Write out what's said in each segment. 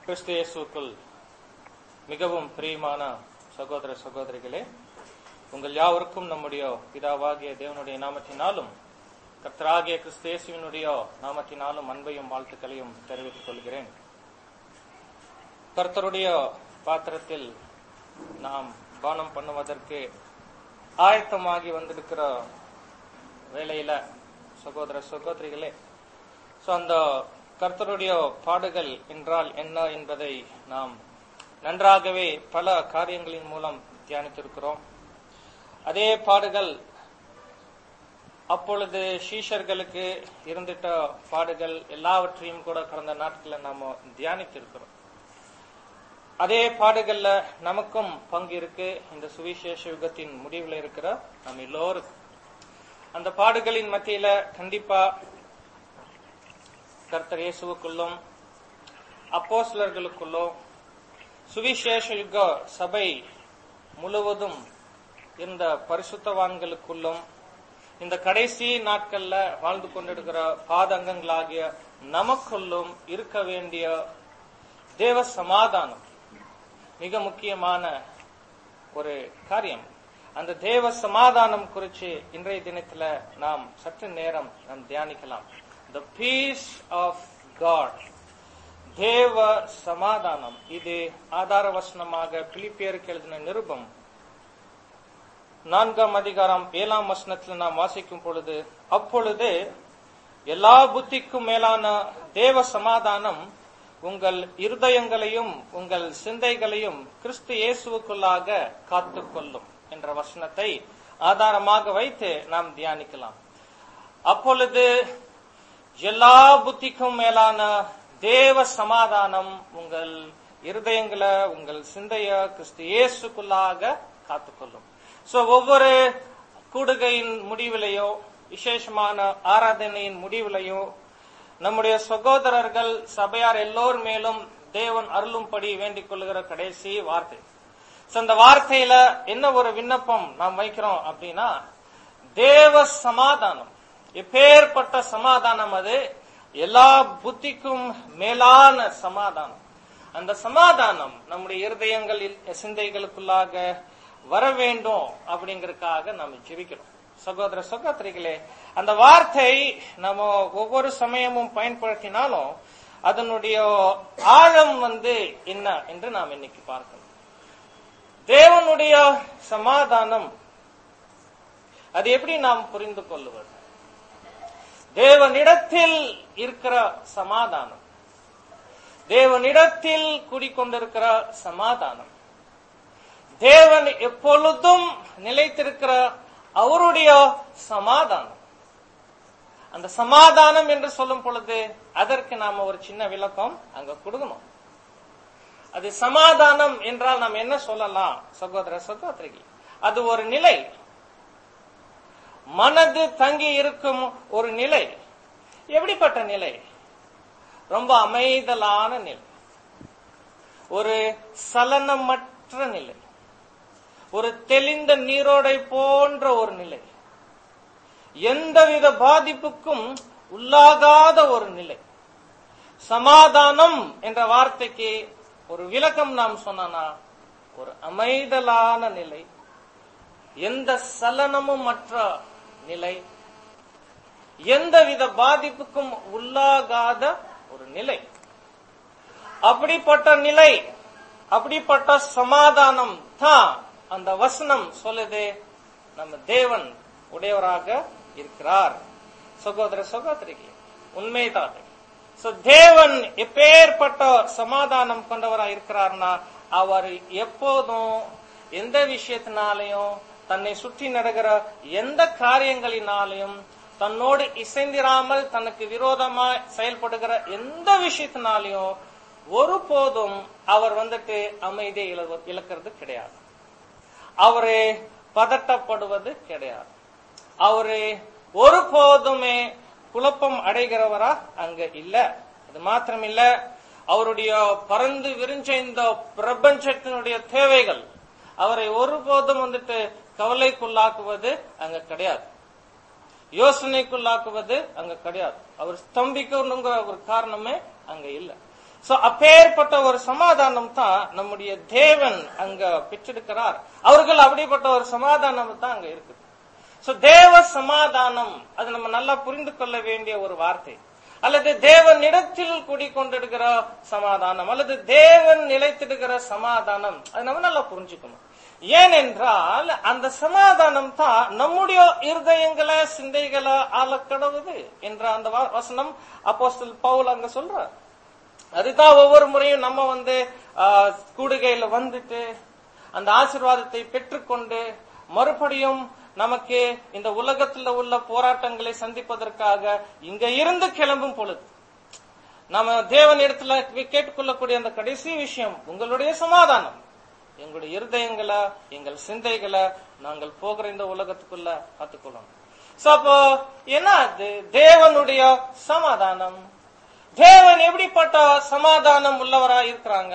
கிறிஸ்து இயேசுக்குள் மிகவும் பிரியமான சகோதர சகோதரிகளே உங்கள் யாவருக்கும் நம்முடைய பிதாவாகிய தேவனுடைய நாமத்தினாலும் கர்த்தராகிய கிறிஸ்து இயேசுவினுடைய நாமத்தினாலும் அன்பையும் வாழ்த்துக்களையும் தெரிவித்துக் கொள்கிறேன் கர்த்தருடைய பாத்திரத்தில் நாம் பானம் பண்ணுவதற்கு ஆயத்தமாகி வந்திருக்கிற வேளையில சகோதர சகோதரிகளே சோ அந்த கர்த்தருடைய பாடுகள் என்றால் என்ன என்பதை நாம் நன்றாகவே பல காரியங்களின் மூலம் தியானித்திருக்கிறோம் அதே பாடுகள் அப்பொழுது சீஷர்களுக்கு இருந்திட்ட பாடுகள் எல்லாவற்றையும் கூட கடந்த நாட்களில் நாம தியானித்திருக்கிறோம் அதே பாடுகள்ல நமக்கும் பங்கு இருக்கு இந்த சுவிசேஷ யுகத்தின் முடிவில் இருக்கிற நம்ம எல்லோருக்கும் அந்த பாடுகளின் மத்தியில கண்டிப்பா கர்த்தர் இயேசுவுக்குள்ளும் அப்போஸ்லர்களுக்குள்ளும் சுவிசேஷ யுக சபை முழுவதும் இந்த பரிசுத்தவான்களுக்குள்ளும் இந்த கடைசி நாட்கள்ல வாழ்ந்து கொண்டிருக்கிற பாதங்கங்களாகிய நமக்குள்ளும் இருக்க வேண்டிய தேவ சமாதானம் மிக முக்கியமான ஒரு காரியம் அந்த தேவ சமாதானம் குறித்து இன்றைய தினத்துல நாம் சற்று நேரம் நாம் தியானிக்கலாம் த பீஸ் ஆஃப் காட் தேவ சமாதானம் இது ஆதார வசனமாக பிலிப்பியருக்கு எழுதின நிருபம் நான்காம் அதிகாரம் ஏழாம் வசனத்தில் நாம் வாசிக்கும் பொழுது அப்பொழுது எல்லா புத்திக்கும் மேலான தேவ சமாதானம் உங்கள் இருதயங்களையும் உங்கள் சிந்தைகளையும் கிறிஸ்து இயேசுவுக்குள்ளாக காத்துக்கொள்ளும் என்ற வசனத்தை ஆதாரமாக வைத்து நாம் தியானிக்கலாம் அப்பொழுது எல்லா புத்திக்கும் மேலான தேவ சமாதானம் உங்கள் இருதயங்களை உங்கள் சிந்தைய கிறிஸ்து இயேசுக்குள்ளாக காத்துக்கொள்ளும் சோ ஒவ்வொரு கூடுகையின் முடிவிலையோ விசேஷமான ஆராதனையின் முடிவிலையோ நம்முடைய சகோதரர்கள் சபையார் எல்லோர் மேலும் தேவன் அருளும்படி வேண்டிக் கொள்ளுகிற கடைசி வார்த்தை அந்த வார்த்தையில என்ன ஒரு விண்ணப்பம் நாம் வைக்கிறோம் அப்படின்னா தேவ சமாதானம் எப்பேற்பட்ட சமாதானம் அது எல்லா புத்திக்கும் மேலான சமாதானம் அந்த சமாதானம் நம்முடைய இருதயங்களில் சிந்தைகளுக்குள்ளாக வர வேண்டும் அப்படிங்கறதுக்காக நாம் ஜெபிக்கிறோம் சகோதர சகோதரிகளே அந்த வார்த்தை நம்ம ஒவ்வொரு சமயமும் பயன்படுத்தினாலும் அதனுடைய ஆழம் வந்து என்ன என்று நாம் இன்னைக்கு பார்க்கணும் தேவனுடைய சமாதானம் அது எப்படி நாம் புரிந்து கொள்ளுவது தேவனிடத்தில் இருக்கிற சமாதானம் தேவனிடத்தில் குடிக்கொண்டிருக்கிற சமாதானம் தேவன் எப்பொழுதும் நிலைத்திருக்கிற அவருடைய சமாதானம் அந்த சமாதானம் என்று சொல்லும் பொழுது அதற்கு நாம ஒரு சின்ன விளக்கம் அங்க கொடுக்கணும் அது சமாதானம் என்றால் நாம் என்ன சொல்லலாம் சகோதர சகோதரிகள் அது ஒரு நிலை மனது தங்கி இருக்கும் ஒரு நிலை எப்படிப்பட்ட நிலை ரொம்ப அமைதலான நிலை ஒரு சலனமற்ற நிலை ஒரு தெளிந்த நீரோடை போன்ற ஒரு நிலை எந்தவித பாதிப்புக்கும் உள்ளாகாத ஒரு நிலை சமாதானம் என்ற வார்த்தைக்கு ஒரு விளக்கம் நாம் சொன்னா ஒரு அமைதலான நிலை எந்த சலனமும் மற்ற நிலை எந்தவித பாதிப்புக்கும் உள்ளாகாத ஒரு நிலை அப்படிப்பட்ட நிலை அப்படிப்பட்ட சமாதானம் தான் அந்த வசனம் சொல்லுது நம்ம தேவன் உடையவராக இருக்கிறார் சகோதர சகோதரிக்கு உண்மைதான் தேவன் எப்பேற்பட்ட சமாதானம் கொண்டவராக இருக்கிறார்னா அவர் எப்போதும் எந்த விஷயத்தினாலையும் தன்னை சுற்றி நடக்கிற எந்த காரியங்களினாலையும் தன்னோடு இசைந்திராமல் தனக்கு விரோதமா செயல்படுகிற எந்த விஷயத்தினாலையும் ஒருபோதும் அவர் வந்துட்டு அமைதியை இழக்கிறது கிடையாது அவரு பதட்டப்படுவது கிடையாது அவரு ஒருபோதுமே குழப்பம் அடைகிறவரா அங்க இல்ல அது மாத்திரம் இல்ல அவருடைய பறந்து விரிஞ்ச இந்த பிரபஞ்சத்தினுடைய தேவைகள் அவரை ஒருபோதும் வந்துட்டு கவலைக்குள்ளாக்குவது அங்க கிடையாது யோசனைக்குள்ளாக்குவது அங்க கிடையாது அவர் ஸ்தம்பிக்கணுங்கிற ஒரு காரணமே அங்க இல்ல சோ அப்பேற்பட்ட ஒரு சமாதானம் தான் நம்முடைய தேவன் அங்க பெற்றெடுக்கிறார் அவர்கள் அப்படிப்பட்ட ஒரு சமாதானம் தான் அங்க இருக்குது சோ தேவ சமாதானம் அது நம்ம நல்லா புரிந்து கொள்ள வேண்டிய ஒரு வார்த்தை அல்லது தேவனிடத்தில் குடிக்கொண்டிருக்கிற சமாதானம் அல்லது தேவன் நிலைத்திடுகிற சமாதானம் அது நம்ம நல்லா புரிஞ்சுக்கணும் ஏனென்றால் அந்த சமாதானம் தான் நம்முடைய இருதயங்களை சிந்தைகளை ஆளக்கடவுது என்ற அந்த வ- வசனம் அப்போஸ்தல் பவுல் அங்க சொல்றார் அதுதான் ஒவ்வொரு முறையும் நம்ம வந்து ஆஹ், கூடுகையில வந்துட்டு அந்த ஆசீர்வாதத்தை பெற்றுக்கொண்டு மறுபடியும் நமக்கு இந்த உலகத்துல உள்ள போராட்டங்களை சந்திப்பதற்காக இங்க இருந்து கிளம்பும் பொழுது நம்ம தேவன் இடத்துல கேட்டுக்கொள்ளக்கூடிய அந்த கடைசி விஷயம் உங்களுடைய சமாதானம் எங்களுடைய இருதயங்களை எங்கள் சிந்தைகளை நாங்கள் போகிற இந்த உலகத்துக்குள்ள காத்துக்கொள்ளணும் சோ அப்போ என்ன அது தேவனுடைய சமாதானம் தேவன் எப்படிப்பட்ட சமாதானம் உள்ளவரா இருக்கிறாங்க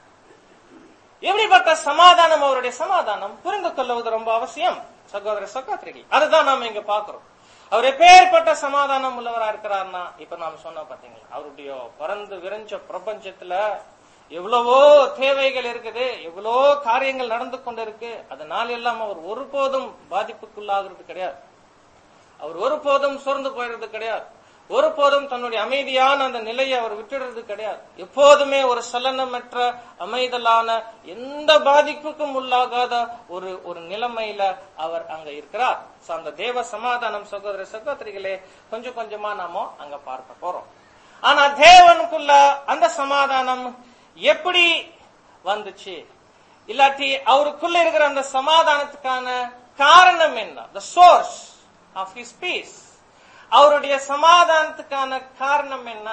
எப்படிப்பட்ட சமாதானம் அவருடைய சமாதானம் புரிந்து கொள்வது ரொம்ப அவசியம் சகோதர சகோதரிகள் அதுதான் நாம இங்க பாக்குறோம் அவர் எப்பேற்பட்ட சமாதானம் உள்ளவரா இருக்கிறார்னா இப்ப நாம சொன்னோம் பாத்தீங்களா அவருடைய பறந்து விரைஞ்ச பிரபஞ்சத்துல எவ்வளவோ தேவைகள் இருக்குது எவ்வளவோ காரியங்கள் நடந்து கொண்டிருக்கு அதனால எல்லாம் அவர் ஒருபோதும் பாதிப்புக்குள்ளாகிறது கிடையாது அவர் ஒருபோதும் சோர்ந்து போயிடுறது கிடையாது ஒருபோதும் தன்னுடைய அமைதியான அந்த நிலையை அவர் விட்டுடுறது கிடையாது எப்போதுமே ஒரு சலனமற்ற அமைதலான எந்த பாதிப்புக்கும் உள்ளாகாத ஒரு ஒரு நிலைமையில அவர் அங்க இருக்கிறார் So, அந்த தேவ சமாதானம் சகோதர சகோதரிகளே கொஞ்சம் கொஞ்சமா நாம அங்க பார்க்க போறோம் ஆனா தேவனுக்குள்ள அந்த சமாதானம் எப்படி வந்துச்சு இல்லாட்டி அவருக்குள்ள இருக்கிற அந்த சமாதானத்துக்கான காரணம் என்ன the source of his peace அவருடைய சமாதானத்துக்கான காரணம் என்ன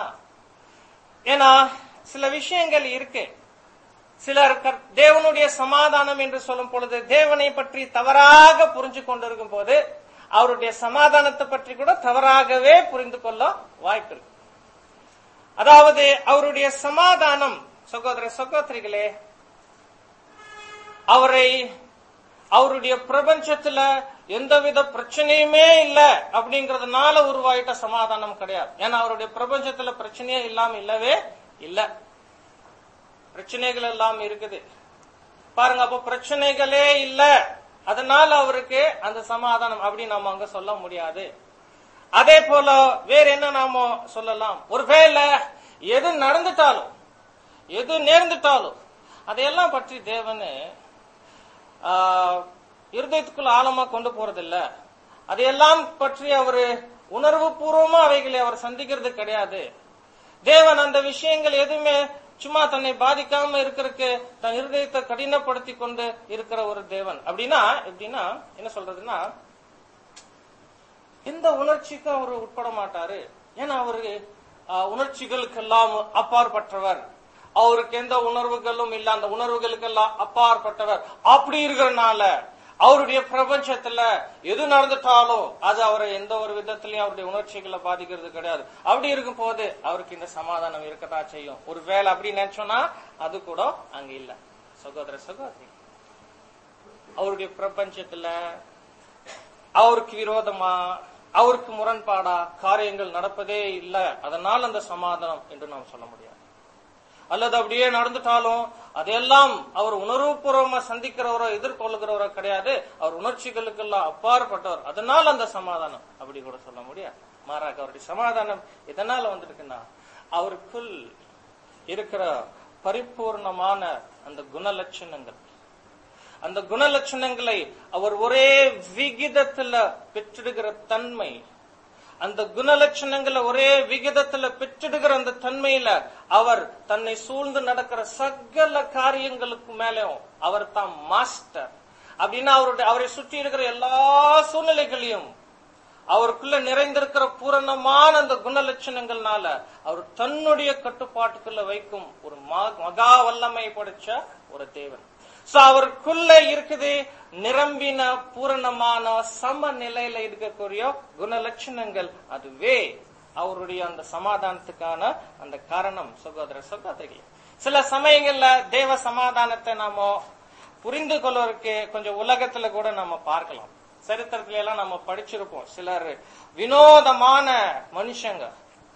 ஏன்னா சில விஷயங்கள் இருக்கு சிலர் கர்- தேவனுடைய சமாதானம் என்று சொல்லும் பொழுது தேவனை பற்றி தவறாக புரிஞ்சு கொண்டிருக்கும் போது அவருடைய சமாதானத்தை பற்றி கூட தவறாகவே புரிந்து கொள்ள வாய்ப்பு இருக்கு அதாவது அவருடைய சமாதானம் சகோதர சகோதரிகளே அவரை அவருடைய பிரபஞ்சத்துல எந்தவித பிரச்சனையுமே இல்ல அப்படிங்கறதுனால உருவாயிட்ட சமாதானம் கிடையாது ஏன்னா அவருடைய பிரபஞ்சத்துல பிரச்சனையே இல்லாம இல்லவே இல்ல பிரச்சனைகள் எல்லாம் இருக்குது பாருங்க அப்ப பிரச்சனைகளே இல்ல அதனால அவருக்கு அந்த சமாதானம் அப்படி நாம அங்க சொல்ல முடியாது அதே போல வேற என்ன நாம சொல்லலாம் ஒருவேளை எது நடந்துட்டாலும் எது நேர்ந்துட்டாலும் அதையெல்லாம் பற்றி தேவனு ஆஹ், இருதயத்துக்குள்ள ஆழமா கொண்டு போறதில்ல அதையெல்லாம் பற்றி அவரு உணர்வு பூர்வமா அவைகளை அவர் சந்திக்கிறது கிடையாது தேவன் அந்த விஷயங்கள் எதுவுமே சும்மா தன்னை பாதிக்காம இருக்கிறதுக்கு தன் இருதயத்தை கடினப்படுத்தி கொண்டு இருக்கிற ஒரு தேவன் அப்படின்னா எப்படின்னா என்ன சொல்றதுன்னா எந்த உணர்ச்சிக்கும் அவர் உட்பட மாட்டாரு ஏன்னா அவரு ஆஹ், உணர்ச்சிகளுக்கெல்லாம் அப்பாற்பட்டவர் அவருக்கு எந்த உணர்வுகளும் இல்ல அந்த உணர்வுகளுக்கெல்லாம் அப்பாற்பட்டவர் அப்படி இருக்கிறனால அவருடைய பிரபஞ்சத்துல எது நடந்துட்டாலும் அது அவரை எந்த ஒரு விதத்திலயும் அவருடைய உணர்ச்சிகளை பாதிக்கிறது கிடையாது அப்படி இருக்கும் போது அவருக்கு இந்த சமாதானம் இருக்கத்தான் செய்யும் ஒரு வேலை அப்படி நினைச்சோம்னா அது கூட அங்க இல்ல சகோதர சகோதரி அவருடைய பிரபஞ்சத்துல அவருக்கு விரோதமா அவருக்கு முரண்பாடா காரியங்கள் நடப்பதே இல்ல அதனால் அந்த சமாதானம் என்று நாம் சொல்ல முடியாது அல்லது அப்படியே நடந்துட்டாலும் அதையெல்லாம் அவர் உணர்வுபூர்வமா சந்திக்கிறவரோ எதிர்கொள்ளுகிறவரோ கிடையாது அவர் உணர்ச்சிகளுக்கெல்லாம் அப்பாற்பட்டவர் அதனால் அந்த சமாதானம் அப்படி கூட சொல்ல முடியாது மாறாக அவருடைய சமாதானம் எதனால வந்திருக்குன்னா அவருக்குள் இருக்கிற பரிபூர்ணமான அந்த குணலட்சணங்கள் அந்த குணலட்சணங்களை அவர் ஒரே விகிதத்துல பெற்றிடுகிற தன்மை அந்த குணலட்சணங்களை ஒரே விகிதத்துல பெற்றிடுகிற அந்த தன்மையில அவர் தன்னை சூழ்ந்து நடக்கிற சகல காரியங்களுக்கு மேலும் அவர் தான் மாஸ்டர் அப்படின்னா அவருடைய அவரை சுற்றி இருக்கிற எல்லா சூழ்நிலைகளையும் அவருக்குள்ள நிறைந்திருக்கிற பூரணமான அந்த குணலட்சணங்கள்னால அவர் தன்னுடைய கட்டுப்பாட்டுக்குள்ள வைக்கும் ஒரு மா- மகா வல்லமை படைச்ச ஒரு தேவன் சோ அவருக்குள்ள இருக்குது நிரம்பின பூரணமான சமநிலையில இருக்கக்கூடிய குணலட்சணங்கள் அதுவே அவருடைய அந்த சமாதானத்துக்கான அந்த காரணம் சகோதர சகோதரிகள் சில சமயங்கள்ல தேவ சமாதானத்தை நாம புரிந்து கொள்வதற்கு கொஞ்சம் உலகத்துல கூட நம்ம பார்க்கலாம் சரித்திரத்துல எல்லாம் நம்ம படிச்சிருப்போம் சிலர் வினோதமான மனுஷங்க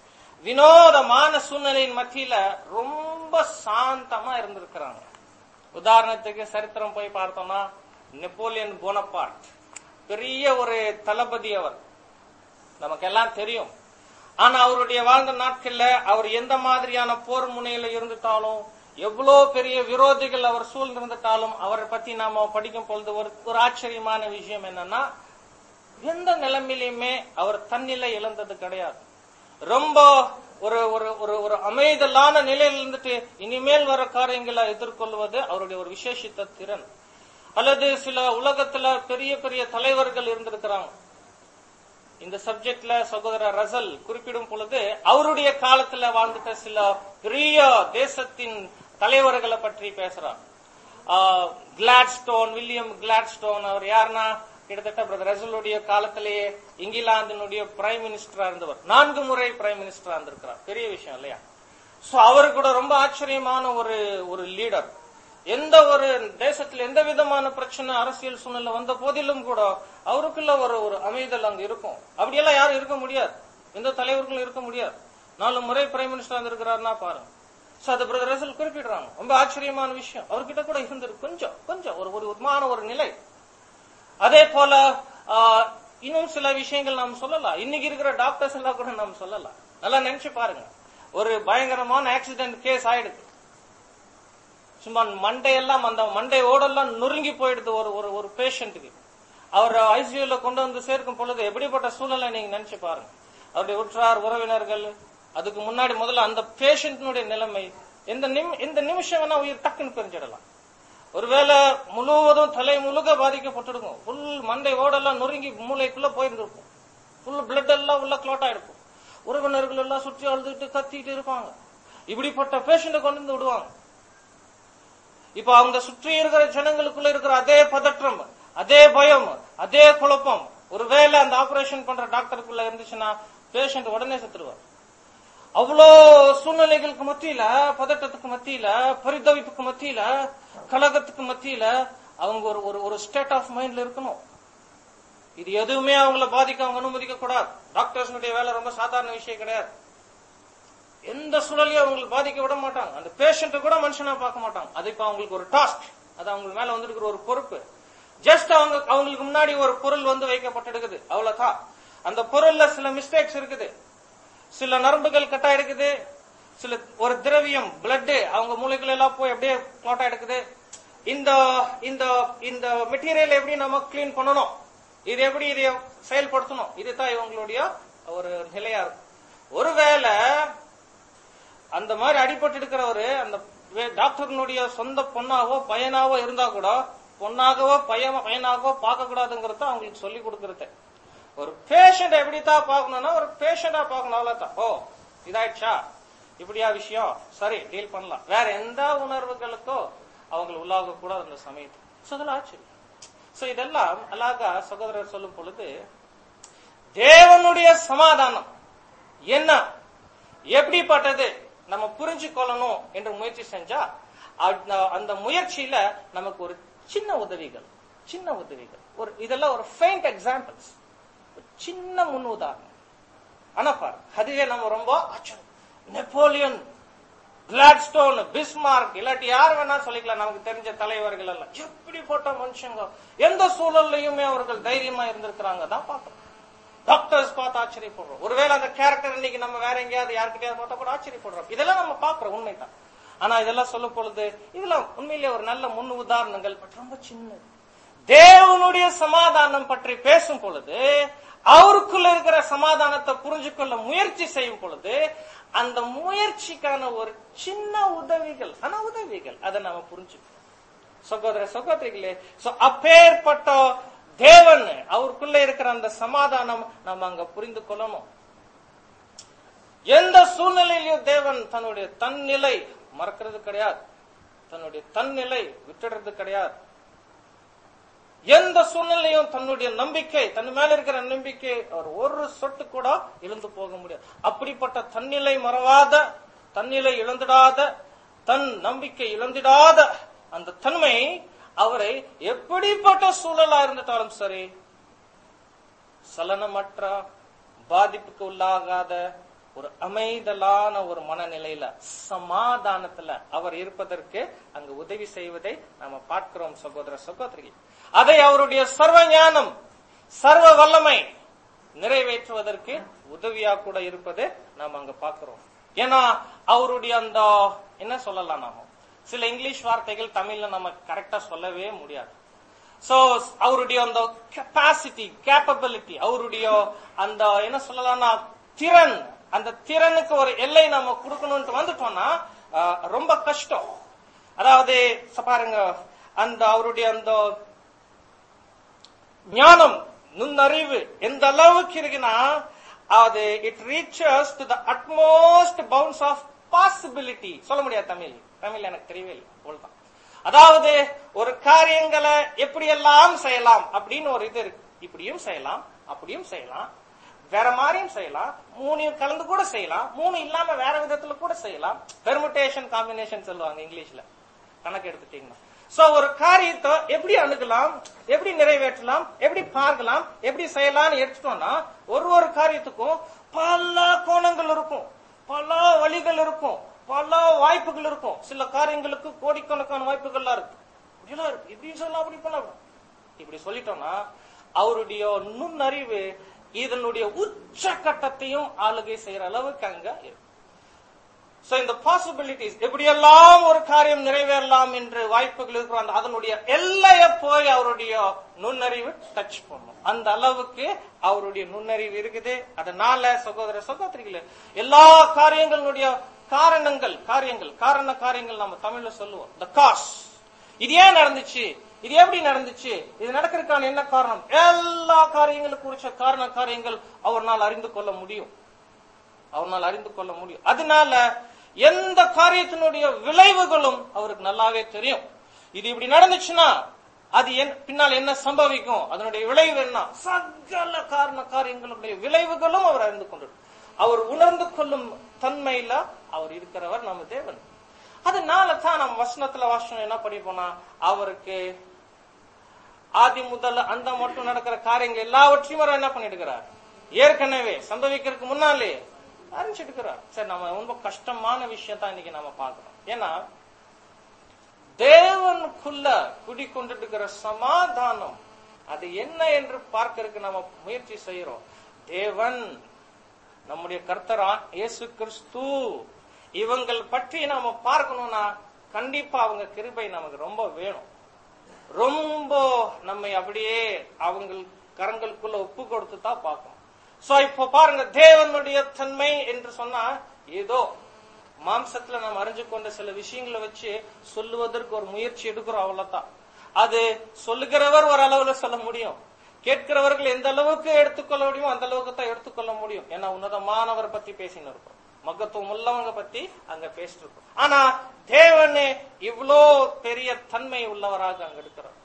வினோதமான சூழ்நிலையின் மத்தியில ரொம்ப சாந்தமா இருந்திருக்கிறாங்க உதாரணத்துக்கு சரித்திரம் போய் பார்த்தோம்னா நெப்போலியன் போனபார்ட் பெரிய ஒரு தளபதி அவர் நமக்கெல்லாம் தெரியும் ஆனா அவருடைய வாழ்ந்த நாட்கள்ல அவர் எந்த மாதிரியான போர் முனையில இருந்துட்டாலும் எவ்வளவு பெரிய விரோதிகள் அவர் சூழ்ந்திருந்துட்டாலும் அவரை பத்தி நாம படிக்கும் பொழுது ஒரு ஒரு ஆச்சரியமான விஷயம் என்னன்னா எந்த நிலைமையிலுமே அவர் தன்னிலை இழந்தது கிடையாது ரொம்ப ஒரு ஒரு ஒரு ஒரு அமைதலான நிலையில் இருந்துட்டு இனிமேல் வர காரியங்களை எதிர்கொள்வது அவருடைய ஒரு விசேஷித்த திறன் அல்லது சில உலகத்துல பெரிய பெரிய தலைவர்கள் இருந்திருக்கிறாங்க இந்த சப்ஜெக்ட்ல சகோதரர் ரசல் குறிப்பிடும் பொழுது அவருடைய காலத்துல வாழ்ந்துட்ட சில பெரிய தேசத்தின் தலைவர்களை பற்றி பேசுறார் கிளாட்ஸ்டோன் வில்லியம் கிளாட்ஸ்டோன் அவர் யாருன்னா கிட்டத்தட்ட பிரதர் ரசலுடைய காலத்திலேயே இங்கிலாந்தினுடைய பிரைம் மினிஸ்டரா இருந்தவர் நான்கு முறை பிரைம் மினிஸ்டரா இருந்திருக்கிறார் பெரிய விஷயம் இல்லையா சோ அவரு கூட ரொம்ப ஆச்சரியமான ஒரு ஒரு லீடர் எந்த ஒரு தேசத்துல எந்த விதமான பிரச்சனை அரசியல் சூழ்நிலை வந்த போதிலும் கூட அவருக்குள்ள ஒரு ஒரு அமைதல் அங்க இருக்கும் அப்படியெல்லாம் யாரும் இருக்க முடியாது எந்த தலைவர்களும் இருக்க முடியாது நாலு முறை பிரைம் மினிஸ்டர் வந்திருக்கிறாருன்னா பாருங்க சோ அது பிரதர் ரசல் குறிப்பிடுறாங்க ரொம்ப ஆச்சரியமான விஷயம் அவர்கிட்ட கூட இருந்திருக்கு கொஞ்சம் கொஞ்சம் ஒரு ஒரு விதமான ஒரு நிலை அதே போல ஆஹ், இன்னும் சில விஷயங்கள் நாம் சொல்லலாம் இன்னைக்கு இருக்கிற டாக்டர்ஸ் எல்லாம் கூட நாம் சொல்லலாம் நல்லா நினைச்சு பாருங்க ஒரு பயங்கரமான ஆக்சிடென்ட் கேஸ் ஆயிடுது சும்மா மண்டையெல்லாம் அந்த மண்டை ஓடெல்லாம் நொறுங்கி போயிடுது ஒரு ஒரு ஒரு பேஷண்ட்டுக்கு அவர் ஐசியூல கொண்டு வந்து சேர்க்கும் பொழுது எப்படிப்பட்ட சூழ்நிலை நீங்க நினைச்சு பாருங்க அவருடைய உற்றார் உறவினர்கள் அதுக்கு முன்னாடி முதல்ல அந்த பேஷண்ட்னுடைய நிலைமை எந்த நிமி எந்த நிமிஷம் வேணா உயிர் டக்குன்னு பிரிஞ்சிடலாம் ஒருவேளை முழுவதும் தலை முழுக பாதிக்கப்பட்டிருக்கும் ஃபுல் மண்டை ஓடெல்லாம் நொறுங்கி மூளைக்குள்ள போயிருந்திருக்கும் ஃபுல் பிளட் எல்லாம் உள்ள கிளாட் ஆயிருக்கும் உறவினர்கள் எல்லாம் சுற்றி அழுதுட்டு கத்திட்டு இருப்பாங்க இப்படிப்பட்ட பேஷண்ட்டை கொண்டு வந்து விடுவாங்க இப்ப அவங்க சுற்றி இருக்கிற ஜனங்களுக்குள்ள இருக்கிற அதே பதற்றம் அதே பயம் அதே குழப்பம் ஒருவேளை அந்த ஆபரேஷன் பண்ற டாக்டருக்குள்ள இருந்துச்சுன்னா பேஷண்ட் உடனே செத்துருவார் அவ்வளோ சூழ்நிலைகளுக்கு மத்தியில பதட்டத்துக்கு மத்தியில பரிதவிப்புக்கு மத்தியில கலகத்துக்கு மத்தியில அவங்க ஒரு ஒரு ஒரு ஸ்டேட் ஆஃப் மைண்ட்ல இருக்கணும் இது எதுவுமே அவங்கள பாதிக்க அவங்க அனுமதிக்க கூடாது டாக்டர்ஸ்னுடைய வேலை ரொம்ப சாதாரண விஷயம் கிடையாது எந்த சூழலையும் அவங்களுக்கு பாதிக்க விட மாட்டாங்க அந்த பேஷண்ட்டை கூட மனுஷனா பார்க்க மாட்டாங்க அது இப்ப அவங்களுக்கு ஒரு டாஸ்க் அது அவங்களுக்கு மேல வந்திருக்கிற ஒரு பொறுப்பு ஜஸ்ட் அவங்க அவங்களுக்கு முன்னாடி ஒரு பொருள் வந்து வைக்கப்பட்டிருக்குது அவ்வளவுதான் அந்த பொருள்ல சில மிஸ்டேக்ஸ் இருக்குது சில நரம்புகள் கட்டா இருக்குது சில ஒரு திரவியம் பிளட் அவங்க மூளைகள் எல்லாம் போய் அப்படியே கிளாட்டா எடுக்குது இந்த இந்த இந்த மெட்டீரியல் எப்படி நம்ம கிளீன் பண்ணணும் இது எப்படி இதை செயல்படுத்தணும் இதுதான் இவங்களுடைய ஒரு நிலையா இருக்கும் ஒருவேளை அந்த மாதிரி அடிபட்டு இருக்கிறவரு அந்த வே- டாக்டர்னுடைய சொந்த பொண்ணாவோ பையனாவோ இருந்தா கூட பொண்ணாகவோ பையன் பையனாகவோ பார்க்க கூடாதுங்கிறத அவங்களுக்கு சொல்லி கொடுக்கறது ஒரு பேஷண்ட் எப்படித்தான் பார்க்கணும்னா ஒரு பேஷண்டா பார்க்கணும் அவ்வளவுதான் ஓ இதாயிடுச்சா இப்படியா விஷயம் சரி டீல் பண்ணலாம் வேற எந்த உணர்வுகளுக்கோ அவங்க உள்ளாக கூடாது அந்த சமயத்து சோ அதெல்லாம் ஆச்சரியம் சோ இதெல்லாம் அழகா சகோதரர் சொல்லும் பொழுது தேவனுடைய சமாதானம் என்ன எப்படிப்பட்டது நம்ம புரிஞ்சு கொள்ளணும் என்று முயற்சி செஞ்சா அந்த- அந்த முயற்சியில நமக்கு ஒரு சின்ன உதவிகள் சின்ன உதவிகள் ஒரு இதெல்லாம் ஒரு ஃபெயிண்ட் எக்ஸாம்பிள்ஸ் சின்ன முன் உதாரணம் ஆனா பாரு அதுவே நம்ம ரொம்ப ஆச்சரியம் நெப்போலியன் கிளாட்ஸ்டோன் பிஸ்மார்க் இல்லாட்டி யார் வேணா சொல்லிக்கலாம் நமக்கு தெரிஞ்ச தலைவர்கள் எல்லாம் எப்படிப்பட்ட மனுஷங்க எந்த சூழல்லையுமே அவர்கள் தைரியமா இருந்திருக்கிறாங்க தான் பாக்குறோம் டாக்டர்ஸ் பார்த்து ஆச்சரியப்படுறோம் ஒருவேளை அந்த கேரக்டர் இன்னைக்கு நம்ம வேற எங்கேயாவது யார்கிட்டயாவது பார்த்தா கூட ஆச்சரியப்படுறோம் இதெல்லாம் நம்ம பாக்குறோம் உண்மைதான் ஆனா இதெல்லாம் சொல்லும் பொழுது இதெல்லாம் உண்மையிலேயே ஒரு நல்ல முன் உதாரணங்கள் பட் ரொம்ப சின்னது தேவனுடைய சமாதானம் பற்றி பேசும் பொழுது அவருக்குள்ள இருக்கிற சமாதானத்தை புரிஞ்சுக்கொள்ள முயற்சி செய்யும் பொழுது அந்த முயற்சிக்கான ஒரு சின்ன உதவிகள் ஆனா உதவிகள் அதை நாம புரிஞ்சுக்கணும் சகோதர சகோதரிகளே சோ அப்பேற்பட்ட தேவன் அவருக்குள்ள இருக்கிற அந்த சமாதானம் நம்ம அங்க புரிந்து கொள்ளணும் எந்த சூழ்நிலையிலும் தேவன் தன்னுடைய தன்னிலை மறக்கிறது கிடையாது தன்னுடைய தன்னிலை விட்டுடுறது கிடையாது எந்த சூழ்நிலையும் தன்னுடைய நம்பிக்கை தன் மேல இருக்கிற நம்பிக்கை அவர் ஒரு சொட்டு கூட இழந்து போக முடியாது அப்படிப்பட்ட தன்னிலை மறவாத தன்னிலை இழந்திடாத தன் நம்பிக்கை இழந்திடாத அந்த தன்மை அவரை எப்படிப்பட்ட சூழலா இருந்துட்டாலும் சரி சலனமற்ற பாதிப்புக்கு உள்ளாகாத ஒரு அமைதலான ஒரு மனநிலையில சமாதானத்துல அவர் இருப்பதற்கு அங்கு உதவி செய்வதை நாம பார்க்கிறோம் சகோதர சகோதரி அதை அவருடைய சர்வ ஞானம் சர்வ வல்லமை நிறைவேற்றுவதற்கு உதவியா கூட இருப்பது நாம் அங்க பார்க்கிறோம் ஏன்னா அவருடைய அந்த என்ன சொல்லலாம் நாம சில இங்கிலீஷ் வார்த்தைகள் தமிழ்ல நம்ம கரெக்டா சொல்லவே முடியாது சோ அவருடைய அந்த கெப்பாசிட்டி கேப்பபிலிட்டி அவருடைய அந்த என்ன சொல்லலாம்னா திறன் அந்த திறனுக்கு ஒரு எல்லை நம்ம கொடுக்கணும்னு வந்துட்டோம்னா ஆஹ், ரொம்ப கஷ்டம் அதாவது ச- பாருங்க அந்த அவருடைய அந்த ஞானம் நுண்ணறிவு எந்த அளவுக்கு இருக்குன்னா அது it reaches to the utmost bounds of possibility சொல்ல முடியாது தமிழ் தமிழ் எனக்கு தெரியவே இல்லை அவ்வளவுதான் அதாவது ஒரு காரியங்களை எப்படியெல்லாம் செய்யலாம் அப்படின்னு ஒரு இது இருக்கு இப்படியும் செய்யலாம் அப்படியும் செய்யலாம் வேற மாதிரியும் செய்யலாம் மூணையும் கலந்து கூட செய்யலாம் மூணு இல்லாம வேற விதத்துல கூட செய்யலாம் பெர்முட்டேஷன் காம்பினேஷன் சொல்லுவாங்க இங்கிலீஷ்ல கணக்கு எடுத்துட்டீங்கன்னா சோ ஒரு காரியத்தை எப்படி அணுகலாம் எப்படி நிறைவேற்றலாம் எப்படி பார்க்கலாம் எப்படி செய்யலாம்னு எடுத்துட்டோம்னா ஒரு ஒரு காரியத்துக்கும் பல கோணங்கள் இருக்கும் பல வழிகள் இருக்கும் பல வாய்ப்புகள் இருக்கும் சில காரியங்களுக்கு கோடிக்கணக்கான வாய்ப்புகள்லாம் இருக்கு இப்படிலாம் இருக்கு இப்படி சொல்லலாம் அப்படி பண்ணலாம் இப்படி சொல்லிட்டோம்னா அவருடைய நுண்ணறிவு இதனுடைய உச்சக்கட்டத்தையும் ஆளுகை செய்யற அளவுக்கு அங்க இருக்கு சோ இந்த பாசிபிலிட்டிஸ் எப்படியெல்லாம் ஒரு காரியம் நிறைவேறலாம் என்று வாய்ப்புகள் இருக்கிறோம் அந்த அதனுடைய எல்லைய போய் அவருடைய நுண்ணறிவு டச் பண்ணும் அந்த அளவுக்கு அவருடைய நுண்ணறிவு இருக்குது அதனால சகோதர சகோதரிகளே எல்லா காரியங்களுடைய காரணங்கள் காரியங்கள் காரண காரியங்கள் நம்ம தமிழ்ல சொல்லுவோம் த காஸ் இது ஏன் நடந்துச்சு இது எப்படி நடந்துச்சு இது நடக்கிறதுக்கான என்ன காரணம் எல்லா காரியங்களுக்கு குறிச்ச காரண காரியங்கள் அவர்னால் அறிந்து கொள்ள முடியும் அவனால் அறிந்து கொள்ள முடியும் அதனால எந்த காரியத்தினுடைய விளைவுகளும் அவருக்கு நல்லாவே தெரியும் இது இப்படி நடந்துச்சுன்னா அது என்- பின்னால் என்ன சம்பவிக்கும் அதனுடைய விளைவு என்ன சகல காரண காரியங்களுடைய விளைவுகளும் அவர் அறிந்து கொண்டு அவர் உணர்ந்து கொள்ளும் தன்மையில அவர் இருக்கிறவர் நம்ம தேவன் அதனால தான் நம்ம வசனத்துல வாசனம் என்ன பண்ணிப்போனா அவருக்கு ஆதி முதல்ல அந்த மட்டும் நடக்கிற காரியங்கள் எல்லாவற்றையும் அவர் என்ன பண்ணிடுகிறார் ஏற்கனவே சம்பவிக்கிறதுக்கு முன்னாலே அறிஞ்சிருக்கிறார் சரி நம்ம ரொம்ப கஷ்டமான விஷயம் தான் இன்னைக்கு நாம பார்க்கிறோம் ஏன்னா தேவனுக்குள்ள குடிக்கொண்டு இருக்கிற சமாதானம் அது என்ன என்று பார்க்கறதுக்கு நம்ம முயற்சி செய்யறோம் தேவன் நம்முடைய கர்த்தரா இயேசு கிறிஸ்து இவங்கள் பற்றி நாம பார்க்கணும்னா கண்டிப்பா அவங்க கிருபை நமக்கு ரொம்ப வேணும் ரொம்ப நம்மை அப்படியே அவங்க கரங்களுக்குள்ள ஒப்பு கொடுத்து தான் பார்க்கணும் சோ இப்போ பாருங்க தேவனுடைய தன்மை என்று சொன்னா ஏதோ மாம்சத்துல நாம் அறிஞ்சு கொண்ட சில விஷயங்களை வச்சு சொல்லுவதற்கு ஒரு முயற்சி எடுக்கிறோம் அவ்வளவுதான் அது சொல்லுகிறவர் ஒரு அளவுல சொல்ல முடியும் கேட்கிறவர்கள் எந்த அளவுக்கு எடுத்துக்கொள்ள முடியுமோ அந்த அளவுக்கு தான் எடுத்துக்கொள்ள முடியும் ஏன்னா உன்னதமானவர் பத்தி பேசின்னு இருக்கோம் மகத்துவம் உள்ளவங்க பத்தி அங்க பேசிட்டு இருக்கோம் ஆனா தேவனே இவ்வளோ பெரிய தன்மை உள்ளவராக அங்க இருக்கிறார்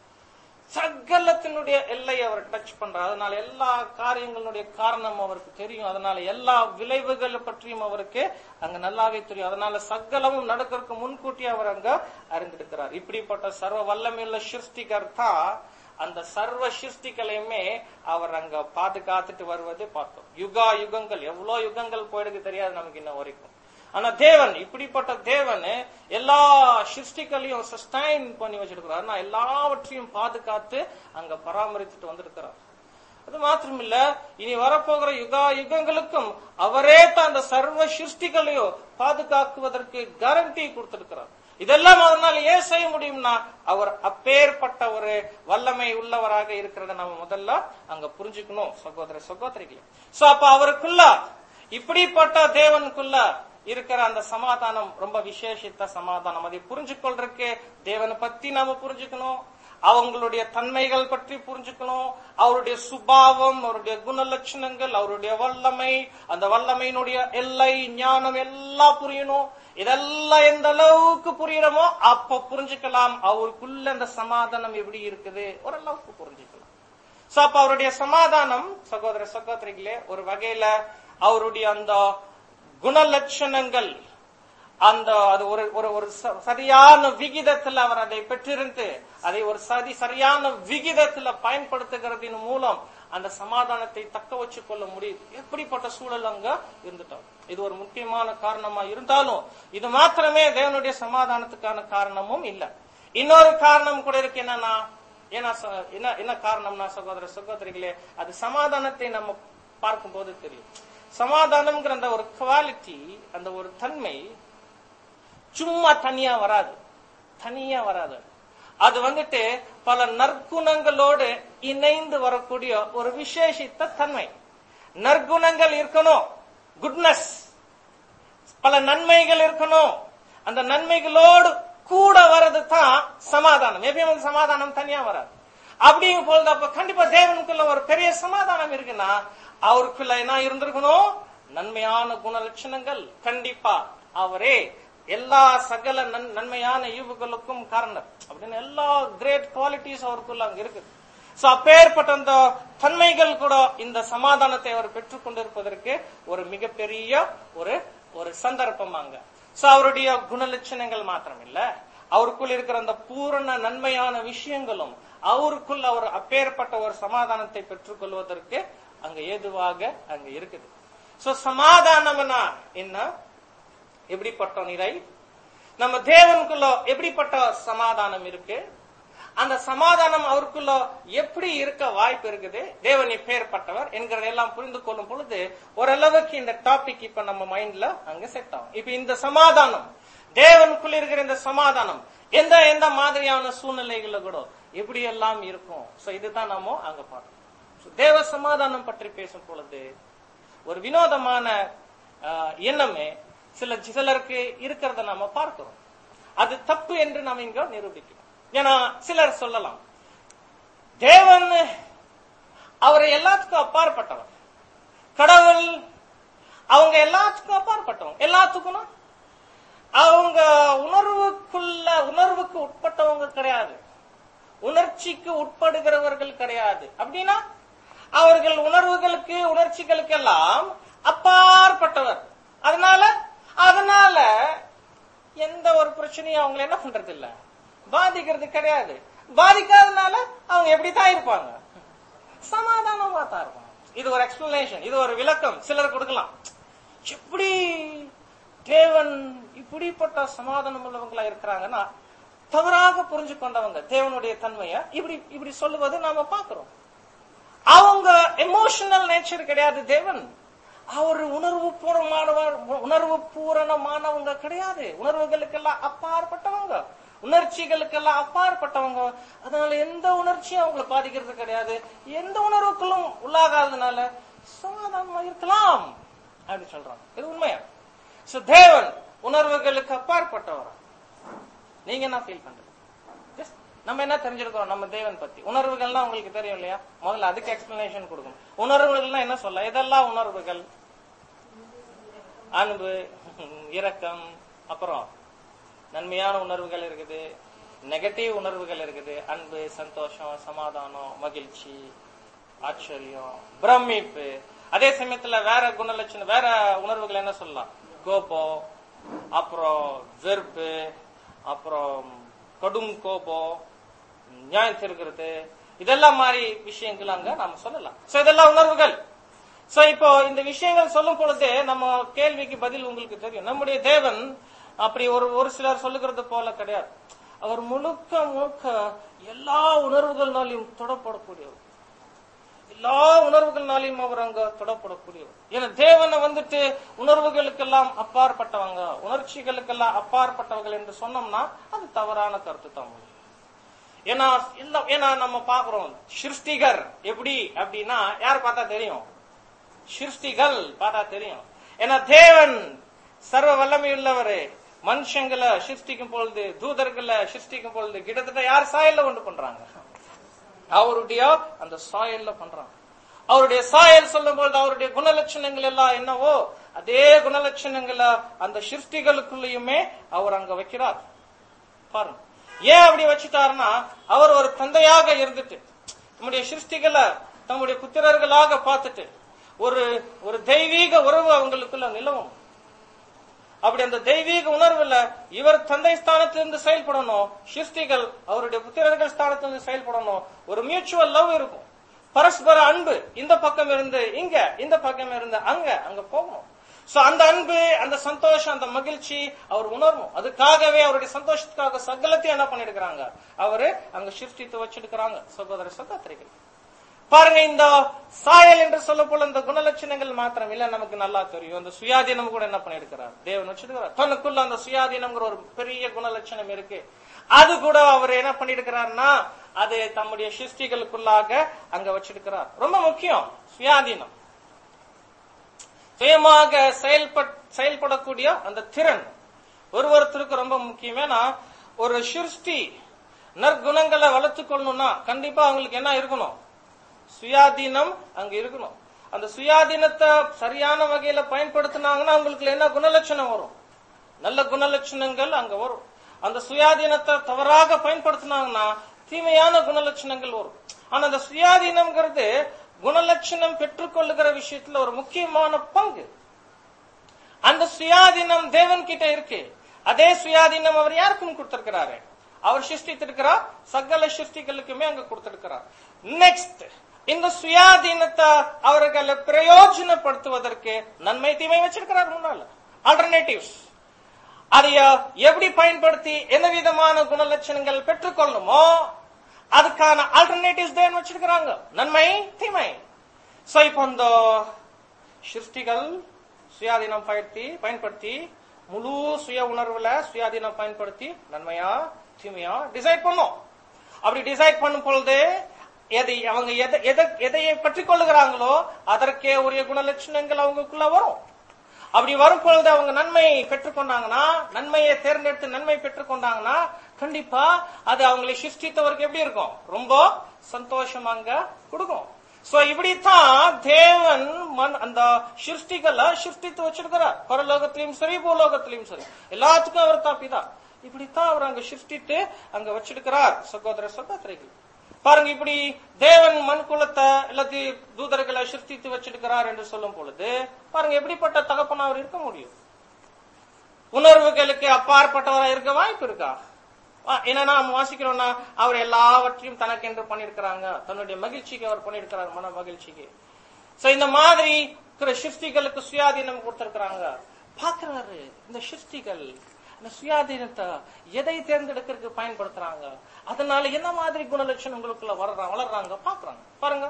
சகலத்தினுடைய எல்லையை அவர் டச் பண்றார் அதனால எல்லா காரியங்களுடைய காரணம் அவருக்கு தெரியும் அதனால எல்லா விளைவுகள் பற்றியும் அவருக்கு அங்க நல்லாவே தெரியும் அதனால சகலமும் நடக்கிறதுக்கு முன்கூட்டி அவர் அங்க அறிந்திருக்கிறார் இப்படிப்பட்ட சர்வ வல்லமையுள்ள சிருஷ்டிகர் தான் அந்த சர்வ சிருஷ்டிகளையுமே அவர் அங்க பாதுகாத்துட்டு வருவது பார்த்தோம் யுகா யுகங்கள் எவ்வளவு யுகங்கள் போயிடுக்கு தெரியாது நமக்கு இன்ன வரைக்கும் ஆனா தேவன் இப்படிப்பட்ட தேவன் எல்லா சிருஷ்டிகளையும் சஸ்டைன் பண்ணி வச்சிருக்கிறார் ஆனா எல்லாவற்றையும் பாதுகாத்து அங்க பராமரித்துட்டு வந்திருக்கிறார் அது மாத்திரமில்ல இனி வரப்போகிற யுகா யுகங்களுக்கும் அவரே தான் அந்த சர்வ சிருஷ்டிகளையும் பாதுகாக்குவதற்கு கேரண்டி கொடுத்திருக்கிறார் இதெல்லாம் அதனால ஏன் செய்ய முடியும்னா அவர் அப்பேற்பட்ட ஒரு வல்லமை உள்ளவராக இருக்கிறத நம்ம முதல்ல அங்க புரிஞ்சுக்கணும் சகோதர சகோதரிகளே சோ அப்ப அவருக்குள்ள இப்படிப்பட்ட தேவனுக்குள்ள இருக்கிற அந்த சமாதானம் ரொம்ப விசேஷித்த சமாதானம் அதை புரிஞ்சுக்கொள்றதுக்கு தேவனை பத்தி நாம புரிஞ்சுக்கணும் அவங்களுடைய தன்மைகள் பற்றி புரிஞ்சுக்கணும் அவருடைய சுபாவம் அவருடைய குணலட்சணங்கள் அவருடைய வல்லமை அந்த வல்லமையினுடைய எல்லை ஞானம் எல்லாம் புரியணும் இதெல்லாம் எந்த அளவுக்கு புரியறோமோ அப்ப புரிஞ்சுக்கலாம் அவருக்குள்ள அந்த சமாதானம் எப்படி இருக்குது ஓரளவுக்கு புரிஞ்சுக்கலாம் சோ அப்ப அவருடைய சமாதானம் சகோதர சகோதரிகளே ஒரு வகையில அவருடைய அந்த குணலட்சணங்கள் அந்த அது ஒரு ஒரு ஒரு ச- சரியான விகிதத்தில் அவர் அதை பெற்றிருந்து அதை ஒரு சரி சரியான விகிதத்துல பயன்படுத்துகிறதின் மூலம் அந்த சமாதானத்தை தக்க வச்சு கொள்ள முடியுது எப்படிப்பட்ட சூழல் அங்க இருந்துட்டோம் இது ஒரு முக்கியமான காரணமா இருந்தாலும் இது மாத்திரமே தேவனுடைய சமாதானத்துக்கான காரணமும் இல்ல இன்னொரு காரணம் கூட இருக்கு என்னன்னா ஏன்னா ச- என்ன என்ன காரணம்னா சகோதர சகோதரிகளே அது சமாதானத்தை நம்ம பார்க்கும்போது தெரியும் சமாதானம்ங்கிற அந்த ஒரு குவாலிட்டி அந்த ஒரு தன்மை சும்மா தனியா வராது தனியா வராது அது வந்துட்டு பல நற்குணங்களோடு இணைந்து வரக்கூடிய ஒரு விசேஷித்த தன்மை நற்குணங்கள் இருக்கணும் குட்னஸ் பல நன்மைகள் இருக்கணும் அந்த நன்மைகளோடு கூட வர்றது தான் சமாதானம் எப்பயும் வந்து சமாதானம் தனியா வராது அப்படிங்கும் பொழுது அப்ப கண்டிப்பா தேவனுக்குள்ள ஒரு பெரிய சமாதானம் இருக்குன்னா அவருக்குள்ள என்ன இருந்திருக்கணும் நன்மையான குணலட்சணங்கள் கண்டிப்பா அவரே எல்லா சகல நன்- நன்மையான ஈவுகளுக்கும் காரணம் அப்படின்னு எல்லா கிரேட் குவாலிட்டிஸ் அவருக்குள்ள அங்க இருக்குது சோ அப்பேற்பட்ட அந்த தன்மைகள் கூட இந்த சமாதானத்தை அவர் பெற்றுக் கொண்டிருப்பதற்கு ஒரு மிகப்பெரிய ஒரு ஒரு சந்தர்ப்பம் அங்க சோ அவருடைய குணலட்சணங்கள் மாத்திரம் இல்ல அவருக்குள் இருக்கிற அந்த பூரண நன்மையான விஷயங்களும் அவருக்குள் அவர் அப்பேற்பட்ட ஒரு சமாதானத்தை பெற்றுக் கொள்வதற்கு அங்க ஏதுவாக அங்க இருக்குது சோ சமாதானம்னா என்ன எப்படிப்பட்ட நிலை நம்ம தேவனுக்குள்ள எப்படிப்பட்ட சமாதானம் இருக்கு அந்த சமாதானம் அவருக்குள்ள எப்படி இருக்க வாய்ப்பு இருக்குது தேவன் எப்பேற்பட்டவர் என்கிறதெல்லாம் புரிந்து கொள்ளும் பொழுது ஓரளவுக்கு இந்த டாபிக் இப்ப நம்ம மைண்ட்ல அங்க செட் ஆகும் இப்ப இந்த சமாதானம் தேவனுக்குள்ள இருக்கிற இந்த சமாதானம் எந்த எந்த மாதிரியான சூழ்நிலைகள்ல கூட எப்படி எல்லாம் இருக்கும் சோ இதுதான் நாம அங்க பார்க்கணும் So, தேவ சமாதானம் பற்றி பேசும் பொழுது ஒரு வினோதமான ஆஹ், எண்ணமே சில சிலருக்கு இருக்கிறத நாம பார்க்கிறோம் அது தப்பு என்று நாம் இங்க நிரூபிக்கிறோம் ஏன்னா சிலர் சொல்லலாம் தேவன் அவர் எல்லாத்துக்கும் அப்பாற்பட்டவர் கடவுள் அவங்க எல்லாத்துக்கும் அப்பாற்பட்டவங்க எல்லாத்துக்கும் அவங்க உணர்வுக்குள்ள உணர்வுக்கு உட்பட்டவங்க கிடையாது உணர்ச்சிக்கு உட்படுகிறவர்கள் கிடையாது அப்படின்னா அவர்கள் உணர்வுகளுக்கு உணர்ச்சிகளுக்கு எல்லாம் அப்பாற்பட்டவர் அதனால அதனால எந்த ஒரு பிரச்சனையும் அவங்களை என்ன பண்றது இல்ல பாதிக்கிறது கிடையாது பாதிக்காதனால அவங்க எப்படித்தான் இருப்பாங்க சமாதானமா தான் இருப்பாங்க இது ஒரு எக்ஸ்பிளனேஷன் இது ஒரு விளக்கம் சிலர் கொடுக்கலாம் எப்படி தேவன் இப்படிப்பட்ட சமாதானம் உள்ளவங்களா இருக்கிறாங்கன்னா தவறாக புரிஞ்சு கொண்டவங்க தேவனுடைய தன்மைய இப்படி இப்படி சொல்லுவது நாம பாக்குறோம் அவங்க எமோஷனல் நேச்சர் கிடையாது தேவன் அவர் உணர்வு பூர்வமானவர் உணர்வு பூரணமானவங்க கிடையாது உணர்வுகளுக்கெல்லாம் அப்பாற்பட்டவங்க உணர்ச்சிகளுக்கெல்லாம் அப்பாற்பட்டவங்க அதனால எந்த உணர்ச்சியும் அவங்களை பாதிக்கிறது கிடையாது எந்த உணர்வுக்குள்ளும் உள்ளாகாததுனால சமாதானமா இருக்கலாம் அப்படின்னு சொல்றாங்க இது உண்மையா சோ தேவன் உணர்வுகளுக்கு அப்பாற்பட்டவர் நீங்க என்ன ஃபீல் பண்றது Just நம்ம என்ன தெரிஞ்சிருக்கோம் நம்ம தேவன் பத்தி உணர்வுகள்லாம் உங்களுக்கு தெரியும் இல்லையா முதல்ல அதுக்கு எக்ஸ்பிளனேஷன் கொடுக்கணும் உணர்வுகள்லாம் என்ன சொல்ல இதெல்லாம் உணர்வுகள் அன்பு இரக்கம் அப்புறம் நன்மையான உணர்வுகள் இருக்குது நெகட்டிவ் உணர்வுகள் இருக்குது அன்பு சந்தோஷம் சமாதானம் மகிழ்ச்சி ஆச்சரியம் பிரமிப்பு அதே சமயத்துல வேற குணலட்சணம் வேற உணர்வுகள் என்ன சொல்லலாம் கோபம் அப்புறம் வெறுப்பு அப்புறம் கடும் கோபம் நியாயம் திருக்கிறது இதெல்லாம் மாதிரி விஷயங்கள் அங்க நாம சொல்லலாம் சோ இதெல்லாம் உணர்வுகள் சோ இப்போ இந்த விஷயங்கள் சொல்லும் பொழுது நம்ம கேள்விக்கு பதில் உங்களுக்கு தெரியும் நம்முடைய தேவன் அப்படி ஒரு ஒரு சிலர் சொல்லுகிறது போல கிடையாது அவர் முழுக்க முழுக்க எல்லா உணர்வுகள்னாலையும் தொடப்படக்கூடியவர் எல்லா உணர்வுகள்னாலையும் அவர் அங்க தொடப்படக்கூடியவர் ஏன்னா தேவனை வந்துட்டு உணர்வுகளுக்கெல்லாம் அப்பாற்பட்டவங்க உணர்ச்சிகளுக்கெல்லாம் அப்பாற்பட்டவர்கள் என்று சொன்னோம்னா அது தவறான கருத்து தான் உங்களுக்கு. ஏன்னா இல்ல ஏன்னா நம்ம பாக்குறோம் சிருஷ்டிகர் எப்படி அப்படின்னா யார் பார்த்தா தெரியும் சிருஷ்டிகள் பார்த்தா தெரியும் ஏன்னா தேவன் சர்வ வல்லமையுள்ளவர் மனுஷங்களை சிருஷ்டிக்கும் பொழுது தூதர்களை சிருஷ்டிக்கும் பொழுது கிட்டத்தட்ட யார் சாயல்ல உண்டு பண்றாங்க அவருடைய அந்த சாயல்ல பண்றாங்க அவருடைய சாயல் சொல்லும் பொழுது அவருடைய குணலட்சணங்கள் எல்லாம் என்னவோ அதே குணலட்சணங்களை அந்த சிருஷ்டிகளுக்குள்ளேயுமே அவர் அங்க வைக்கிறார் பாருங்க ஏன் அப்படி வச்சுட்டாருன்னா அவர் ஒரு தந்தையாக இருந்துட்டு நம்முடைய சிருஷ்டிகளை தம்முடைய புத்திரர்களாக பார்த்துட்டு ஒரு ஒரு தெய்வீக உறவு அவங்களுக்குள்ள நிலவும் அப்படி அந்த தெய்வீக உணர்வுல இவர் தந்தை ஸ்தானத்திலிருந்து செயல்படணும் சிருஷ்டிகள் அவருடைய புத்திரர்கள் ஸ்தானத்திலிருந்து செயல்படணும் ஒரு மியூச்சுவல் லவ் இருக்கும் பரஸ்பர அன்பு இந்த பக்கம் இருந்து இங்க இந்த பக்கம் இருந்து அங்க அங்க போகணும் சோ அந்த அன்பு அந்த சந்தோஷம் அந்த மகிழ்ச்சி அவர் உணரணும் அதுக்காகவே அவருடைய சந்தோஷத்துக்காக சகலத்தையும் என்ன பண்ணிருக்கிறாங்க அவரு அங்க சிருஷ்டித்து வச்சிருக்கிறாங்க சகோதர சகோதரிகள் பாருங்க இந்த சாயல் என்று சொல்ல போல இந்த குணலட்சணங்கள் மாத்திரம் இல்ல நமக்கு நல்லா தெரியும் இந்த சுயாதீனம் கூட என்ன பண்ணிருக்கிறார் தேவன் வச்சிருக்கிறார் தனக்குள்ள அந்த சுயாதீனம்ங்கிற ஒரு பெரிய குணலட்சணம் இருக்கு அது கூட அவர் என்ன பண்ணிருக்கிறார்னா அது தம்முடைய சிருஷ்டிகளுக்குள்ளாக அங்க வச்சிருக்கிறார் ரொம்ப முக்கியம் சுயாதீனம் சுயமாக செயல்பட் செயல்படக்கூடிய அந்த திறன் ஒரு ஒருத்தருக்கு ரொம்ப முக்கியம் ஏன்னா ஒரு சிருஷ்டி நற்குணங்களை வளர்த்துக் கொள்ளணும்னா கண்டிப்பா அவங்களுக்கு என்ன இருக்கணும் சுயாதீனம் அங்க இருக்கணும் அந்த சுயாதீனத்தை சரியான வகையில பயன்படுத்தினாங்கன்னா அவங்களுக்கு என்ன குணலட்சணம் வரும் நல்ல குணலட்சணங்கள் அங்க வரும் அந்த சுயாதீனத்தை தவறாக பயன்படுத்தினாங்கன்னா தீமையான குணலட்சணங்கள் வரும் ஆனா அந்த சுயாதீனம்ங்கிறது குணலட்சணம் பெற்றுக்கொள்ளுகிற விஷயத்துல ஒரு முக்கியமான பங்கு அந்த சுயாதீனம் தேவன் கிட்ட இருக்கு அதே சுயாதீனம் அவர் யாருக்கும் கொடுத்திருக்கிறாரு அவர் சிருஷ்டித்திருக்கிறார் சகல சிருஷ்டிகளுக்குமே அங்க கொடுத்திருக்கிறார் நெக்ஸ்ட் இந்த சுயாதீனத்தை அவர்களை பிரயோஜனப்படுத்துவதற்கு நன்மை தீமை வச்சிருக்கிறார் முன்னால ஆல்டர்னேட்டிவ்ஸ் அதைய எப்படி பயன்படுத்தி எந்த விதமான குணலட்சணங்கள் பெற்றுக்கொள்ளணுமோ அதுக்கான ஆல்டர்னேட்டிவ்ஸ் தேவன் வச்சிருக்கிறாங்க நன்மை தீமை சோ இப்போ இந்த சிருஷ்டிகள் சுயாதீனம் பயன்படுத்தி பயன்படுத்தி முழு சுய உணர்வுல சுயாதீனம் பயன்படுத்தி நன்மையா தீமையா டிசைட் பண்ணும் அப்படி டிசைட் பண்ணும் பொழுது எதை அவங்க எதை எதை- எதையை பற்றி கொள்ளுகிறாங்களோ அதற்கே உரிய குணலட்சணங்கள் அவங்களுக்குள்ள வரும் அப்படி வரும் பொழுது அவங்க நன்மை பெற்றுக்கொண்டாங்கன்னா நன்மையை தேர்ந்தெடுத்து நன்மை பெற்றுக்கொண்டாங்கன்னா கண்டிப்பா அது அவங்களை சிருஷ்டித்தவருக்கு எப்படி இருக்கும் ரொம்ப சந்தோஷம் அங்க கொடுக்கும் சோ இப்படித்தான் தேவன் மன் அந்த சிருஷ்டிகளை சிருஷ்டித்து வச்சிருக்கிறார் பரலோகத்திலையும் சரி பூலோகத்திலையும் சரி எல்லாத்துக்கும் அவர் தான் பிதா இப்படித்தான் அவர் அங்க சிருஷ்டித்து அங்க வச்சிருக்கிறார் சகோதர சகோதரிகள் பாருங்க இப்படி தேவன் மண் குலத்தை எல்லாத்தையும் தூதர்களை சிருஷ்டித்து வச்சிருக்கிறார் என்று சொல்லும் பொழுது பாருங்க எப்படிப்பட்ட தகப்பனா அவர் இருக்க முடியும் உணர்வுகளுக்கு அப்பாற்பட்டவரா இருக்க வாய்ப்பு இருக்கா ஆ, என்னன்னா நம்ம வாசிக்கிறோம்னா அவர் எல்லாவற்றையும் தனக்கென்று பண்ணிருக்கிறாங்க தன்னுடைய மகிழ்ச்சிக்கு அவர் பண்ணிருக்கிறார் மன மகிழ்ச்சிக்கு சோ இந்த மாதிரி இருக்கிற சிருஷ்டிகளுக்கு சுயாதீனம் கொடுத்திருக்கிறாங்க பாக்குறாரு இந்த சிருஷ்டிகள் இந்த சுயாதீனத்தை எதை தேர்ந்தெடுக்கிறதுக்கு பயன்படுத்துறாங்க அதனால என்ன மாதிரி குணலட்சணங்களுக்குள்ள வளர்றாங்க வளர்றாங்க பாக்குறாங்க பாருங்க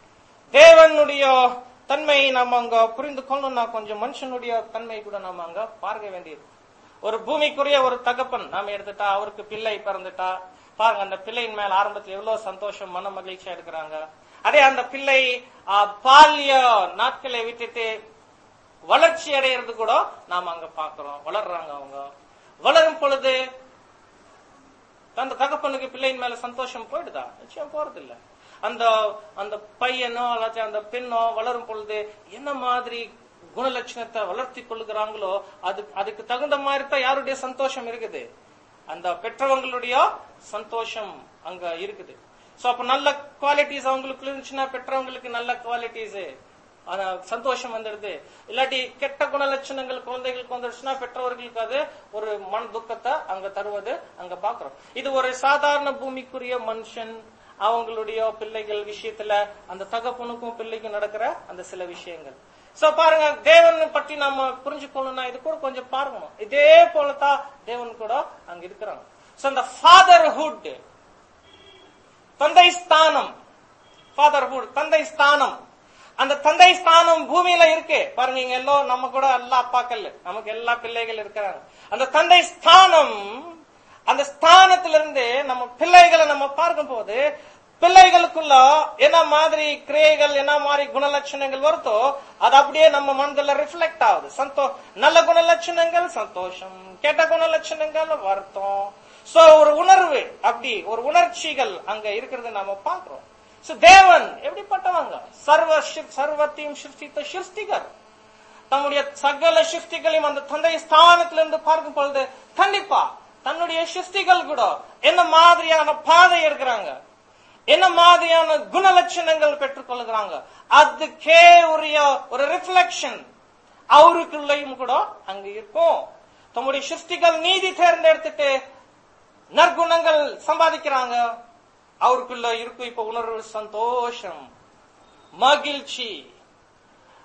தேவனுடைய தன்மையை நம்ம அங்க புரிந்து கொள்ளணும்னா கொஞ்சம் மனுஷனுடைய தன்மை கூட நாம அங்க பார்க்க வேண்டியது ஒரு பூமிக்குரிய ஒரு தகப்பன் நாம எடுத்துட்டா அவருக்கு பிள்ளை பிறந்துட்டா பாருங்க அந்த பிள்ளையின் மேல ஆரம்பத்துல எவ்வளவு சந்தோஷம் மன மகிழ்ச்சியா இருக்கிறாங்க அதே அந்த பிள்ளை ஆ, பால்ய நாட்களை விட்டுட்டு வளர்ச்சி அடையிறது கூட நாம அங்க பாக்குறோம் வளர்றாங்க அவங்க வளரும் பொழுது அந்த தகப்பனுக்கு பிள்ளையின் மேல சந்தோஷம் போயிடுதா நிச்சயம் போறது இல்ல அந்த அந்த பையனோ அல்லது அந்த பெண்ணோ வளரும் பொழுது என்ன மாதிரி குணலட்சணத்தை வளர்த்தி கொள்ளுகிறாங்களோ அது அதுக்கு தகுந்த மாதிரி தான் யாருடைய சந்தோஷம் இருக்குது அந்த பெற்றவங்களுடைய சந்தோஷம் அங்க இருக்குது சோ அப்ப நல்ல குவாலிட்டிஸ் அவங்களுக்கு இருந்துச்சுன்னா பெற்றவங்களுக்கு நல்ல குவாலிட்டிஸ் ஆனா சந்தோஷம் வந்துடுது இல்லாட்டி கெட்ட குணலட்சணங்கள் குழந்தைகளுக்கு வந்துடுச்சுன்னா பெற்றவர்களுக்கு அது ஒரு மன துக்கத்தை அங்க தருவது அங்க பாக்குறோம் இது ஒரு சாதாரண பூமிக்குரிய மனுஷன் அவங்களுடைய பிள்ளைகள் விஷயத்துல அந்த தகப்பனுக்கும் பிள்ளைக்கும் நடக்கிற அந்த சில விஷயங்கள் சோ பாருங்க தேவன் பற்றி நம்ம புரிஞ்சுக்கணும்னா இது கூட கொஞ்சம் பார்க்கணும் இதே போலதான் தேவன் கூட அங்க இருக்கிறாங்க சோ அந்த ஃபாதர்ஹுட் தந்தை ஸ்தானம் ஃபாதர்ஹுட் தந்தை ஸ்தானம் அந்த தந்தை ஸ்தானம் பூமியில இருக்கு பாருங்க இங்க எல்லாம் நம்ம கூட எல்லா அப்பாக்கள் நமக்கு எல்லா பிள்ளைகள் இருக்கிறாங்க அந்த தந்தை ஸ்தானம் அந்த ஸ்தானத்திலிருந்து நம்ம பிள்ளைகளை நம்ம பார்க்கும் போது பிள்ளைகளுக்குள்ள என்ன மாதிரி கிரியைகள் என்ன மாதிரி குணலட்சணங்கள் வருதோ அது அப்படியே நம்ம மனதில் ரிஃப்ளெக்ட் ஆகுது சந்தோ நல்ல குணலட்சணங்கள் சந்தோஷம் கெட்ட குணலட்சணங்கள் வருத்தம் சோ ஒரு உணர்வு அப்படி ஒரு உணர்ச்சிகள் அங்க இருக்கிறது நாம பாக்குறோம் சோ தேவன் எப்படிப்பட்டவங்க சர்வ சி- சர்வத்தையும் சிருஷ்டித்த சிருஷ்டிகர் தம்முடைய சகல சிருஷ்டிகளையும் அந்த தந்தை ஸ்தானத்திலிருந்து பார்க்கும் பொழுது கண்டிப்பா தன்னுடைய சிருஷ்டிகள் கூட என்ன மாதிரியான பாதை எடுக்கிறாங்க என்ன மாதிரியான குணலட்சணங்கள் பெற்றுக்கொள்கிறாங்க அதுக்கே உரிய ஒரு ரிஃப்ளெக்ஷன் அவருக்குள்ளேயும் கூட அங்க இருக்கும் தம்முடைய சிருஷ்டிகள் நீதி தேர்ந்தெடுத்துட்டு நற்குணங்கள் சம்பாதிக்கிறாங்க அவருக்குள்ள இருக்கும் இப்ப உணர்வு சந்தோஷம் மகிழ்ச்சி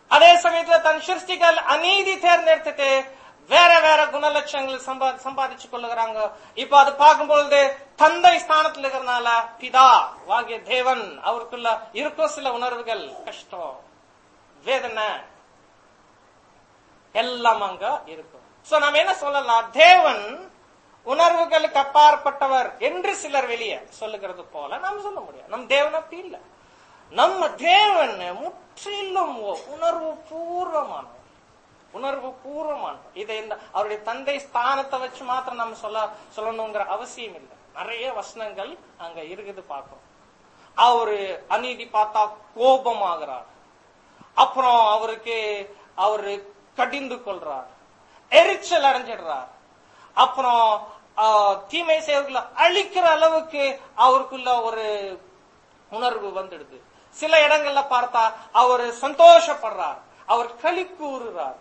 அதே சமயத்துல தன் சிருஷ்டிகள் அநீதி தேர்ந்தெடுத்துட்டு வேற வேற குணலட்சங்கள் சம்பா சம்பாதிச்சு கொள்ளுகிறாங்க இப்ப அது பார்க்கும்பொழுது தந்தை ஸ்தானத்துல இருக்கிறனால பிதா வாகிய தேவன் அவருக்குள்ள இருக்கும் சில உணர்வுகள் கஷ்டம் வேதனை எல்லாம் அங்க இருக்கும் சோ நம்ம என்ன சொல்லலாம் தேவன் உணர்வுகளுக்கு அப்பாற்பட்டவர் என்று சிலர் வெளியே சொல்லுகிறது போல நாம் சொல்ல முடியும் நம் தேவன் அப்படி இல்ல நம்ம தேவன் முற்றிலும் உணர்வு பூர்வமானவர் உணர்வு பூர்வமானவர் இதை இந்த அவருடைய தந்தை ஸ்தானத்தை வச்சு மாத்திரம் நம்ம சொல்ல சொல்லணுங்கிற அவசியம் இல்லை நிறைய வசனங்கள் அங்க இருக்குது பார்க்கிறோம் அவரு அநீதி பார்த்தா கோபமாகிறார் அப்புறம் அவருக்கு அவரு கடிந்து கொள்றார் எரிச்சல் அடைஞ்சிடுறார் அப்புறம் ஆஹ், தீமை செய்வர்களை அழிக்கிற அளவுக்கு அவருக்குள்ள ஒரு உணர்வு வந்துடுது சில இடங்கள்ல பார்த்தா அவர் சந்தோஷப்படுறார் அவர் களி கூறுறார்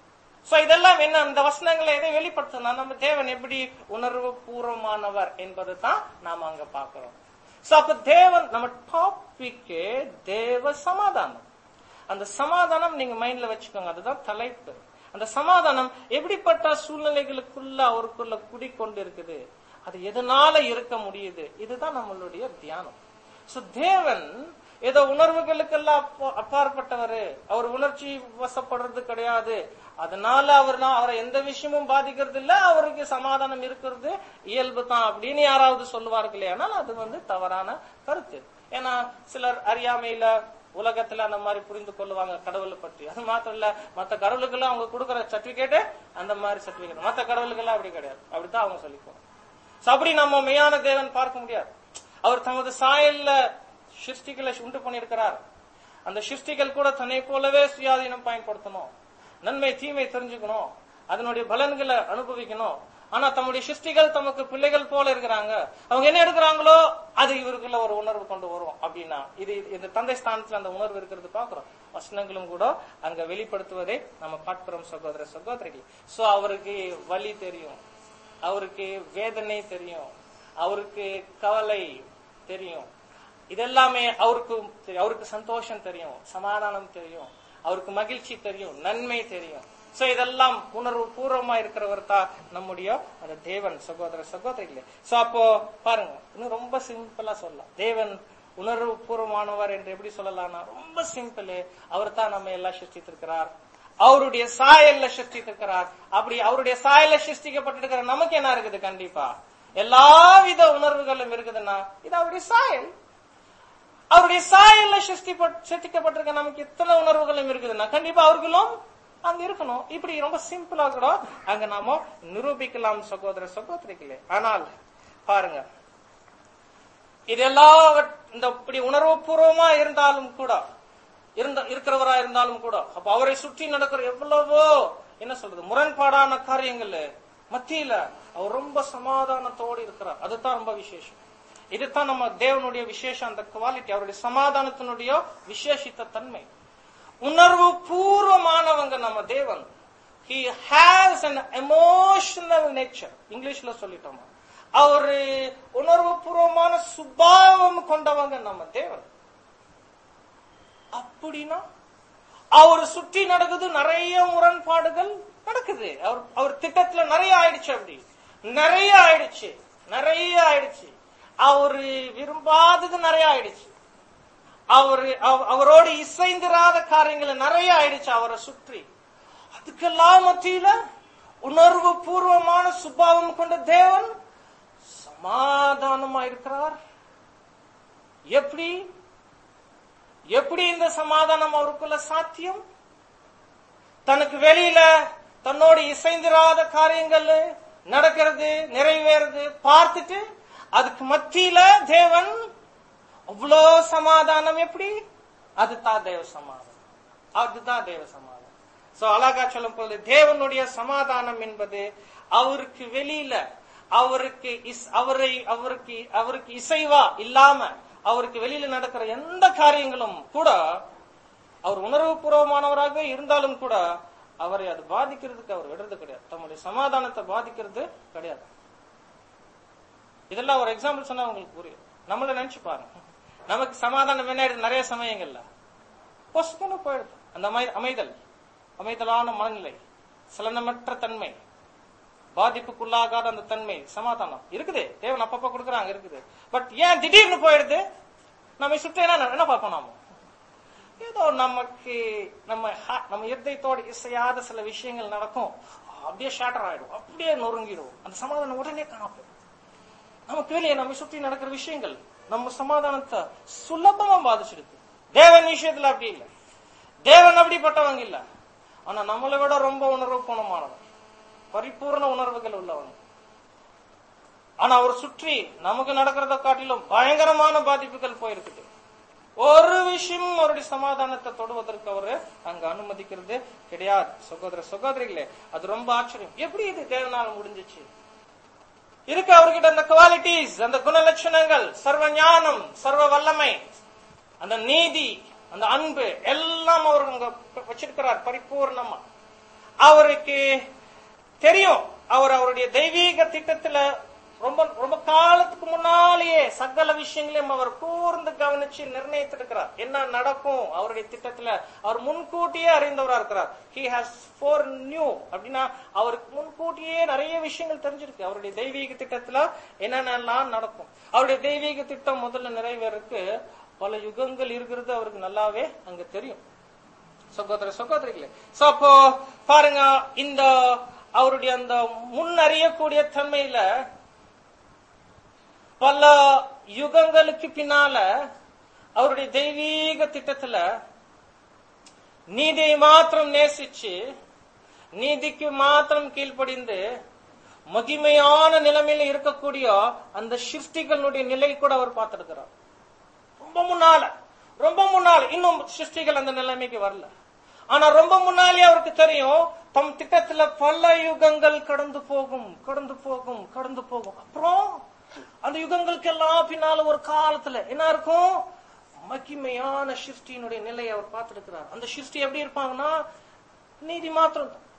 சோ இதெல்லாம் என்ன இந்த வசனங்களை எதை வெளிப்படுத்தினா நம்ம தேவன் எப்படி உணர்வு பூர்வமானவர் என்பதை தான் நாம அங்க பார்க்கிறோம் சோ அப்ப தேவன் நம்ம டாபிக் தேவ சமாதானம் அந்த சமாதானம் நீங்க மைண்ட்ல வச்சுக்கோங்க அதுதான் தலைப்பு அந்த சமாதானம் எப்படிப்பட்ட சூழ்நிலைகளுக்குள்ள அவருக்குள்ள குடிக்கொண்டு இருக்குது அது எதனால இருக்க முடியுது இதுதான் நம்மளுடைய தியானம் சோ தேவன் ஏதோ உணர்வுகளுக்கெல்லாம் அப்பா- அப்பாற்பட்டவரு அவர் உணர்ச்சி வசப்படுறது கிடையாது அதனால அவர் அவரை எந்த விஷயமும் பாதிக்கிறது இல்ல அவருக்கு சமாதானம் இருக்கிறது இயல்பு தான் அப்படின்னு யாராவது சொல்லுவார்களே ஆனால் அது வந்து தவறான கருத்து ஏன்னா சிலர் அறியாமையில உலகத்துல அந்த மாதிரி புரிந்து கொள்ளுவாங்க கடவுளை பற்றி அது மாத்திரம் இல்ல மத்த கடவுளுக்கெல்லாம் அவங்க கொடுக்குற சர்டிபிகேட் அந்த மாதிரி சர்டிபிகேட் மத்த கடவுளுக்கெல்லாம் அப்படி கிடையாது அப்படித்தான் அவங்க சொல்லிக்குவாங்க So, அப்படி நம்ம மெய்யான தேவன் பார்க்க முடியாது அவர் தமது சாயல்ல சிருஷ்டிகளை உண்டு பண்ணியிருக்கிறார் அந்த சிருஷ்டிகள் கூட தன்னை போலவே சுயாதீனம் பயன்படுத்தணும் நன்மை தீமை தெரிஞ்சுக்கணும் அதனுடைய பலன்களை அனுபவிக்கணும் ஆனா தம்முடைய சிருஷ்டிகள் தமக்கு பிள்ளைகள் போல இருக்கிறாங்க அவங்க என்ன எடுக்கிறாங்களோ அது இவருக்குள்ள ஒரு உணர்வு கொண்டு வரும் அப்படின்னா இது இது- இந்த தந்தை ஸ்தானத்துல அந்த உணர்வு இருக்கிறது பாக்குறோம் வசனங்களும் கூட அங்க வெளிப்படுத்துவதை நம்ம பார்க்கிறோம் சகோதர சகோதரிகள் சோ அவருக்கு வலி தெரியும் அவருக்கு வேதனை தெரியும் அவருக்கு கவலை தெரியும் இதெல்லாமே அவருக்கு தெரி- அவருக்கு சந்தோஷம் தெரியும் சமாதானம் தெரியும் அவருக்கு மகிழ்ச்சி தெரியும் நன்மை தெரியும் சோ இதெல்லாம் உணர்வு பூர்வமா இருக்கிறவர் தான் நம்முடைய அந்த தேவன் சகோதர சகோதரிகளே சோ அப்போ பாருங்க இன்னும் ரொம்ப சிம்பிளா சொல்லலாம் தேவன் உணர்வு பூர்வமானவர் என்று எப்படி சொல்லலாம்னா ரொம்ப சிம்பிள் அவர் தான் நம்ம எல்லாம் சிருஷ்டித்திருக்கிறார் அவருடைய சாயல்ல சிருஷ்டித்திருக்கிறார் அப்படி அவருடைய சாயல்ல சிருஷ்டிக்கப்பட்டிருக்கிற நமக்கு என்ன இருக்குது கண்டிப்பா எல்லாவித உணர்வுகளும் இருக்குதுன்னா இது அவருடைய சாயல் அவருடைய சாயல்ல சிருஷ்டி சிருஷ்டிக்கப்பட்டிருக்க நமக்கு எத்தனை உணர்வுகளும் இருக்குதுன்னா கண்டிப்பா அவர்களும் அங்க இருக்கணும் இப்படி ரொம்ப சிம்பிளா கூட அங்க நாம நிரூபிக்கலாம் சகோதர சகோதரிகளே ஆனால் பாருங்க இதெல்லாம் இந்த இப்படி உணர்வுபூர்வமா இருந்தாலும் கூட இருந்த இருக்கிறவரா இருந்தாலும் கூட அப்ப அவரை சுற்றி நடக்கிற எவ்வளவோ என்ன சொல்றது முரண்பாடான காரியங்கள் மத்தியில அவர் ரொம்ப சமாதானத்தோடு இருக்கிறார் அதுதான் ரொம்ப விசேஷம் இதுதான் நம்ம தேவனுடைய விசேஷம் அந்த குவாலிட்டி அவருடைய சமாதானத்தினுடைய விசேஷித்த தன்மை உணர்வு பூர்வமானவங்க நம்ம தேவன் he has an emotional nature இங்கிலீஷ்ல சொல்லிட்டோமா அவரு உணர்வு பூர்வமான சுபாவம் கொண்டவங்க நம்ம தேவன் அப்படின்னா அவர் சுற்றி நடக்குது நிறைய முரண்பாடுகள் நடக்குது அவர் அவர் திட்டத்துல நிறைய ஆயிடுச்சு அப்படி நிறைய ஆயிடுச்சு நிறைய ஆயிடுச்சு அவரு விரும்பாதது நிறைய ஆயிடுச்சு அவரு அவ- அவரோடு இசைந்திராத காரியங்கள் நிறைய ஆயிடுச்சு அவரை சுற்றி அதுக்கெல்லாம் மத்தியில உணர்வு பூர்வமான சுபாவம் கொண்ட தேவன் சமாதானமா இருக்கிறார் எப்படி எப்படி இந்த சமாதானம் அவருக்குள்ள சாத்தியம் தனக்கு வெளியில தன்னோடு இசைந்திராத காரியங்கள் நடக்கிறது நிறைவேறது பார்த்துட்டு அதுக்கு மத்தியில தேவன் அவ்வளோ சமாதானம் எப்படி அதுதான் தேவ சமாதானம் அதுதான் தேவ சமாதானம் சோ அழகா சொல்லும் போது தேவனுடைய சமாதானம் என்பது அவருக்கு வெளியில அவருக்கு இஸ்- அவரை அவருக்கு அவருக்கு இசைவா இல்லாம அவருக்கு வெளியில நடக்கிற எந்த காரியங்களும் கூட அவர் உணர்வுபூர்வமானவராக இருந்தாலும் கூட அவரை அது பாதிக்கிறதுக்கு அவர் விடுறது கிடையாது தம்முடைய சமாதானத்தை பாதிக்கிறது கிடையாது இதெல்லாம் ஒரு எக்ஸாம்பிள் சொன்னா உங்களுக்கு புரியும் நம்மள நினைச்சு பாருங்க நமக்கு சமாதானம் என்ன ஆயிடுது நிறைய சமயங்கள்ல பொசுக்குன்னு போயிடுது அந்த அமை- அமைதல் அமைதலான மனநிலை சலனமற்ற தன்மை பாதிப்புக்குள்ளாகாத அந்த தன்மை சமாதானம் இருக்குது தேவன் அப்பப்ப கொடுக்குறாங்க இருக்குது பட் ஏன் திடீர்னு போயிடுது நம்ம சுற்றி என்ன என்ன பார்ப்போம் நாம ஏதோ நமக்கு நம்ம ஹா- நம்ம இருதயத்தோட இசையாத சில விஷயங்கள் நடக்கும் அப்படியே ஷேட்டர் ஆயிடும் அப்படியே நொறுங்கிடும் அந்த சமாதானம் உடனே காணப்படும் நமக்கு வெளியே நம்ம சுற்றி நடக்கிற விஷயங்கள் நம்ம சமாதானத்தை சுலபமா பாதிச்சிடுது தேவன் விஷயத்துல அப்படி இல்லை தேவன் அப்படிப்பட்டவங்க இல்ல ஆனா நம்மளை விட ரொம்ப உணர்வு பூர்ணமானவன் பரிபூர்ண உணர்வுகள் உள்ளவன் ஆனா அவர் சுற்றி நமக்கு நடக்கிறத காட்டிலும் பயங்கரமான பாதிப்புகள் போயிருக்குது ஒரு விஷயம் அவருடைய சமாதானத்தை தொடுவதற்கு அவரு அங்க அனுமதிக்கிறது கிடையாது சகோதர சகோதரிகளே அது ரொம்ப ஆச்சரியம் எப்படி இது தேவனால் முடிஞ்சிச்சு இருக்கு அவர்கிட்ட அந்த குவாலிட்டிஸ் அந்த குணலட்சணங்கள் சர்வ ஞானம் சர்வ வல்லமை அந்த நீதி அந்த அன்பு எல்லாம் அவர் அங்க வச்சிருக்கிறார் பரிபூர்ணமா அவருக்கு தெரியும் அவர் அவருடைய தெய்வீக திட்டத்துல ரொம்ப ரொம்ப காலத்துக்கு முன்னாலேயே சகல விஷயங்களையும் அவர் கூர்ந்து கவனிச்சு நிர்ணயித்திருக்கிறார் என்ன நடக்கும் அவருடைய திட்டத்துல அவர் முன்கூட்டியே அறிந்தவரா இருக்கிறார் ஹி ஹாஸ் ஃபோர் நியூ அப்படின்னா அவருக்கு முன்கூட்டியே நிறைய விஷயங்கள் தெரிஞ்சிருக்கு அவருடைய தெய்வீக திட்டத்துல என்னென்னலாம் நடக்கும் அவருடைய தெய்வீக திட்டம் முதல்ல நிறைவேறக்கு பல யுகங்கள் இருக்கிறது அவருக்கு நல்லாவே அங்க தெரியும் சகோதர சகோதரிகளே சோ அப்போ பாருங்க இந்த அவருடைய அந்த முன் அறியக்கூடிய தன்மையில பல யுகங்களுக்கு பின்னால அவருடைய தெய்வீக திட்டத்துல நீதியை மாத்திரம் நேசிச்சு நீதிக்கு மாத்திரம் கீழ்ப்படிந்து மகிமையான நிலைமையில இருக்கக்கூடிய அந்த சிருஷ்டிகளுடைய நிலை கூட அவர் பார்த்திருக்கிறார் ரொம்ப முன்னால ரொம்ப முன்னால இன்னும் சிருஷ்டிகள் அந்த நிலைமைக்கு வரல ஆனா ரொம்ப முன்னாலே அவருக்கு தெரியும் தம் திட்டத்துல பல யுகங்கள் கடந்து போகும் கடந்து போகும் கடந்து போகும் அப்புறம் அந்த யுகங்களுக்கு எல்லாம் பின்னால ஒரு காலத்துல என்ன இருக்கும் மகிமையான சிருஷ்டியினுடைய நிலையை அவர் பார்த்திருக்கிறார் அந்த சிருஷ்டி எப்படி இருப்பாங்கன்னா நீதி மாத்திரம் தான்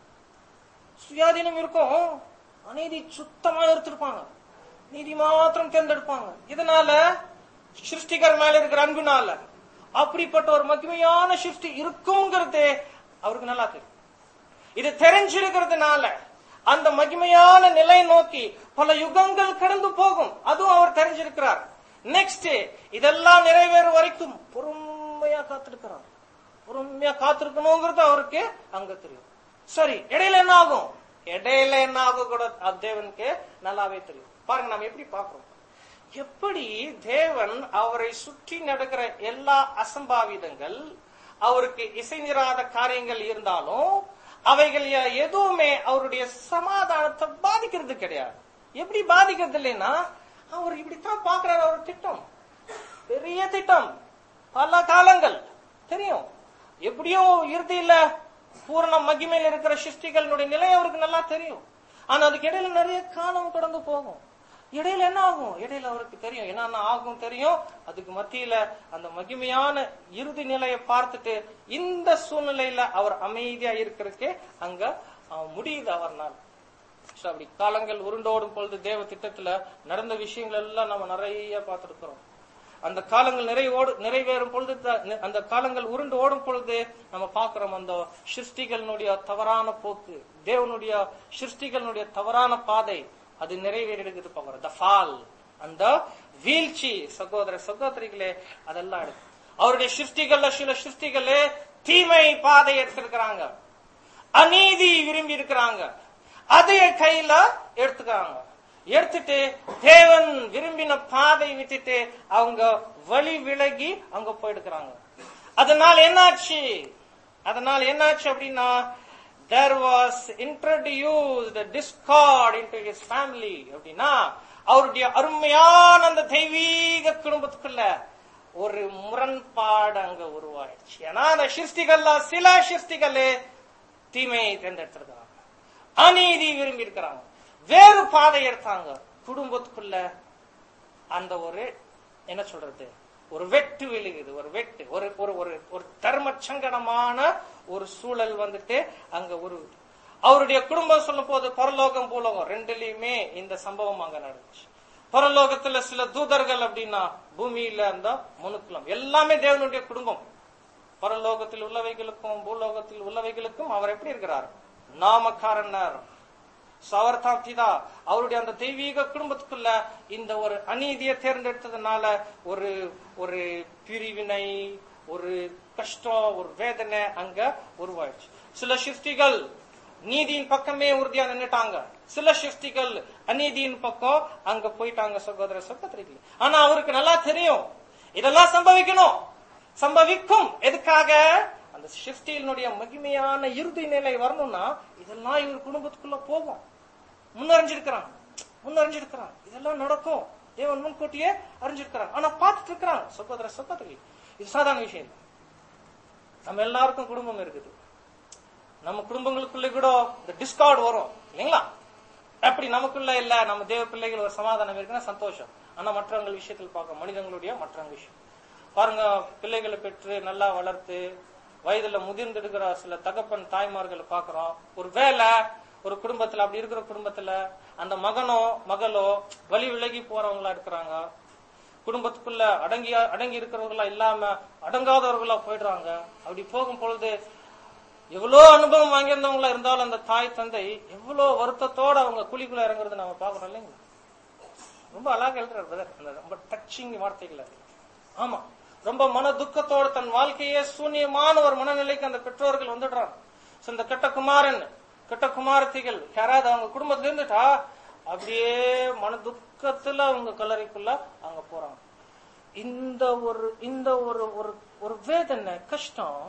சுயாதீனம் இருக்கும் அநீதி சுத்தமா எடுத்திருப்பாங்க நீதி மாத்திரம் தேர்ந்தெடுப்பாங்க இதனால சிருஷ்டிகர் மேல இருக்கிற அன்புனால அப்படிப்பட்ட ஒரு மகிமையான சிருஷ்டி இருக்குங்கிறது அவருக்கு நல்லா தெரியும் இது தெரிஞ்சிருக்கிறதுனால அந்த மகிமையான நிலை நோக்கி பல யுகங்கள் கடந்து போகும் அதுவும் அவர் தெரிஞ்சிருக்கிறார் நெக்ஸ்ட் இதெல்லாம் நிறைவேறும் வரைக்கும் பொறுமையா காத்திருக்கிறார் பொறுமையா காத்திருக்கணுங்கிறது அவருக்கு அங்க தெரியும் சரி இடையில என்ன ஆகும் இடையில என்ன ஆகும் கூட அது தேவனுக்கு நல்லாவே தெரியும் பாருங்க நம்ம எப்படி பாக்குறோம் எப்படி தேவன் அவரை சுற்றி நடக்கிற எல்லா அசம்பாவிதங்கள் அவருக்கு இசைநிறாத காரியங்கள் இருந்தாலும் அவைகள் எ- எதுவுமே அவருடைய சமாதானத்தை பாதிக்கிறது கிடையாது எப்படி பாதிக்கிறது இல்லைன்னா அவர் இப்படித்தான் பாக்குறாரு அவர் திட்டம் பெரிய திட்டம் பல காலங்கள் தெரியும் எப்படியும் இறுதியில பூரண மகிமையில் இருக்கிற சிருஷ்டிகளுடைய நிலை அவருக்கு நல்லா தெரியும் ஆனா அதுக்கு இடையில நிறைய காலம் கடந்து போகும் இடையில என்ன ஆகும் இடையில அவருக்கு தெரியும் என்னென்ன ஆகும் தெரியும் அதுக்கு மத்தியில அந்த மகிமையான இறுதி நிலையை பார்த்துட்டு இந்த சூழ்நிலையில அவர் அமைதியா இருக்கிறதுக்கு அங்க அஹ், முடியுது அவர்னால் So, அப்படி காலங்கள் உருண்டோடும் பொழுது தேவ திட்டத்துல நடந்த விஷயங்கள் எல்லாம் நம்ம நிறைய பார்த்திருக்கிறோம் அந்த காலங்கள் நிறைவோடு நிறைவேறும் பொழுது த- அந்த காலங்கள் உருண்டு ஓடும் பொழுது நம்ம பார்க்கிறோம் அந்த சிருஷ்டிகளினுடைய தவறான போக்கு தேவனுடைய சிருஷ்டிகளினுடைய தவறான பாதை அது நிறைவேறிடுகிறது பார்க்கிறோம் த ஃபால் அந்த வீழ்ச்சி சகோதர சகோதரிகளே அதெல்லாம் இருக்கு அவருடைய சிருஷ்டிகள்ல சில சிருஷ்டிகளே தீமை பாதை எடுத்திருக்கிறாங்க அநீதி விரும்பி இருக்கிறாங்க அதைய கையில எடுத்துக்கிறாங்க எடுத்துட்டு தேவன் விரும்பின பாதை விட்டுட்டு அவங்க வழி விலகி அங்க போயிடுக்கிறாங்க அதனால என்னாச்சு அதனால என்னாச்சு அப்படின்னா there was introduced discord into his family அப்படின்னா அவருடைய அருமையான அந்த தெய்வீக குடும்பத்துக்குள்ள ஒரு முரண்பாடு அங்க உருவாயிடுச்சு ஏன்னா அந்த சிருஷ்டிகள்ல சில சிருஷ்டிகள் தீமையை தேர்ந்தெடுத்திருக்கிறாங்க அநீதி விரும்பி இருக்கிறாங்க வேறு பாதை எடுத்தாங்க குடும்பத்துக்குள்ள அந்த ஒரு என்ன சொல்றது ஒரு வெட்டு விழுகுது ஒரு வெட்டு ஒரு ஒரு ஒரு ஒரு தர்ம சங்கடமான ஒரு சூழல் வந்துட்டு அங்க ஒரு அவருடைய குடும்பம் சொல்லும் போது பரலோகம் பூலோகம் ரெண்டுலயுமே இந்த சம்பவம் அங்க நடந்துச்சு பரலோகத்துல சில தூதர்கள் அப்படின்னா பூமியில அந்த மனுக்குலம் எல்லாமே தேவனுடைய குடும்பம் பரலோகத்தில் உள்ளவைகளுக்கும் பூலோகத்தில் உள்ளவைகளுக்கும் அவர் எப்படி இருக்கிறார் நாமக்காரனர் So, அவர் தான் பிதா அவருடைய அந்த தெய்வீக குடும்பத்துக்குள்ள இந்த ஒரு அநீதியை தேர்ந்தெடுத்ததுனால ஒரு ஒரு பிரிவினை ஒரு கஷ்டம் ஒரு வேதனை அங்க உருவாயிடுச்சு சில சிருஷ்டிகள் நீதியின் பக்கமே உறுதியா நின்னுட்டாங்க சில சிருஷ்டிகள் அநீதியின் பக்கம் அங்க போயிட்டாங்க சகோதர சகோதரிகள் ஆனா அவருக்கு நல்லா தெரியும் இதெல்லாம் சம்பவிக்கணும் சம்பவிக்கும் எதுக்காக அந்த சிருஷ்டியினுடைய மகிமையான இறுதி நிலை வரணும்னா இதெல்லாம் இவர் குடும்பத்துக்குள்ள போகும் முன்னறிஞ்சிருக்கிறான் முன்னறிஞ்சிருக்கிறான் இதெல்லாம் நடக்கும் தேவன் முன்கூட்டியே அறிஞ்சிருக்கிறான் ஆனா பார்த்துட்டு இருக்கிறான் சகோதர சகோதரி இது சாதாரண விஷயம் இல்லை நம்ம எல்லாருக்கும் குடும்பம் இருக்குது நம்ம குடும்பங்களுக்குள்ள கூட இந்த டிஸ்கார்ட் வரும் இல்லைங்களா அப்படி நமக்குள்ள இல்ல நம்ம தேவ பிள்ளைகள் ஒரு சமாதானம் இருக்குன்னா சந்தோஷம் ஆனா மற்றவங்க விஷயத்தில் பார்க்க மனிதங்களுடைய மற்றவங்க விஷயம் பாருங்க பிள்ளைகளை பெற்று நல்லா வளர்த்து வயதுல முதிர்ந்தெடுக்கிற சில தகப்பன் தாய்மார்களை பாக்குறோம் ஒரு வேலை ஒரு குடும்பத்துல அப்படி இருக்கிற குடும்பத்துல அந்த மகனோ மகளோ வழி விலகி போறவங்களா இருக்கிறாங்க குடும்பத்துக்குள்ள அடங்கி அடங்கி இருக்கிறவங்களா இல்லாம அடங்காதவர்களா போயிடுறாங்க அப்படி போகும் பொழுது எவ்வளவு அனுபவம் வாங்கியிருந்தவங்களா இருந்தாலும் அந்த தாய் தந்தை எவ்வளவு வருத்தத்தோட அவங்க குழிக்குள்ள இறங்குறது நம்ம பாக்குறோம் இல்லைங்களா ரொம்ப அழகா எழுதுறாரு brother. அந்த ரொம்ப டச்சிங் வார்த்தைகள் அது. ஆமா ரொம்ப மன துக்கத்தோட தன் வாழ்க்கையே சூன்யமான ஒரு மனநிலைக்கு அந்த பெற்றோர்கள் வந்துடுறாங்க So, இந்த கெட்ட குமாரன் கெட்ட குமாரத்திகள் யாராவது அவங்க குடும்பத்துல இருந்துட்டா அப்படியே மன துக்கத்துல அவங்க கல்லறைக்குள்ள அவங்க போறாங்க இந்த ஒரு இந்த ஒரு ஒரு ஒரு வேதனை கஷ்டம்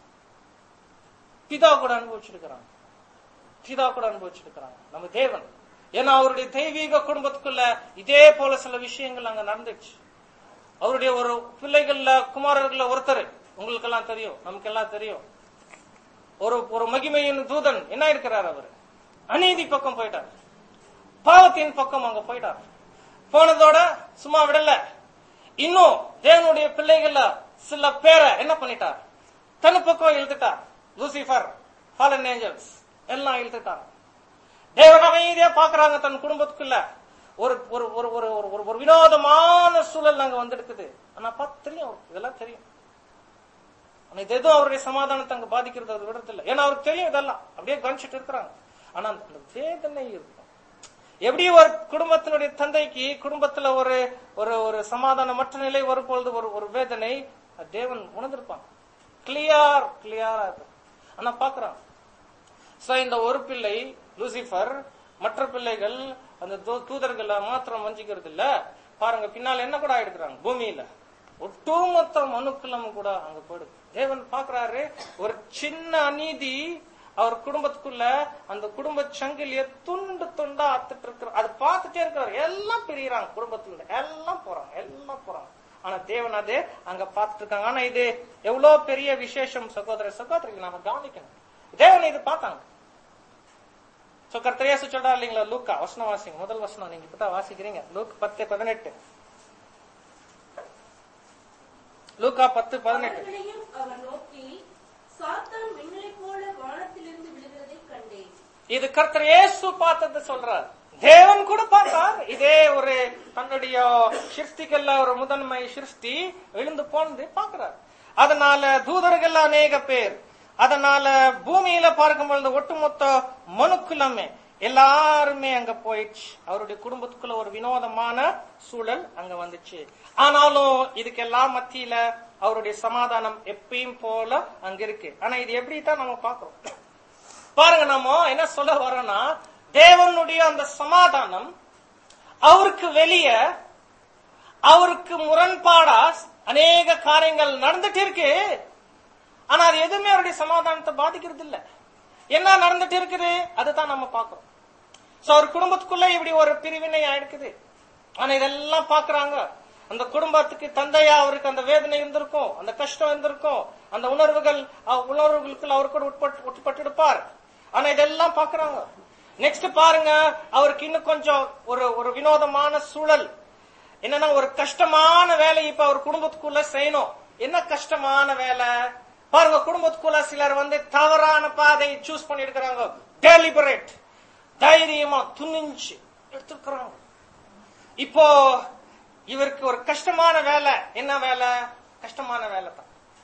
பிதா கூட அனுபவிச்சிருக்கிறாங்க பிதா கூட அனுபவிச்சிருக்கிறாங்க நம்ம தேவன் ஏன்னா அவருடைய தெய்வீக குடும்பத்துக்குள்ள இதே போல சில விஷயங்கள் அங்க நடந்துச்சு அவருடைய ஒரு பிள்ளைகள்ல குமாரர்கள்ல ஒருத்தர் உங்களுக்கு எல்லாம் தெரியும் நமக்கு எல்லாம் தெரியும் ஒரு ஒரு மகிமையின் தூதன் என்ன இருக்கிறார் அவர் அநீதி பக்கம் போயிட்டார் பாவத்தின் பக்கம் அங்க போயிட்டார் போனதோட சும்மா விடல இன்னும் தேவனுடைய பிள்ளைகள்ல சில பேரை என்ன பண்ணிட்டார் தனு பக்கம் இழுத்துட்டார் லூசிபர் ஃபாலன் ஏஞ்சல்ஸ் எல்லாம் இழுத்துட்டார் தேவன் அமைதியா பாக்குறாங்க தன் குடும்பத்துக்குள்ள ஒரு ஒரு ஒரு ஒரு ஒரு- ஒரு ஒரு வினோதமான சூழல் அங்க வந்திருக்குது ஆனா பார்த்து தெரியும் அவருக்கு. இதெல்லாம் தெரியும் ஆனா இது எதுவும் அவருடைய சமாதானத்தை அங்க பாதிக்கிறது அவர் விடுறது இல்ல ஏன்னா அவருக்கு தெரியும் இதெல்லாம் அப்படியே கவனிச்சிட்டு இருக்கிறாங்க ஆனா அந்த அந்த வேதனை இருக்கும் எப்படி ஒரு குடும்பத்தினுடைய தந்தைக்கு குடும்பத்துல ஒரு ஒரு ஒரு சமாதானமற்ற நிலை வரும்பொழுது ஒரு ஒரு வேதனை அது தேவன் உணர்ந்திருப்பான் கிளியர் கிளியரா இருக்கு ஆனா பாக்குறான் சோ இந்த ஒரு பிள்ளை லூசிபர் மற்ற பிள்ளைகள் அந்த தூ- தூதர்களை மாத்திரம் வஞ்சிக்கிறது இல்ல பாருங்க பின்னால என்ன கூட ஆயிடுக்கிறாங்க பூமியில ஒட்டுமொத்த மனுக்குலம் கூட அங்க போயிடுது தேவன் பாக்குறாரு ஒரு சின்ன அநீதி அவர் குடும்பத்துக்குள்ள அந்த குடும்ப சங்கிலிய துண்டு துண்டா அத்துட்டு இருக்கிற அது பார்த்துட்டே இருக்கிறார் எல்லாம் பிரியறாங்க குடும்பத்துல இருந்து. எல்லாம் போறாங்க எல்லாம் போறாங்க ஆனா தேவன் அது அங்க பார்த்துட்டு இருக்காங்க ஆனா இது எவ்வளவு பெரிய விசேஷம் சகோதர சகோதரிகள் நாம கவனிக்கணும் தேவன் இது பார்த்தாங்க சோ கர்த்தரேசு சொல்றா இல்லைங்களா லூக்கா வசனம் வாசிங்க முதல் வசனம் நீங்க இப்பதான் வாசிக்கிறீங்க லூக் பத்து பதினெட்டு லூக்கா பத்து பதினெட்டு அவர்களையும் அவர் நோக்கி சாத்தான் மின்னலைப் போல வானத்திலிருந்து விழுகிறதைக் கண்டேன் இது கர்த்தர் இயேசு பார்த்தது சொல்றார் தேவன் கூட பார்த்தார் இதே ஒரு தன்னுடைய சிருஷ்டிகள்ல ஒரு முதன்மை சிருஷ்டி விழுந்து போனது பார்க்கிறார் அதனால தூதர்கள் அநேக பேர் அதனால பூமியில பார்க்கும் பொழுது ஒட்டுமொத்த மனுக்குலமே எல்லாருமே அங்க போயிடுச்சு அவருடைய குடும்பத்துக்குள்ள ஒரு வினோதமான சூழல் அங்க வந்துச்சு ஆனாலும் இதுக்கெல்லாம் மத்தியில அவருடைய சமாதானம் எப்பயும் போல அங்க இருக்கு ஆனா இது எப்படி தான் நம்ம பாக்குறோம் பாருங்க நம்ம என்ன சொல்ல வரோம்னா தேவனுடைய அந்த சமாதானம் அவருக்கு வெளியே அவருக்கு முரண்பாடா அநேக காரியங்கள் நடந்துட்டு இருக்கு ஆனா அது எதுவுமே அவருடைய சமாதானத்தை பாதிக்கிறது இல்ல என்ன நடந்துட்டு இருக்குது அதுதான் நம்ம பார்க்கிறோம் சோ அவர் குடும்பத்துக்குள்ள இப்படி ஒரு பிரிவினை ஆயிடுக்குது ஆனா இதெல்லாம் பாக்குறாங்க அந்த குடும்பத்துக்கு தந்தையா அவருக்கு அந்த வேதனை இருந்திருக்கும் அந்த கஷ்டம் இருந்திருக்கும் அந்த உணர்வுகள் அஹ், உணர்வுகளுக்குள்ள அவர் கூட உட்பட்டு உட்பட்டு இருப்பார் ஆனா இதெல்லாம் பாக்குறாங்க நெக்ஸ்ட் பாருங்க அவருக்கு இன்னும் கொஞ்சம் ஒரு ஒரு வினோதமான சூழல் என்னன்னா ஒரு கஷ்டமான வேலை இப்ப அவர் குடும்பத்துக்குள்ள செய்யணும் என்ன கஷ்டமான வேலை பாருங்க குடும்பத்துக்குள்ள சிலர் வந்து தவறான பாதையை சூஸ் பண்ணி எடுக்கிறாங்க டெலிபரேட் தைரியமா துணிஞ்சு எடுத்துக்கிறாங்க இப்போ இவருக்கு ஒரு கஷ்டமான வேலை என்ன வேலை கஷ்டமான வேலை தான்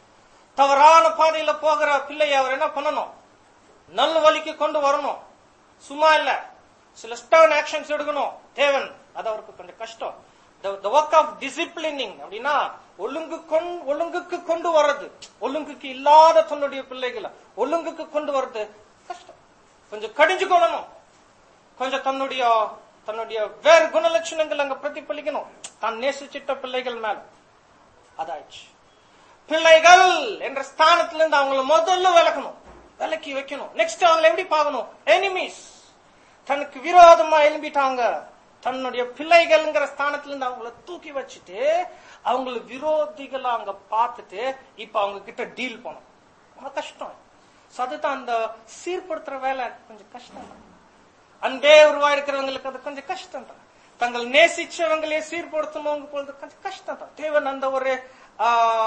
தவறான பாதையில போகிற பிள்ளையை அவர் என்ன பண்ணணும் நல்ல வழிக்கு கொண்டு வரணும் சும்மா இல்ல சில ஸ்டர்ன் ஆக்ஷன்ஸ் எடுக்கணும் தேவன் அது அவருக்கு கொஞ்சம் கஷ்டம் த ஒர்க் ஆஃப் டிசிப்ளினிங் அப்படின்னா ஒழுங்கு கொண் ஒழுங்குக்கு கொண்டு வர்றது ஒழுங்குக்கு இல்லாத தன்னுடைய பிள்ளைகளை ஒழுங்குக்கு கொண்டு வர்றது கஷ்டம் கொஞ்சம் கடிஞ்சு கொள்ளணும் கொஞ்சம் தன்னுடைய தன்னுடைய வேறு குணலட்சணங்கள் அங்க பிரதிபலிக்கணும் தான் நேசிச்சிட்ட பிள்ளைகள் மேல அதாயிடுச்சு பிள்ளைகள் என்ற ஸ்தானத்திலிருந்து அவங்கள முதல்ல விலக்கணும் விலக்கி வைக்கணும் நெக்ஸ்ட் அவங்களை எப்படி பார்க்கணும் எனிமீஸ் தனக்கு விரோதமா எழும்பிட்டாங்க தன்னுடைய பிள்ளைகள்ங்கிற ஸ்தானத்திலிருந்து அவங்கள தூக்கி வச்சுட்டு அவங்கள விரோதிகளா அங்க பார்த்துட்டு இப்ப அவங்க கிட்ட டீல் பண்ணும் ரொம்ப கஷ்டம் So அதுதான் அந்த சீர்படுத்துற வேலை கொஞ்சம் கஷ்டம் தான் அன்பே உருவாயிருக்கிறவங்களுக்கு அது கொஞ்சம் கஷ்டம் தான் தங்கள் நேசிச்சவங்களே சீர்படுத்தணும் பொழுது கொஞ்சம் கஷ்டம் தான் தேவன் அந்த ஒரு ஆ,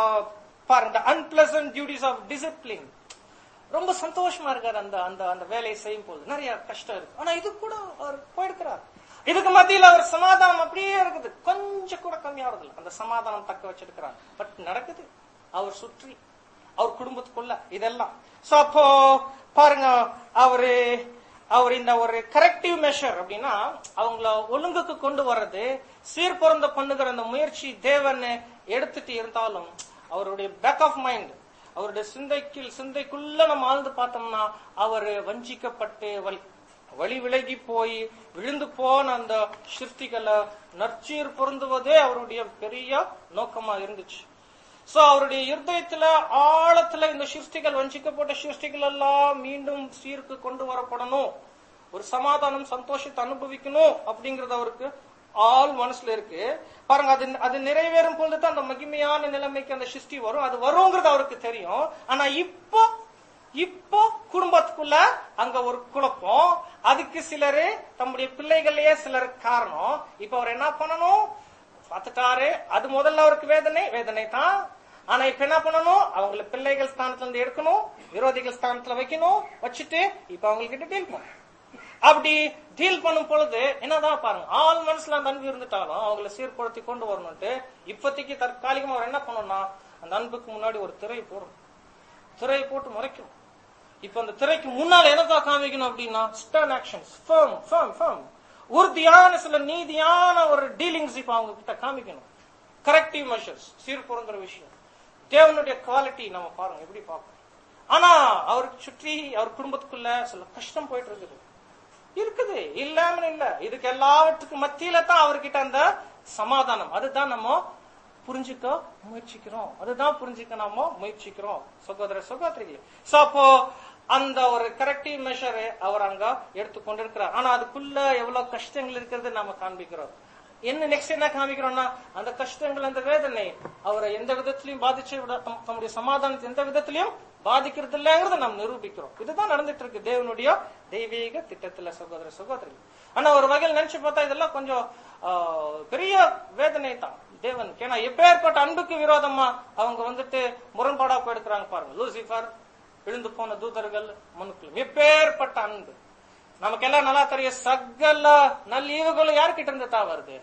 பாருங்க அன்பிளசன்ட் டியூட்டிஸ் ஆஃப் டிசிப்ளின் ரொம்ப சந்தோஷமா இருக்காரு அந்த அந்த அந்த வேலையை செய்யும் போது நிறைய கஷ்டம் இருக்கு ஆனா இது கூட அவர் போயிருக்கிறார் இதுக்கு மத்தியில அவர் சமாதானம் அப்படியே இருக்குது கொஞ்சம் கூட கம்மியாவது இல்லை அந்த சமாதானம் தக்க வச்சிருக்கிறார் பட் நடக்குது அவர் சுற்றி அவர் குடும்பத்துக்குள்ள இதெல்லாம் சோ அப்போ பாருங்க அவரு அவர் இந்த ஒரு கரெக்டிவ் மெஷர் அப்படின்னா அவங்கள ஒழுங்குக்கு கொண்டு வர்றது சீர்பொருந்த பண்ணுகிற அந்த முயற்சி தேவன் எடுத்துட்டு இருந்தாலும் அவருடைய பேக் ஆஃப் மைண்ட் அவருடைய சிந்தைக்கு சிந்தைக்குள்ள நம்ம ஆழ்ந்து பார்த்தோம்னா அவர் வஞ்சிக்கப்பட்டு வழி வழி விலகி போய் விழுந்து போன அந்த சிருஷ்டிகளை நற்சீர் பொருந்துவதே அவருடைய பெரிய நோக்கமா இருந்துச்சு சோ அவருடைய இருதயத்துல ஆழத்துல இந்த சிருஷ்டிகள் வஞ்சிக்கப்பட்ட சிருஷ்டிகள் எல்லாம் மீண்டும் சீருக்கு கொண்டு வரப்படணும் ஒரு சமாதானம் சந்தோஷத்தை அனுபவிக்கணும் அப்படிங்கறது அவருக்கு ஆள் மனசுல இருக்கு பாருங்க அது அது நிறைவேறும் பொழுது தான் அந்த மகிமையான நிலைமைக்கு அந்த சிருஷ்டி வரும் அது வருங்கிறது அவருக்கு தெரியும் ஆனா இப்போ இப்போ குடும்பத்துக்குள்ள அங்க ஒரு குழப்பம் அதுக்கு சிலரு தம்முடைய பிள்ளைகளையே சிலர் காரணம் இப்ப அவர் என்ன பண்ணணும் பார்த்துட்டாரு அது முதல்ல அவருக்கு வேதனை வேதனை தான் ஆனா இப்ப என்ன பண்ணணும் அவங்கள பிள்ளைகள் ஸ்தானத்துல இருந்து எடுக்கணும் விரோதிகள் ஸ்தானத்துல வைக்கணும் வச்சுட்டு இப்ப அவங்க கிட்ட டீல் பண்ணணும் அப்படி டீல் பண்ணும் பொழுது என்னதான் பாருங்க ஆள் மனசுல அந்த அன்பு இருந்துட்டாலும் அவங்கள சீர்படுத்தி கொண்டு வரணும்ட்டு இப்போதைக்கு தற்காலிகமா அவர் என்ன பண்ணணும்னா அந்த அன்புக்கு முன்னாடி ஒரு திரை போடணும் திரை போட்டு மறைக்கணும் இப்ப அந்த திரைக்கு முன்னால என்னதான் காமிக்கணும் அப்படின்னா stern actions firm firm firm உறுதியான சில நீதியான ஒரு டீலிங்ஸ் இப்ப அவங்க கிட்ட காமிக்கணும் கரெக்டிவ் மெஷர்ஸ் சீர்பொருங்கிற விஷயம் தேவனுடைய குவாலிட்டி நம்ம பாருங்க எப்படி பார்க்கணும் ஆனா அவருக்கு சுற்றி அவர் குடும்பத்துக்குள்ள சில கஷ்டம் போயிட்டு இருக்குது இருக்குது இல்லாம இல்ல இதுக்கு எல்லாவற்றுக்கும் மத்தியில தான் அவர்கிட்ட அந்த சமாதானம் அதுதான் நம்ம புரிஞ்சுக்க முயற்சிக்கிறோம் அதுதான் புரிஞ்சுக்க நாம முயற்சிக்கிறோம் சகோதர சகோதரிகளே சோ அப்போ அந்த ஒரு கரெக்டிவ் மெஷர் அவர் அங்க எடுத்துக்கொண்டிருக்கிறார் ஆனா அதுக்குள்ள எவ்வளவு கஷ்டங்கள் இருக்கிறது நாம காண்பிக்கிறோம் என்ன நெக்ஸ்ட் என்ன காமிக்கிறோம்னா அந்த கஷ்டங்கள் அந்த வேதனை அவரை எந்த விதத்திலையும் பாதிச்சு விட தம்- தம்முடைய சமாதானத்தை எந்த விதத்திலையும் பாதிக்கிறது இல்லைங்கிறத நாம் நிரூபிக்கிறோம் இதுதான் நடந்துட்டு இருக்கு தேவனுடைய தெய்வீக திட்டத்துல சகோதர சகோதரி ஆனா ஒரு வகையில் நினைச்சு பார்த்தா இதெல்லாம் கொஞ்சம் ஆ, பெரிய வேதனை தான் தேவன் ஏன்னா எப்பேற்பட்ட அன்புக்கு விரோதமா அவங்க வந்துட்டு முரண்பாடா போயிருக்கிறாங்க பாருங்க லூசிஃபர் விழுந்து போன தூதர்கள் மனுக்களும் எப்பேற்பட்ட அன்பு நமக்கெல்லாம் நல்லா தெரியும் சகல நல்லீவுகளும் யார்கிட்ட இருந்து தான் வருது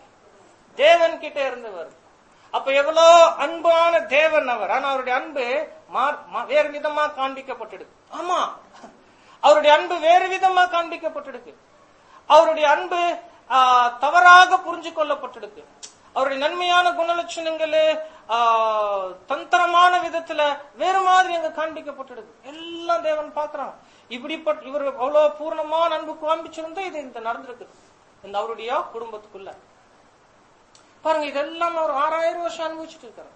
தேவன் கிட்ட இருந்து வருது அப்ப எவ்வளோ அன்பான தேவன் அவர் ஆனா அவருடைய அன்பு மா- மா- வேறு விதமா காண்பிக்கப்பட்டிருக்கு ஆமா அவருடைய அன்பு வேறு விதமா காண்பிக்கப்பட்டிருக்கு அவருடைய அன்பு ஆ, தவறாக புரிஞ்சு கொள்ளப்பட்டிருக்கு அவருடைய நன்மையான குணலட்சணங்கள் ஆ, தந்திரமான விதத்துல வேறு மாதிரி அங்க காண்பிக்கப்பட்டிருக்கு எல்லாம் தேவன் பார்க்கறான் இப்படிப்பட்ட இவர் அவ்வளவு பூர்ணமான அன்பு காண்பிச்சிருந்தா இது இந்த நடந்திருக்குது இந்த அவருடைய குடும்பத்துக்குள்ள பாருங்க இதெல்லாம் அவர் ஆறாயிரம் வருஷம் அனுபவிச்சுட்டு இருக்காரு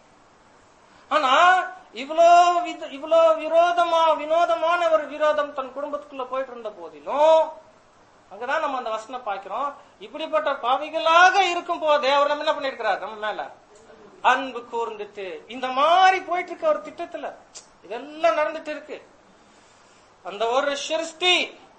ஆனா இவ்வளோ வித- இவ்வளோ விரோதமா வினோதமான ஒரு விரோதம் தன் குடும்பத்துக்குள்ள போயிட்டு இருந்த போதிலும் அங்கதான் நம்ம அந்த வசனம் பாக்கிறோம் இப்படிப்பட்ட பாவிகளாக இருக்கும் போதே அவர் நம்ம என்ன பண்ணிருக்கிறார் நம்ம மேல அன்பு கூர்ந்துட்டு இந்த மாதிரி போயிட்டு இருக்க ஒரு திட்டத்துல இதெல்லாம் நடந்துட்டு இருக்கு அந்த ஒரு சிருஷ்டி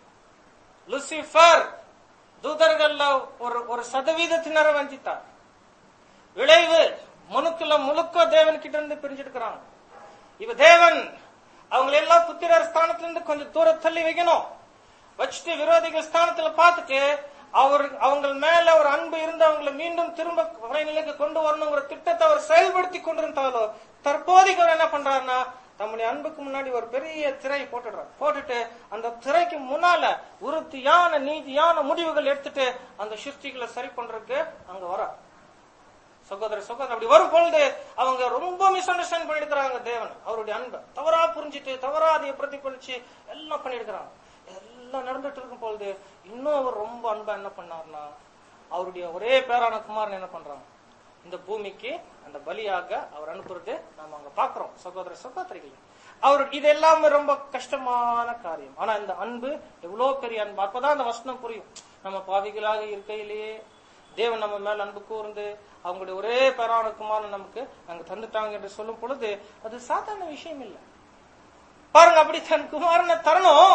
லூசிஃபர் தூதர்கள்ல ஒரு ஒரு சதவீதத்தினரை வஞ்சித்தார் விளைவு மனுக்குள்ள முழுக்க தேவன் கிட்ட இருந்து பிரிஞ்சிருக்கிறாங்க இவ தேவன் அவங்க எல்லாம் புத்திரர் ஸ்தானத்துல இருந்து கொஞ்சம் தூரம் தள்ளி வைக்கணும் வச்சுட்டு விரோதிகள் ஸ்தானத்துல பார்த்துட்டு அவர் அவங்க மேல ஒரு அன்பு இருந்து அவங்களை மீண்டும் திரும்ப நிலைக்கு கொண்டு வரணுங்கிற திட்டத்தை அவர் செயல்படுத்தி கொண்டிருந்தாலும் தற்போதைக்கு அவர் என்ன பண்றாருன்னா தம்முடைய அன்புக்கு முன்னாடி ஒரு பெரிய திரை போட்டுடுறார் போட்டுட்டு அந்த திரைக்கு முன்னால உறுதியான நீதியான முடிவுகள் எடுத்துட்டு அந்த சிருஷ்டிகளை சரி பண்றதுக்கு அங்க வர சகோதர சகோதரர் அப்படி வரும் பொழுது அவங்க ரொம்ப மிஸ் அண்டர்ஸ்டாண்ட் பண்ணிருக்கிறாங்க தேவன் அவருடைய அன்பை தவறா புரிஞ்சிட்டு தவறா அதை பிரதிபலிச்சு எல்லாம் பண்ணிருக்கிறாங்க எல்லாம் நடந்துட்டு இருக்கும் பொழுது இன்னும் அவர் ரொம்ப அன்பா என்ன பண்ணாருன்னா அவருடைய ஒரே பேரான குமாரன் என்ன பண்றாங்க இந்த பூமிக்கு அந்த பலியாக அவர் அனுப்புறது நாம அங்க பாக்குறோம் சகோதர சகோதரிகள் அவர் இது எல்லாமே ரொம்ப கஷ்டமான காரியம் ஆனா இந்த அன்பு எவ்வளவு பெரிய அன்பு அப்பதான் அந்த வசனம் புரியும் நம்ம பாவிகளாக இருக்கையிலேயே தேவன் நம்ம மேல அன்பு கூர்ந்து அவங்களுடைய ஒரே பேரான குமாரன் நமக்கு அங்க தந்துட்டாங்க என்று சொல்லும் பொழுது அது சாதாரண விஷயம் இல்லை பாருங்க அப்படி தன் குமாரனை தரணும்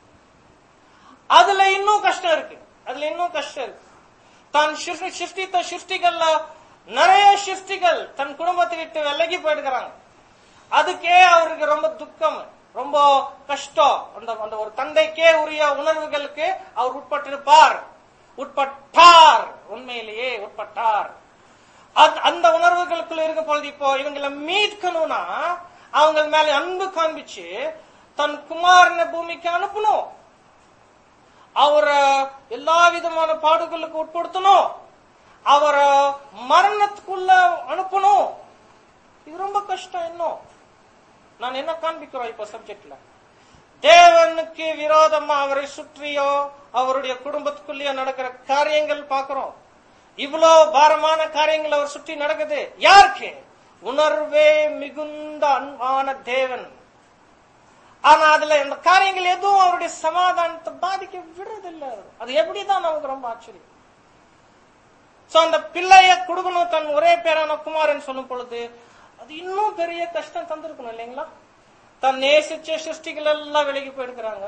அதுல இன்னும் கஷ்டம் இருக்கு அதுல இன்னும் கஷ்டம் இருக்கு தான் சிருஷ்டி- சிருஷ்டித்த சிருஷ்டிகள்ல நிறைய சிருஷ்டிகள் தன் குடும்பத்தை விட்டு விலகி போயிடுக்கிறாங்க அதுக்கே அவருக்கு ரொம்ப துக்கம் ரொம்ப கஷ்டம் அந்த அந்த ஒரு தந்தைக்கே உரிய உணர்வுகளுக்கு அவர் உட்பட்டிருப்பார் உட்பட்டார் உண்மையிலேயே உட்பட்டார் அந்த- அந்த உணர்வுகளுக்குள்ள இருக்கும் பொழுது இப்போ இவங்களை மீட்கணும்னா அவங்க மேல அன்பு காண்பிச்சு தன் குமாரனை பூமிக்கு அனுப்பணும் அவரை எல்லா விதமான பாடுகளுக்கு உட்படுத்தணும் அவரை மரணத்துக்குள்ள அனுப்பணும் இது ரொம்ப கஷ்டம் இன்னும் நான் என்ன காண்பிக்கிறோம் இப்ப சப்ஜெக்ட்ல தேவனுக்கு விரோதமா அவரை சுற்றியோ அவருடைய குடும்பத்துக்குள்ளேயோ நடக்கிற காரியங்கள் பார்க்கிறோம் இவ்வளோ பாரமான காரியங்கள் அவர் சுற்றி நடக்குது யாருக்கு உணர்வே மிகுந்த அன்பான தேவன் ஆனா அதுல இந்த காரியங்கள் எதுவும் அவருடைய சமாதானத்தை பாதிக்க விடுறதில்லை அது எப்படிதான் நமக்கு ரொம்ப ஆச்சரியம் சோ அந்த பிள்ளைய கொடுக்கணும் தன் ஒரே பேரான குமாரன் சொல்லும் பொழுது அது இன்னும் பெரிய கஷ்டம் தந்திருக்கணும் இல்லைங்களா தன் நேசிச்ச சிருஷ்டிகள் எல்லாம் விலகி போயிருக்கிறாங்க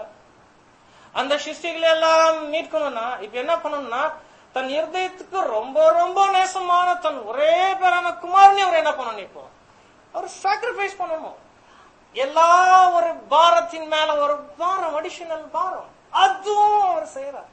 அந்த சிருஷ்டிகளை எல்லாம் மீட்கணும்னா இப்ப என்ன பண்ணணும்னா தன் இருதயத்துக்கு ரொம்ப ரொம்ப நேசமான தன் ஒரே பேரான குமாரனே அவர் என்ன பண்ணணும் இப்போ அவர் சாக்ரிஃபைஸ் பண்ணணும் எல்லா ஒரு பாரத்தின் மேல ஒரு பாரம் அடிஷனல் பாரம் அதுவும் அவர் செய்யறார்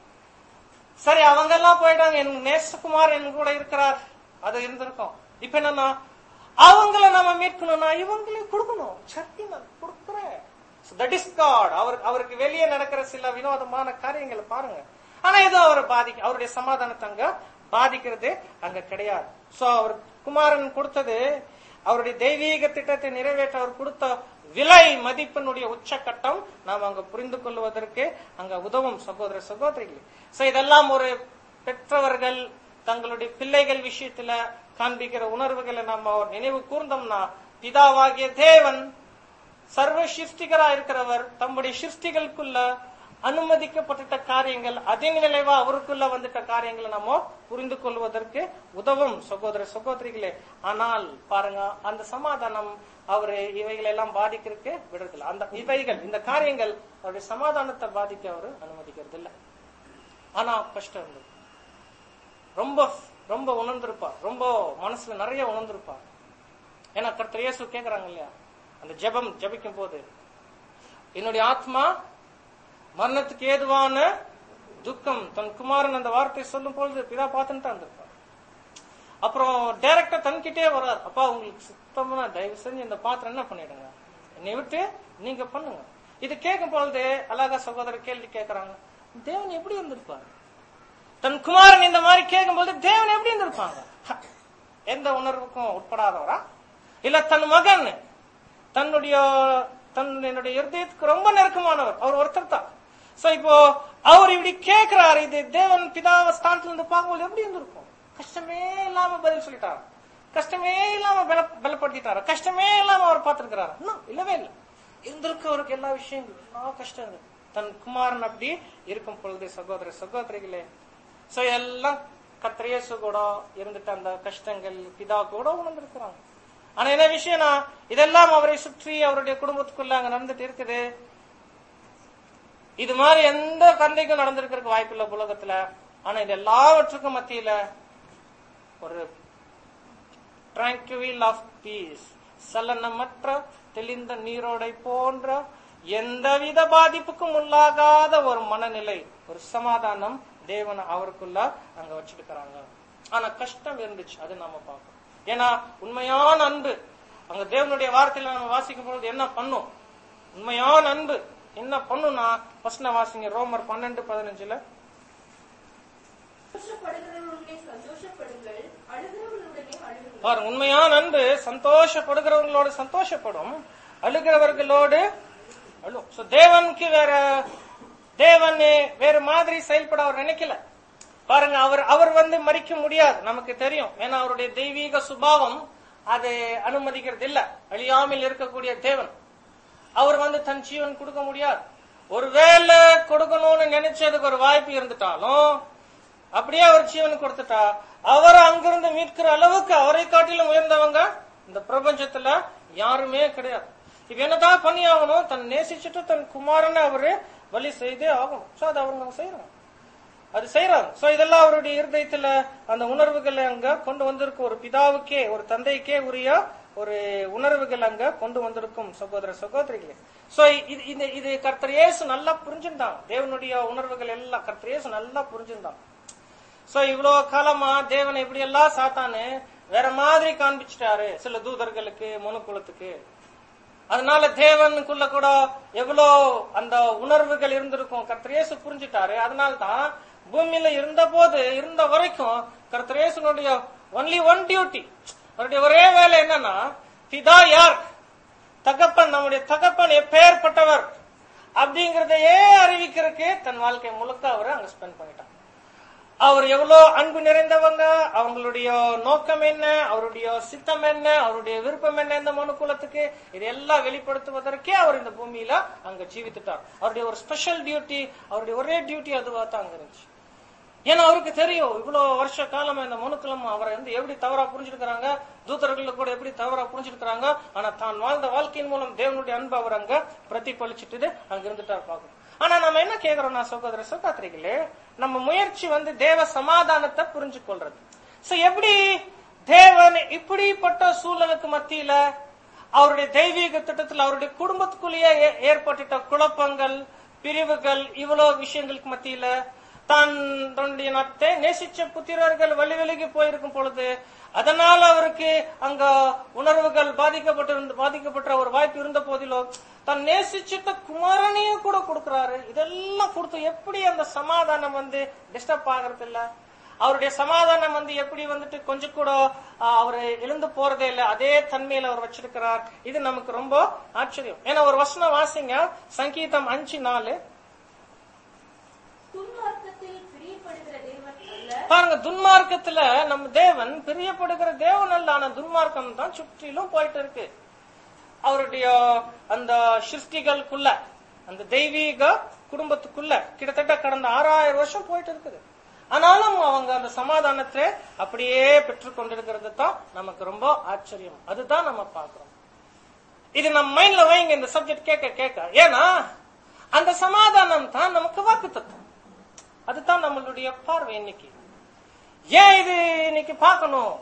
சரி அவங்க எல்லாம் போயிட்டாங்க என் நேசகுமார் என் கூட இருக்கிறார் அது இருந்திருக்கும் இப்ப என்னன்னா அவங்கள நம்ம மீட்கணும்னா இவங்களையும் கொடுக்கணும் சக்தி நான் கொடுக்குறேன் தட் இஸ் காட் அவர் அவருக்கு வெளியே நடக்கிற சில வினோதமான காரியங்களை பாருங்க ஆனா இது அவர் பாதிக்க அவருடைய சமாதானத்தை அங்க பாதிக்கிறது அங்க கிடையாது சோ அவர் குமாரன் கொடுத்தது அவருடைய தெய்வீக திட்டத்தை நிறைவேற்ற அவர் கொடுத்த விலை மதிப்பினுடைய உச்சக்கட்டம் நாம் அங்க புரிந்து கொள்வதற்கு அங்க உதவும் சகோதர சகோதரிகள் சோ இதெல்லாம் ஒரு பெற்றவர்கள் தங்களுடைய பிள்ளைகள் விஷயத்துல காண்பிக்கிற உணர்வுகளை நம்ம நினைவு கூர்ந்தோம்னா பிதாவாகிய தேவன் சர்வ சிருஷ்டிகரா இருக்கிறவர் தம்முடைய சிருஷ்டிகளுக்குள்ள அனுமதிக்கப்பட்ட காரியங்கள் அதன் விளைவா அவருக்குள்ள வந்துட்ட காரியங்களை நம்ம புரிந்து கொள்வதற்கு உதவும் சகோதர சகோதரிகளே ஆனால் பாருங்க அந்த சமாதானம் அவரு இவைகளை எல்லாம் பாதிக்கிறதுக்கு விடுறதில்லை அந்த இவைகள் இந்த காரியங்கள் அவருடைய சமாதானத்தை பாதிக்க அவரு அனுமதிக்கிறது இல்லை ஆனா கஷ்டம் இருந்தது ரொம்ப ரொம்ப உணர்ந்திருப்பார் ரொம்ப மனசுல நிறைய உணர்ந்திருப்பார் ஏன்னா கர்த்தர் இயேசு கேக்குறாங்க இல்லையா அந்த ஜெபம் ஜெபிக்கும் போது என்னுடைய ஆத்மா மரணத்துக்கு ஏதுவான துக்கம் தன் குமாரன் அந்த வார்த்தை சொல்லும் பொழுது பிதா பார்த்துட்டு தான் இருந்திருப்பார் அப்புறம் டைரக்டா தன்கிட்டே வர்றார் அப்பா உங்களுக்கு சுத்தமா தயவு செஞ்சு இந்த பாத்திரம் என்ன பண்ணிடுங்க என்னை விட்டு நீங்க பண்ணுங்க இது கேட்கும் பொழுது அழகா சகோதரர் கேள்வி கேட்கறாங்க தேவன் எப்படி இருந்திருப்பாரு தன் குமாரன் இந்த மாதிரி கேட்கும்போது தேவன் எப்படி இருந்திருப்பாங்க ஹ, எந்த உணர்வுக்கும் உட்படாதவரா இல்ல தன் மகன் தன்னுடைய தன்னுடைய இருதயத்துக்கு ரொம்ப நெருக்கமானவர் அவர் ஒருத்தர் தான் சோ இப்போ அவர் இப்படி கேட்கிறாரு இது தேவன் பிதாவ ஸ்தானத்துல இருந்து பார்க்கும்போது எப்படி இருந்திருக்கும் கஷ்டமே இல்லாம பதில் சொல்லிட்டாரு கஷ்டமே இல்லாம பல பலப்படுத்திட்டாரு கஷ்டமே இல்லாம அவர் பார்த்திருக்கிறாரு இன்னும் இல்லவே இல்லை இருந்திருக்கு அவருக்கு எல்லா விஷயங்களும் எல்லா கஷ்டம் இருக்கு. தன் குமாரன் அப்படி இருக்கும் பொழுது சகோதர சகோதரிகளே சோ எல்லாம் கத்திரேசு கூட இருந்துட்டு அந்த கஷ்டங்கள் பிதா கூட உணர்ந்திருக்கிறாங்க ஆனா என்ன விஷயம்னா இதெல்லாம் அவரை சுற்றி அவருடைய குடும்பத்துக்குள்ள அங்க நடந்துட்டு இருக்குது இது மாதிரி எந்த தந்தைக்கும் நடந்திருக்கிறதுக்கு வாய்ப்பு இல்ல உலகத்துல ஆனா இது எல்லாவற்றுக்கும் மத்தியில ஒரு டிராங்குவில் ஆஃப் பீஸ் சலனமற்ற தெளிந்த நீரோடை போன்ற எந்தவித பாதிப்புக்கும் உள்ளாகாத ஒரு மனநிலை ஒரு சமாதானம் தேவன் அவருக்குள்ள அங்க வச்சிருக்கிறாங்க ஆனா கஷ்டம் இருந்துச்சு அது நாம பார்க்கணும் ஏன்னா உண்மையான அன்பு அங்க தேவனுடைய வார்த்தையில நம்ம வாசிக்கும் பொழுது என்ன பண்ணும் உண்மையான அன்பு என்ன பண்ணும்னா ஃபர்ஸ்ட் வாசிங்க ரோமர் பன்னெண்டு பதினஞ்சுல சந்தோஷப்படுகிறவர்களுடனே சந்தோஷப்படுங்கள் அழுகிறவர்களுடனே அழுகுங்கள் பாருங்க உண்மையான அன்பு சந்தோஷப்படுகிறவங்களோடு சந்தோஷப்படும் அழுகிறவர்களோடு அழும் So, தேவனுக்கு வேற தேவன் வேற மாதிரி செயல்பட அவர் நினைக்கல பாருங்க அவர் அவர் வந்து மறிக்க முடியாது நமக்கு தெரியும் ஏன்னா அவருடைய தெய்வீக சுபாவம் அது அனுமதிக்கிறது இல்ல அழியாமல் இருக்கக்கூடிய தேவன் அவர் வந்து தன் ஜீவன் கொடுக்க முடியாது ஒருவேளை கொடுக்கணும்னு நினைச்சதுக்கு ஒரு வாய்ப்பு இருந்துட்டாலும் அப்படியே அவர் ஜீவன் கொடுத்துட்டா அவரை அங்கிருந்து மீட்கிற அளவுக்கு அவரை காட்டிலும் உயர்ந்தவங்க இந்த பிரபஞ்சத்துல யாருமே கிடையாது இப்ப என்னதான் பண்ணி ஆகணும் தன் நேசிச்சுட்டு தன் குமாரனை அவரு வழி செய்தே ஆகணும் சோ அது அவங்க செய்யறாங்க அது செய்யறாங்க சோ இதெல்லாம் அவருடைய இருதயத்துல அந்த உணர்வுகளை அங்க கொண்டு வந்திருக்கும் ஒரு பிதாவுக்கே ஒரு தந்தைக்கே உரிய ஒரு உணர்வுகள் அங்க கொண்டு வந்திருக்கும் சகோதர சகோதரிகளே சோ இது இது இது கர்த்தர் இயேசு நல்லா புரிஞ்சிருந்தாங்க தேவனுடைய உணர்வுகள் எல்லாம் கர்த்தர் இயேசு நல்லா புரிஞ்சிருந்தாங்க சோ இவ்வளவு காலமா தேவன் எப்படி எல்லாம் சாத்தானு வேற மாதிரி காண்பிச்சிட்டாரு சில தூதர்களுக்கு மனுக்குலத்துக்கு அதனால தேவனுக்குள்ள கூட எவ்வளோ அந்த உணர்வுகள் இருந்திருக்கும் கர்த்தரேசு புரிஞ்சுட்டாரு அதனால தான் பூமியில இருந்த போது இருந்த வரைக்கும் கர்த்தரேசனுடைய ஒன்லி ஒன் டியூட்டி அவருடைய ஒரே வேலை என்னன்னா பிதா யார் தகப்பன் நம்முடைய தகப்பன் எப்பேற்பட்டவர் அப்படிங்கறதையே அறிவிக்கிறதுக்கு தன் வாழ்க்கை முழுக்க அவர் அங்க ஸ்பெண்ட் பண்ணிட்டார் அவர் எவ்வளவு அன்பு நிறைந்தவங்க அவங்களுடைய நோக்கம் என்ன அவருடைய சித்தம் என்ன அவருடைய விருப்பம் என்ன இந்த மனுக்குலத்துக்கு இதெல்லாம் வெளிப்படுத்துவதற்கே அவர் இந்த பூமியில அங்க ஜீவித்துட்டார் அவருடைய ஒரு ஸ்பெஷல் டியூட்டி அவருடைய ஒரே டியூட்டி அதுவா தான் அங்க இருந்துச்சு ஏன்னா அவருக்கு தெரியும் இவ்வளவு வருஷ காலமா இந்த மனுக்குலம் அவரை வந்து எப்படி தவறா புரிஞ்சிருக்கிறாங்க தூதர்கள் கூட எப்படி தவறா புரிஞ்சிருக்கிறாங்க ஆனா தான் வாழ்ந்த வாழ்க்கையின் மூலம் தேவனுடைய அன்பு அவர் அங்க பிரதிபலிச்சுட்டு அங்க இருந்துட்டார் பார்க்கணும் ஆனா நம்ம என்ன கேக்குறோம்னா சகோதர சகோதரிகளே நம்ம முயற்சி வந்து தேவ சமாதானத்தை புரிஞ்சு கொள்றது சோ எப்படி தேவன் இப்படிப்பட்ட சூழலுக்கு மத்தியில அவருடைய தெய்வீக திட்டத்தில் அவருடைய குடும்பத்துக்குள்ளேயே ஏ- ஏற்பட்டுட்ட குழப்பங்கள் பிரிவுகள் இவ்வளவு விஷயங்களுக்கு மத்தியில தான் தன்னுடைய நத்தை நேசிச்ச புத்திரர்கள் வழி விலகி போயிருக்கும் பொழுது அதனால அவருக்கு அங்க உணர்வுகள் பாதிக்கப்பட்டு பாதிக்கப்பட்ட ஒரு வாய்ப்பு இருந்த போதிலும் தான் நேசிச்சிட்ட குமாரனையும் கூட கொடுக்கிறாரு இதெல்லாம் கொடுத்து எப்படி அந்த சமாதானம் வந்து டிஸ்டர்ப் ஆகிறது இல்ல அவருடைய சமாதானம் வந்து எப்படி வந்துட்டு கொஞ்சம் கூட அவர் எழுந்து போறதே இல்ல அதே தன்மையில அவர் வச்சிருக்கிறார் இது நமக்கு ரொம்ப ஆச்சரியம் ஏன்னா ஒரு வசனம் வாசிங்க சங்கீதம் அஞ்சு நாலு துன்மார்க்கத்தில் பிரியப்படுகிற தேவன் அல்ல பாருங்க துன்மார்க்கத்துல நம்ம தேவன் பிரியப்படுகிற தேவன் அல்ல ஆனா துன்மார்க்கம் தான் சுற்றிலும் போயிட்டு இருக்கு அவருடைய அந்த சிருஷ்டிகளுக்குள்ள அந்த தெய்வீக குடும்பத்துக்குள்ள கிட்டத்தட்ட கடந்த ஆறாயிரம் வருஷம் போயிட்டு இருக்குது ஆனாலும் அவங்க அந்த சமாதானத்தை அப்படியே பெற்றுக் கொண்டிருக்கிறது தான் நமக்கு ரொம்ப ஆச்சரியம் அதுதான் நம்ம பார்க்கிறோம் இது நம்ம மைண்ட்ல வைங்க இந்த சப்ஜெக்ட் கேட்க கேட்க ஏன்னா அந்த சமாதானம் தான் நமக்கு வாக்கு தத்துவம் அதுதான் நம்மளுடைய பார்வை இன்னைக்கு ஏன் இது இன்னைக்கு பார்க்கணும்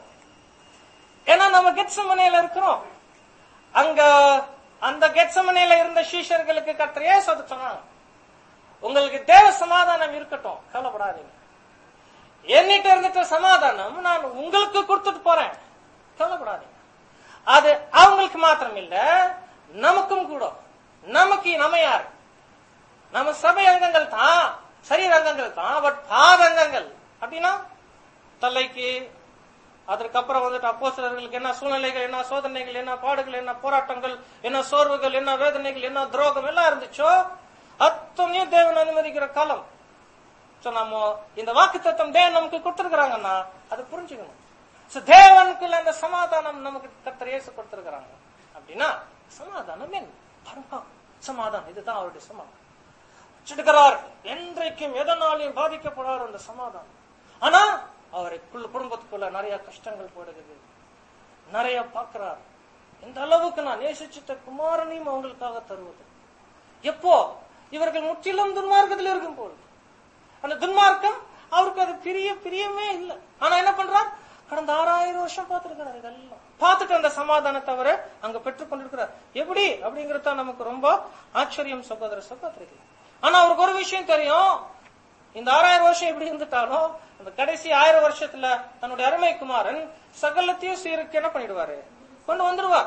ஏன்னா நம்ம கெட்சமனையில இருக்கிறோம் அங்க அந்த கெட்சமனையில இருந்த சீஷர்களுக்கு கத்திரையே சொல்ல சொன்னாங்க உங்களுக்கு தேவ சமாதானம் இருக்கட்டும் கவலைப்படாதீங்க என்னிட்ட இருந்துட்ட சமாதானம் நான் உங்களுக்கு கொடுத்துட்டு போறேன் கவலைப்படாதீங்க அது அவங்களுக்கு மாத்திரம் இல்ல நமக்கும் கூட நமக்கு நம்ம யார் நம்ம சபை அங்கங்கள் தான் சரீர அங்கங்கள் தான் பட் பாதங்கங்கள் அப்படின்னா தலைக்கு அதற்கப்புறம் வந்துட்டு அப்போஸ்தலர்களுக்கு என்ன சூழ்நிலைகள் என்ன சோதனைகள் என்ன பாடுகள் என்ன போராட்டங்கள் என்ன சோர்வுகள் என்ன வேதனைகள் என்ன துரோகம் எல்லாம் இருந்துச்சோ அத்தனையும் தேவன் அனுமதிக்கிற காலம் சோ நம்ம இந்த வாக்கு தத்துவம் தேவன் நமக்கு கொடுத்திருக்கிறாங்கன்னா அது புரிஞ்சுக்கணும் சோ தேவனுக்குள்ள அந்த சமாதானம் நமக்கு கத்தர் இயேசு கொடுத்திருக்கிறாங்க அப்படின்னா சமாதானம் என்ன பாருங்க சமாதானம் இதுதான் அவருடைய சமாதானம் வச்சிருக்கிறார் என்றைக்கும் எதனாலையும் பாதிக்கப்படாத அந்த சமாதானம் ஆனா அவருக்குள்ள குடும்பத்துக்குள்ள நிறைய கஷ்டங்கள் போடுகிறது நிறைய பார்க்கிறார் இந்த அளவுக்கு நான் நேசிச்சிட்ட குமாரனையும் அவங்களுக்காக தருவது எப்போ இவர்கள் முற்றிலும் துன்மார்க்கத்தில் இருக்கும் பொழுது அந்த துன்மார்க்கம் அவருக்கு அது பிரிய பிரியமே இல்லை ஆனா என்ன பண்றார் கடந்த ஆறாயிரம் வருஷம் பார்த்திருக்கிறார் இதெல்லாம் பார்த்துட்டு அந்த சமாதானத்தை அவர் அங்க பெற்றுக் கொண்டிருக்கிறார் எப்படி அப்படிங்கறது தான் நமக்கு ரொம்ப ஆச்சரியம் சகோதர சகோதரிகள் ஆனா அவருக்கு ஒரு விஷயம் தெரியும் இந்த ஆறாயிரம் வருஷம் எப்படி இருந்துட்டாலும் அந்த கடைசி ஆயிரம் வருஷத்துல தன்னுடைய அருமை குமாரன் சகலத்தையும் சீருக்கு என்ன பண்ணிடுவாரு கொண்டு வந்துருவார்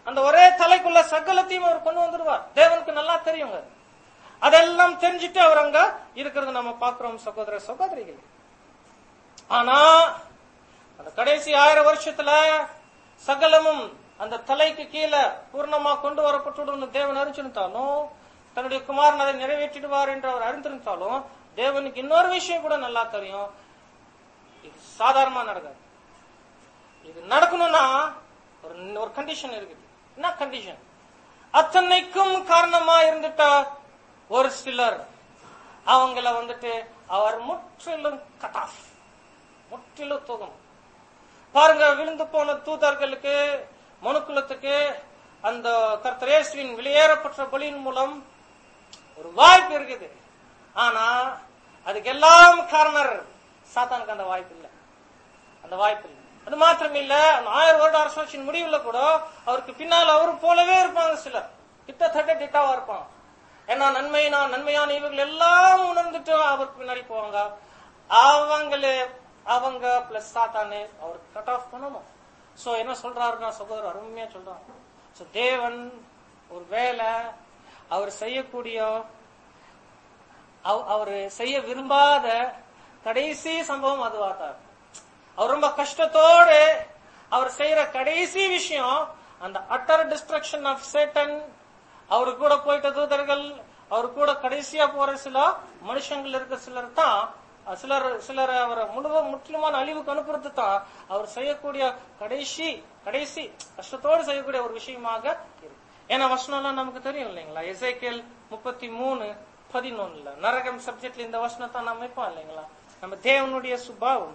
அந்த ஒரே தலைக்குள்ள சகலத்தையும் அவர் கொண்டு வந்துடுவார் தேவனுக்கு நல்லா தெரியுங்க அதெல்லாம் தெரிஞ்சுட்டு அவர் அங்க இருக்கிறது நம்ம பார்க்கிறோம் சகோதர சகோதரிகள் ஆனா அந்த கடைசி ஆயிரம் வருஷத்துல சகலமும் அந்த தலைக்கு கீழே பூர்ணமா கொண்டு வரப்பட்டுடும் தேவன் அறிஞ்சிருந்தாலும் தன்னுடைய குமாரன் அதை நிறைவேற்றிடுவார் என்று அவர் அறிந்திருந்தாலும் தேவனுக்கு இன்னொரு விஷயம் கூட நல்லா தெரியும் இது சாதாரணமா நடக்காது இது நடக்கணும்னா ஒரு ஒரு கண்டிஷன் இருக்குது என்ன கண்டிஷன் அத்தனைக்கும் காரணமா இருந்துட்ட ஒரு சிலர் அவங்கள வந்துட்டு அவர் முற்றிலும் கட் ஆஃப் முற்றிலும் தூக்கம் பாருங்க விழுந்து போன தூதர்களுக்கு மனுக்குலத்துக்கு அந்த கர்த்தரேசுவின் வெளியேறப்பட்ட பலியின் மூலம் ஒரு வாய்ப்பு இருக்குது ஆனா அதுக்கு எல்லாம் காரணர் சாத்தானுக்கு அந்த வாய்ப்பு இல்லை அந்த வாய்ப்பு இல்லை அது மாத்திரம் இல்ல அந்த ஆயிரம் வருட அரசாட்சியின் முடிவுல கூட அவருக்கு பின்னால் அவரு போலவே இருப்பாங்க சிலர் கிட்டத்தட்ட டிட்டாவா இருப்பாங்க ஏன்னா நன்மைனா நன்மையான இவர்கள் எல்லாம் உணர்ந்துட்டு அவருக்கு பின்னாடி போவாங்க அவங்களே அவங்க பிளஸ் சாத்தானே அவர் கட் ஆஃப் பண்ணணும் சோ என்ன சொல்றாருன்னா சகோதரர் அருமையா சொல்றாங்க சோ தேவன் ஒரு வேலை அவர் செய்யக்கூடிய அவ- அவரு செய்ய விரும்பாத கடைசி சம்பவம் அதுவா தான் இருக்கும். அவர் ரொம்ப கஷ்டத்தோடு அவர் செய்யற கடைசி விஷயம் அந்த அட்டர் டிஸ்ட்ரக்ஷன் ஆஃப் சேட்டன் அவரு கூட போயிட்ட தூதர்கள் அவரு கூட கடைசியா போற சில மனுஷங்கள் இருக்க சிலர் தான் அஹ், சிலர் சிலர் அவரை முழுவ முற்றிலுமான அழிவுக்கு அனுப்புறது தான் அவர் செய்யக்கூடிய கடைசி கடைசி கஷ்டத்தோடு செய்யக்கூடிய ஒரு விஷயமாக இருக்கு ஏன்னா வசனம்லாம் நமக்கு தெரியும் இல்லைங்களா எசைக்கேல் முப்பத்தி மூணு பதினொன்னுல நரகம் சப்ஜெக்ட்ல இந்த வசனத்தை நம்ம வைப்போம் இல்லைங்களா நம்ம தேவனுடைய சுபாவம்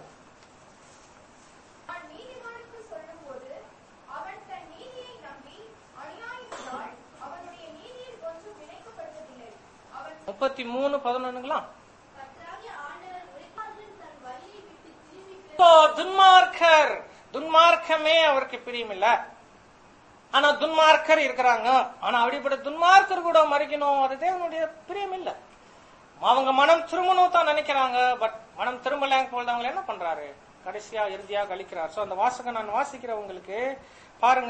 நான் நீதிமானுக்கு சொல்லும்போது அவன் தன் நீதியை நம்பி அநியாயத்தினால் அவனுடைய நீதியில் ஒன்றும் இணைக்கப்படுவதில்லை அவன் முப்பத்தி மூணு பதினொன்னுங்களா கர்த்தராகிய ஆண்டவர் உரைக்காமல் தன் வழியை விட்டு திரும்பி இப்போ துன்மார்க்கர் துன்மார்க்கமே அவருக்கு பிரியமில்ல ஆனா துன்மார்க்கர் இருக்கிறாங்க ஆனா அப்படிப்பட்ட துன்மார்க்கர் கூட மறிக்கணும் அது தேவனுடைய பிரியம் இல்ல அவங்க மனம் திரும்பணும் தான் நினைக்கிறாங்க பட் மனம் திரும்பலங்க போல அவங்க என்ன பண்றாரு கடைசியா இறுதியா கழிக்கிறார் சோ அந்த வாசகம் நான் வாசிக்கிறவங்களுக்கு பாருங்க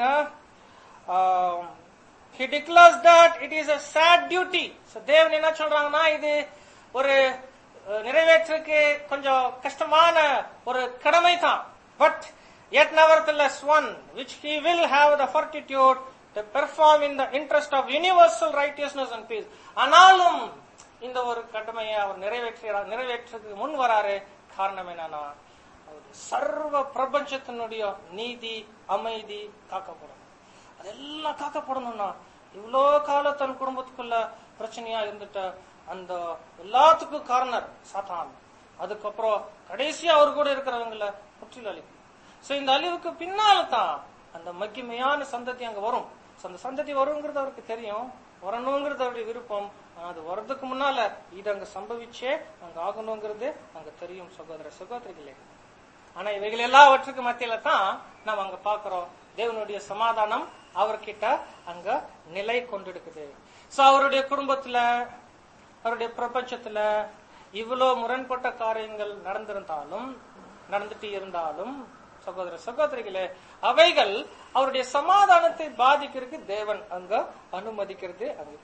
he declares that it is a sad duty so தேவன் என்ன சொல்றாங்கன்னா இது ஒரு அஹ், நிறைவேற்றுக்கு கொஞ்சம் கஷ்டமான ஒரு கடமை தான் but yet nevertheless one which he will have the fortitude to perform in the interest of universal righteousness and peace ஆனாலும் இந்த ஒரு கடமையை அவர் நிறைவேற்றுகிறார் நிறைவேற்றுறதுக்கு முன் வராரு காரணம் என்னன்னா அவர் சர்வ பிரபஞ்சத்தினுடைய நீதி அமைதி காக்கப்படும் அதெல்லாம் காக்கப்படணும்னா இவ்வளோ காலம் தன் குடும்பத்துக்குள்ள பிரச்சனையா இருந்துட்ட அந்த எல்லாத்துக்கும் காரணர் சாத்தான் அதுக்கப்புறம் கடைசியா அவர் கூட இருக்கிறவங்கள முற்றிலும் அழிக்கும் சோ இந்த அழிவுக்கு பின்னால தான் அந்த மகிமையான சந்ததி அங்க வரும் So, அந்த சந்ததி வருங்கிறது அவருக்கு தெரியும் வரணுங்கிறது அவருடைய விருப்பம் ஆனா அது வர்றதுக்கு முன்னால இது அங்க சம்பவிச்சே அங்க ஆகணுங்கிறது அங்க தெரியும் சகோதர சகோதரிகளே ஆனா இவைகள் எல்லாவற்றுக்கு மத்தியில தான் நாம் அங்க பாக்குறோம் தேவனுடைய சமாதானம் அவர்கிட்ட அங்க நிலை கொண்டிருக்குது சோ அவருடைய குடும்பத்துல அவருடைய பிரபஞ்சத்துல இவ்வளவு முரண்பட்ட காரியங்கள் நடந்திருந்தாலும் நடந்துட்டு இருந்தாலும் சகோதர சகோதரிகளே அவைகள் அவருடைய சமாதானத்தை பாதிக்கிறதுக்கு தேவன் அங்க அனுமதிக்கிறது அங்க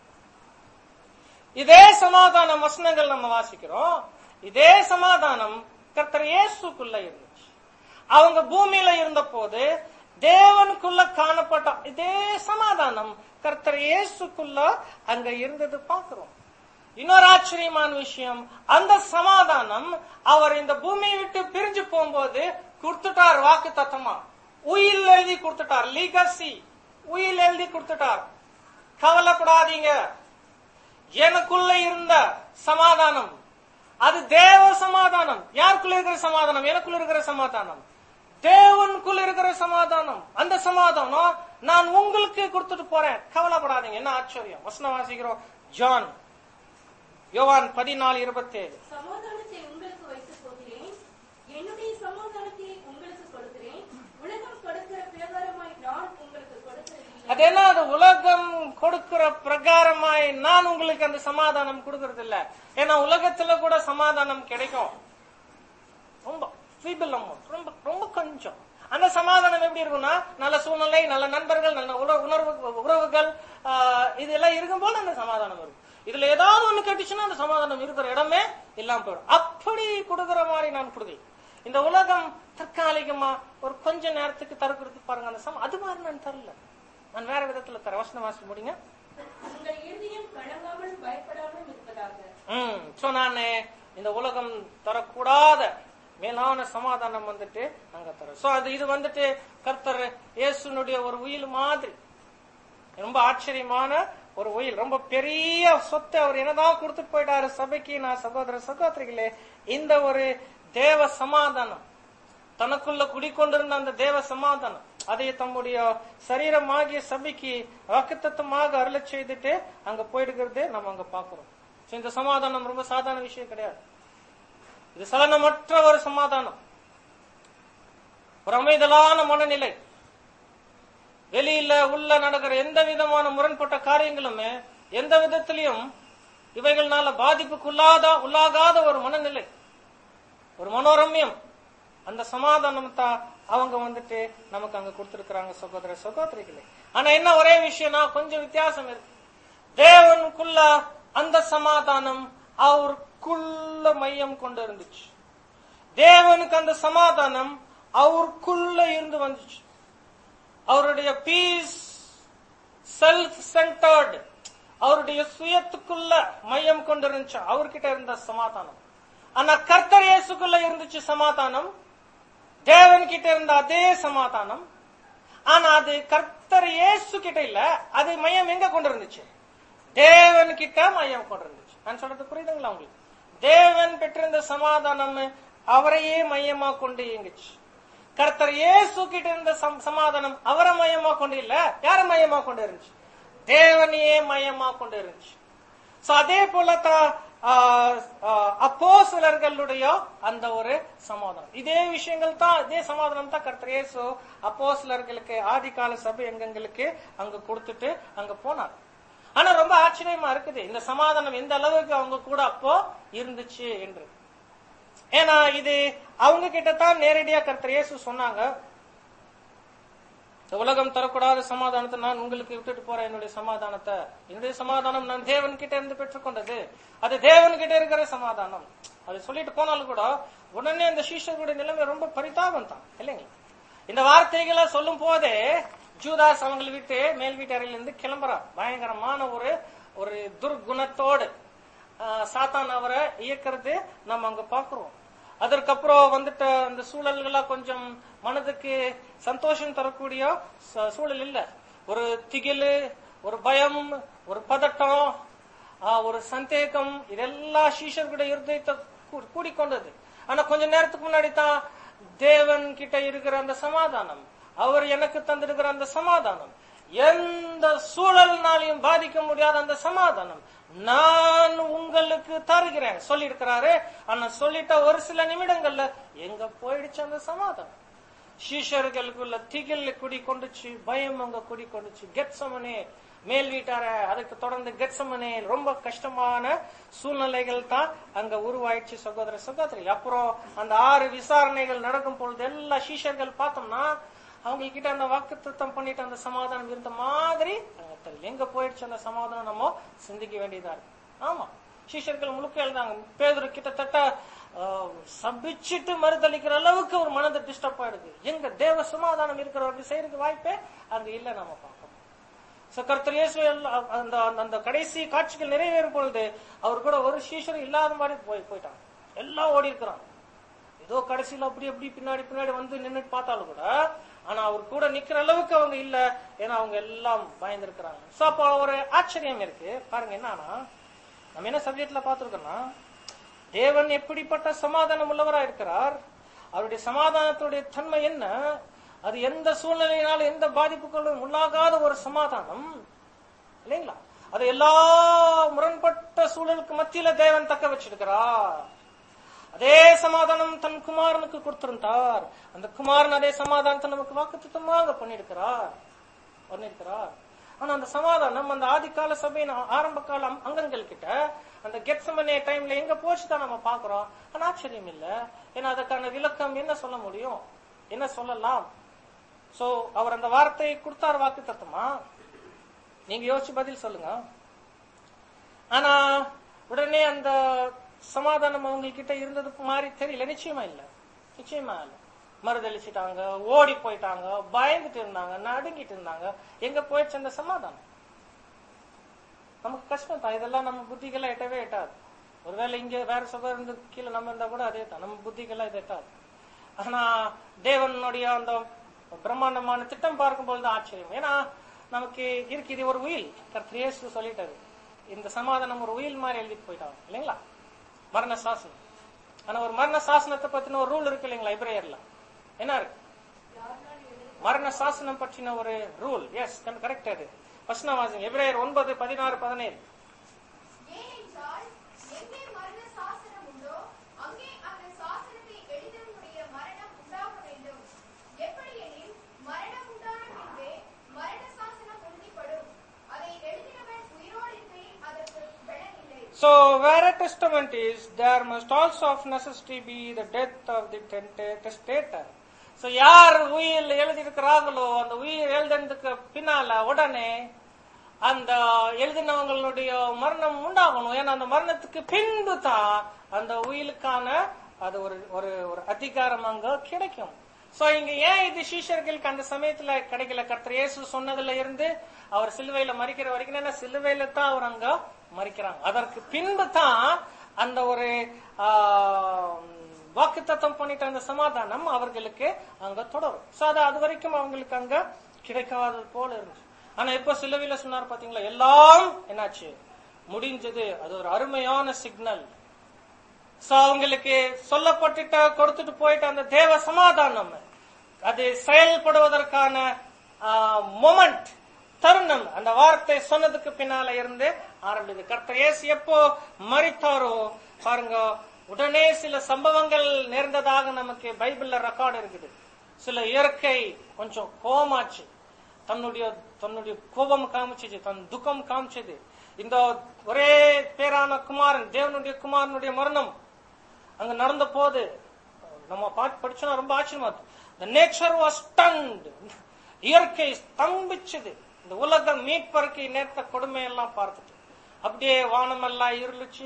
இதே சமாதானம் வசனங்கள் நம்ம வாசிக்கிறோம் இதே சமாதானம் கர்த்தர் இயேசுக்குள்ள இருந்துச்சு அவங்க பூமியில இருந்த போது தேவனுக்குள்ள காணப்பட்ட இதே சமாதானம் கர்த்தர் இயேசுக்குள்ள அங்க இருந்தது பார்க்கிறோம் இன்னொரு ஆச்சரியமான விஷயம் அந்த சமாதானம் அவர் இந்த பூமியை விட்டு பிரிஞ்சு போகும்போது கொடுத்துட்டார் வாக்கு தத்தமா உயில் எழுதி கொடுத்துட்டார் லீகசி உயில் எழுதி கொடுத்துட்டார் கவலைப்படாதீங்க எனக்குள்ள இருந்த சமாதானம் அது தேவ சமாதானம் யாருக்குள்ள இருக்கிற சமாதானம் எனக்குள்ள இருக்கிற சமாதானம் தேவனுக்குள்ள இருக்கிற சமாதானம் அந்த சமாதானம் நான் உங்களுக்கு கொடுத்துட்டு போறேன் கவலைப்படாதீங்க என்ன ஆச்சரியம் வசனம் வாசிக்கிறோம் ஜான் யோவான் பதினாலு இருபத்தேழு சமாதானத்தை உங்களுக்கு வைத்துப் போகிறேன் என்னுடைய சமாதானத்தை உங்களுக்கு கொடுக்கிறேன் உலகம் கொடுக்கிற பிரகாரமாய் நான் உங்களுக்கு கொடுக்கிறதில்லை அது என்ன அது உலகம் கொடுக்கிற பிரகாரமாய் நான் உங்களுக்கு அந்த சமாதானம் கொடுக்கறது இல்ல ஏன்னா உலகத்துல கூட சமாதானம் கிடைக்கும் ரொம்ப feeble amount ரொம்ப ரொம்ப கொஞ்சம் அந்த சமாதானம் எப்படி இருக்கும்னா நல்ல சூழ்நிலை நல்ல நண்பர்கள் நல்ல உற- உணர்வு உறவுகள் ஆஹ், இதெல்லாம் இருக்கும்போது அந்த சமாதானம் இருக்கும் இதுல ஏதாவது ஒண்ணு கேட்டுச்சுன்னா அந்த சமாதானம் இருக்கிற இடமே இல்லாம போயிடும் அப்படி கொடுக்கிற மாதிரி நான் கொடுக்கல இந்த உலகம் தற்காலிகமா ஒரு கொஞ்ச நேரத்துக்கு தரக்கிறதுக்கு பாருங்க அந்த சம அது மாதிரி நான் தரல நான் வேற விதத்துல தர வசனம் வாசிக்க முடியுங்க உங்கள் இருதயம் கலங்காமல் பயப்படாமல் இருப்பதாக ம் சோ நான் இந்த உலகம் தரக்கூடாத மேலான சமாதானம் வந்துட்டு அங்க தர சோ அது இது வந்துட்டு கர்த்தர் இயேசுனுடைய ஒரு உயில் மாதிரி ரொம்ப ஆச்சரியமான ஒரு உயில் ரொம்ப பெரிய சொத்து அவர் என்னதான் கொடுத்துட்டு போயிட்டாரு சபைக்கு நான் சகோதர சகோதரிகளே இந்த ஒரு தேவ சமாதானம் தனக்குள்ள குடிக்கொண்டிருந்த அந்த தேவ சமாதானம் அதை தம்முடைய சரீரமாகிய சபைக்கு வாக்குத்தத்தமாக அருளச் செய்துட்டு அங்க போயிடுகிறது நம்ம அங்க பாக்குறோம் So, இந்த சமாதானம் ரொம்ப சாதாரண விஷயம் கிடையாது இது சலனமற்ற ஒரு சமாதானம் ஒரு அமைதலான மனநிலை வெளியில உள்ள நடக்கிற எந்த விதமான முரண்பட்ட காரியங்களுமே எந்த விதத்திலையும் இவைகள்னால பாதிப்புக்குள்ளாத உள்ளாகாத ஒரு மனநிலை ஒரு மனோரம்யம் அந்த சமாதானம் தான் அவங்க வந்துட்டு நமக்கு அங்க கொடுத்திருக்கிறாங்க சகோதர சகோதரிகளே ஆனா என்ன ஒரே விஷயம்னா கொஞ்சம் வித்தியாசம் இருக்கு தேவனுக்குள்ள அந்த சமாதானம் அவருக்குள்ள மையம் கொண்டு இருந்துச்சு தேவனுக்கு அந்த சமாதானம் அவருக்குள்ள இருந்து வந்துச்சு அவருடைய பீஸ் செல்ஃப் சென்டர்டு அவருடைய சுயத்துக்குள்ள மையம் கொண்டு இருந்துச்சு அவர்கிட்ட இருந்த சமாதானம் ஆனா கர்த்தர் இயேசுக்குள்ள இருந்துச்சு சமாதானம் தேவன் கிட்ட இருந்த அதே சமாதானம் ஆனா அது கர்த்தர் இயேசு கிட்ட இல்ல அது மையம் எங்க கொண்டு இருந்துச்சு தேவன் கிட்ட மையம் கொண்டு இருந்துச்சு நான் சொல்றது புரியுதுங்களா உங்களுக்கு தேவன் பெற்றிருந்த சமாதானம் அவரையே மையமா கொண்டு இயங்குச்சு கர்த்தர் இயேசு கிட்ட இருந்த சம்- சமாதானம் அவரை மையமா கொண்டு இல்ல யார மையமா கொண்டு இருந்துச்சு தேவனையே மையமா கொண்டு இருந்துச்சு சோ அதே போலதான் அப்போஸ்தலர்களுடைய அந்த ஒரு சமாதானம் இதே விஷயங்கள் தான் இதே சமாதானம் தான் கர்த்தர் இயேசு அப்போஸ்தலர்களுக்கு ஆதிகால சபை எங்கங்களுக்கு அங்க கொடுத்துட்டு அங்க போனார் ஆனா ரொம்ப ஆச்சரியமா இருக்குது இந்த சமாதானம் எந்த அளவுக்கு அவங்க கூட அப்போ இருந்துச்சு என்று ஏன்னா இது அவங்க கிட்ட தான் நேரடியா கர்த்தர் இயேசு சொன்னாங்க இந்த உலகம் தரக்கூடாத சமாதானத்தை நான் உங்களுக்கு விட்டுட்டு போறேன் என்னுடைய சமாதானத்தை என்னுடைய சமாதானம் நான் தேவன் கிட்ட இருந்து பெற்றுக்கொண்டது அது தேவன் கிட்ட இருக்கிற சமாதானம் அது சொல்லிட்டு போனாலும் கூட உடனே அந்த சீஷர்களுடைய நிலைமை ரொம்ப பரிதாபம் தான் இல்லைங்களா இந்த வார்த்தைகளை சொல்லும் போதே ஜூதாஸ் அவங்களை விட்டு மேல் வீட்டறையில இருந்து கிளம்புறார் பயங்கரமான ஒரு ஒரு துர்குணத்தோடு ஆஹ், சாத்தான் அவரை இயக்கிறது நம்ம அங்க பாக்குறோம் அதற்கப்புறம் வந்துட்டு அந்த சூழல்கள்லாம் கொஞ்சம் மனதுக்கு சந்தோஷம் தரக்கூடிய ச- சூழல் இல்ல ஒரு திகிலு ஒரு பயம் ஒரு பதட்டம் ஆஹ், ஒரு சந்தேகம் இதெல்லாம் சீஷர்களுடைய இருதயத்தை கூ- கூடிக்கொண்டது ஆனா கொஞ்ச நேரத்துக்கு முன்னாடி தான் தேவன் கிட்ட இருக்கிற அந்த சமாதானம் அவர் எனக்கு தந்திருக்கிற அந்த சமாதானம் எந்த சூழல்னாலையும் பாதிக்க முடியாத அந்த சமாதானம் நான் உங்களுக்கு தருகிறேன் சொல்லியிருக்கிறாரு ஆனா சொல்லிட்ட ஒரு சில நிமிடங்கள்ல எங்க போயிடுச்சு அந்த சமாதானம் சீஷர்களுக்குள்ள திகில் குடி கொண்டுச்சு பயம் அங்க குடி கொண்டுச்சு கெட்சமனே மேல் வீட்டார அதுக்கு தொடர்ந்து கெட்சமனே ரொம்ப கஷ்டமான சூழ்நிலைகள் தான் அங்க உருவாயிடுச்சு சகோதர சகோதரி அப்புறம் அந்த ஆறு விசாரணைகள் நடக்கும் பொழுது எல்லா சீஷர்கள் பார்த்தோம்னா அவங்க கிட்ட அந்த வாக்குத்தத்தம் பண்ணிட்டு அந்த சமாதானம் இருந்த மாதிரி அங்க தெரியல. எங்க போயிடுச்சு அந்த சமாதானம் நம்ம சிந்திக்க வேண்டியதா இருக்கு ஆமா சீஷர்கள் முழுக்க எழுதாங்க பேதுரு கிட்டத்தட்ட ஆஹ், சபிச்சிட்டு மறுதளிக்கிற அளவுக்கு ஒரு மனதை டிஸ்டர்ப் ஆயிடுது எங்க தேவ சமாதானம் இருக்கிறவர்கள் செய்யறதுக்கு வாய்ப்பே அங்க இல்ல நம்ம பார்க்கணும் So, கர்த்தர் இயேசு எல்லாம் அந்த அந்த- அந்த கடைசி காட்சிகள் நிறைவேறும் பொழுது அவர் கூட ஒரு சீஷரும் இல்லாத மாதிரி போய் போயிட்டாங்க எல்லாம் ஓடி இருக்கிறாங்க ஏதோ கடைசியில அப்படி அப்படி பின்னாடி பின்னாடி வந்து நின்னுட்டு பார்த்தாலும் கூட ஆனா அவர் கூட நிக்கிற அளவுக்கு அவங்க இல்ல ஏன்னா அவங்க எல்லாம் பயந்துருக்கிறாங்க சோ அப்போ ஒரு ஆச்சரியம் இருக்கு பாருங்க என்னன்னா நம்ம என்ன சப்ஜெக்ட்ல பார்த்திருக்கோம்னா தேவன் எப்படிப்பட்ட சமாதானம் உள்ளவரா இருக்கிறார் அவருடைய சமாதானத்துடைய தன்மை என்ன அது எந்த சூழ்நிலையினாலும் எந்த பாதிப்புகளும் உள்ளாகாத ஒரு சமாதானம் இல்லைங்களா அது எல்லா முரண்பட்ட சூழலுக்கு மத்தியில தேவன் தக்க வச்சிருக்கிறார் அதே சமாதானம் தன் குமாரனுக்கு கொடுத்திருந்தார் அந்த குமாரன் அதே சமாதானத்தை நமக்கு வாக்குத்தத்தமாக பண்ணிருக்கிறார் பண்ணிருக்கிறார் ஆனா அந்த சமாதானம் அந்த ஆதிகால சபையின் ஆரம்ப கால அங்க- அங்கங்கள் கிட்ட அந்த கெட்சமனே டைம்ல எங்க போச்சு தான் நம்ம பாக்குறோம் ஆனா ஆச்சரியம் இல்ல ஏன்னா அதுக்கான விளக்கம் என்ன சொல்ல முடியும் என்ன சொல்லலாம் சோ அவர் அந்த வார்த்தையை கொடுத்தார் வாக்கு தத்துவமா நீங்க யோசிச்சு பதில் சொல்லுங்க ஆனா உடனே அந்த சமாதானம் அவங்க கிட்ட இருந்தது மாதிரி தெரியல நிச்சயமா இல்ல நிச்சயமா இல்ல மறுதளிச்சிட்டாங்க ஓடி போயிட்டாங்க பயந்துட்டு இருந்தாங்க நடுங்கிட்டு இருந்தாங்க எங்க போயிடுச்சு அந்த சமாதானம் நமக்கு கஷ்டம் தான் இதெல்லாம் நம்ம புத்திகள்லாம் எட்டவே எட்டாது ஒருவேளை இங்க வேற சபை இருந்து கீழே நம்ம இருந்தா கூட அதே தான் நம்ம புத்திகள்லாம் இது எட்டாது ஆனா தேவனுடைய அந்த பிரம்மாண்டமான திட்டம் பார்க்கும்போது தான் ஆச்சரியம் ஏன்னா நமக்கு இருக்கு இது ஒரு உயில் கர்த்தர் இயேசு சொல்லிட்டாரு இந்த சமாதானம் ஒரு உயில் மாதிரி எழுதிட்டு போயிட்டாங்க இல்லைங்களா மரண சாசனம் ஆனா ஒரு மரண சாசனத்தை பத்தின ஒரு ரூல் இருக்கு இல்லைங்களா இப்ரேயர்ல என்ன இருக்கு மரண சாசனம் பற்றின ஒரு ரூல் எஸ் கரெக்ட் அது வசனம் வாசிங்க எபிரேயர் ஒன்பது பதினாறு பதினேழு ஏனென்றால் எங்கே மரண சாசனம் உண்டோ அங்கே அந்த சாசனத்தை எழுதினவனுடைய மரணம் உண்டாக வேண்டும் எப்படியெனில் மரணம் உண்டான பின்பே மரண சாசனம் உறுதிப்படும் அதை எழுதினவன் உயிரோடு இருக்கையில் அதற்கு பலன் இல்லை So, where a testament is, there must also of necessity be the death of the tent- testator. So, யார் உயிர் எழுதியிருக்கிறாங்களோ அந்த உயிர் எழுதுனதுக்கு பின்னால உடனே அந்த எழுதினவங்களுடைய மரணம் உண்டாகணும் ஏன்னா அந்த மரணத்துக்கு பின்பு தான் அந்த உயிலுக்கான அது ஒரு ஒரு ஒரு அதிகாரம் அங்க கிடைக்கும் சோ இங்க ஏன் இது சீஷர்களுக்கு அந்த சமயத்துல கிடைக்கல கர்த்தர் இயேசு சொன்னதுல இருந்து அவர் சிலுவையில மறிக்கிற வரைக்கும் ஏன்னா சிலுவையில தான் அவர் அங்க மறிக்கிறாங்க அதற்கு பின்பு தான் அந்த ஒரு வாக்கு தத்தம் பண்ணிட்ட அந்த சமாதானம் அவர்களுக்கு அங்க தொடரும் சோ அது அது வரைக்கும் அவங்களுக்கு அங்க கிடைக்காதது போல இருந்துச்சு ஆனா இப்ப சிலுவையில சொன்னார் பாத்தீங்களா எல்லாம் என்னாச்சு முடிஞ்சது அது ஒரு அருமையான சிக்னல் சோ அவங்களுக்கு சொல்லப்பட்டுட்ட கொடுத்துட்டு போயிட்ட அந்த தேவ சமாதானம் அது செயல்படுவதற்கான மொமெண்ட் தருணம் அந்த வார்த்தை சொன்னதுக்கு பின்னால இருந்து ஆரம்பிச்சது கர்த்தர் இயேசு எப்போ மறித்தாரோ பாருங்க உடனே சில சம்பவங்கள் நேர்ந்ததாக நமக்கு பைபிள்ல ரெக்கார்டு இருக்குது சில இயற்கை கொஞ்சம் கோமாச்சு தன்னுடைய தன்னுடைய கோபம் காமிச்சது தன் துக்கம் காமிச்சது இந்த ஒரே பேரான குமாரன் தேவனுடைய குமாரனுடைய மரணம் அங்க நடந்த போது நம்ம பாட்டு படிச்சோம்னா ரொம்ப ஆச்சரியமா இருக்கு. The nature was stunned. இயற்கை ஸ்தம்பிச்சது இந்த உலகம் மீட்பருக்கு நேர்த்த கொடுமை எல்லாம் பார்த்துட்டு அப்படியே வானமெல்லாம் இருளுச்சு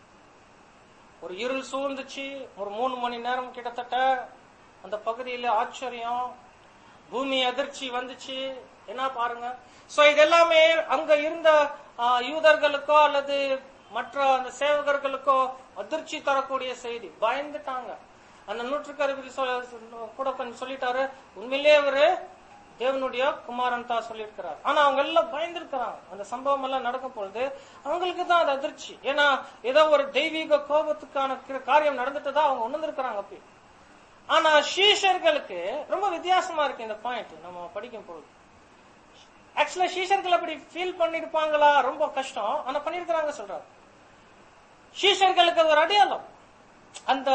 ஒரு இருள் சூழ்ந்துச்சு ஒரு மூணு மணி நேரம் கிட்டத்தட்ட அந்த பகுதியில ஆச்சரியம் பூமி அதிர்ச்சி வந்துச்சு என்ன பாருங்க சோ இதெல்லாமே அங்க இருந்த ஆ, யூதர்களுக்கோ அல்லது மற்ற அந்த சேவகர்களுக்கோ அதிர்ச்சி தரக்கூடிய செய்தி பயந்துட்டாங்க அந்த நூற்றுக்கருவி கூட கொஞ்சம் சொல்லிட்டாரு உண்மையிலேயே அவரு தேவனுடைய குமாரன் தான் சொல்லியிருக்கிறார் ஆனா அவங்க எல்லாம் பயந்துருக்கிறாங்க அந்த சம்பவம் எல்லாம் நடக்கும் பொழுது அவங்களுக்கு தான் அது அதிர்ச்சி ஏன்னா ஏதோ ஒரு தெய்வீக கோபத்துக்கான கிர- காரியம் நடந்துட்டு தான் அவங்க உணர்ந்திருக்கிறாங்க அப்படி ஆனா சீஷர்களுக்கு ரொம்ப வித்தியாசமா இருக்கு இந்த பாயிண்ட் நம்ம படிக்கும் பொழுது ஆக்சுவலா சீஷர்கள் அப்படி ஃபீல் பண்ணிருப்பாங்களா ரொம்ப கஷ்டம் ஆனா பண்ணிருக்கிறாங்க சொல்றாரு சீஷர்களுக்கு அது ஒரு அடையாளம் அந்த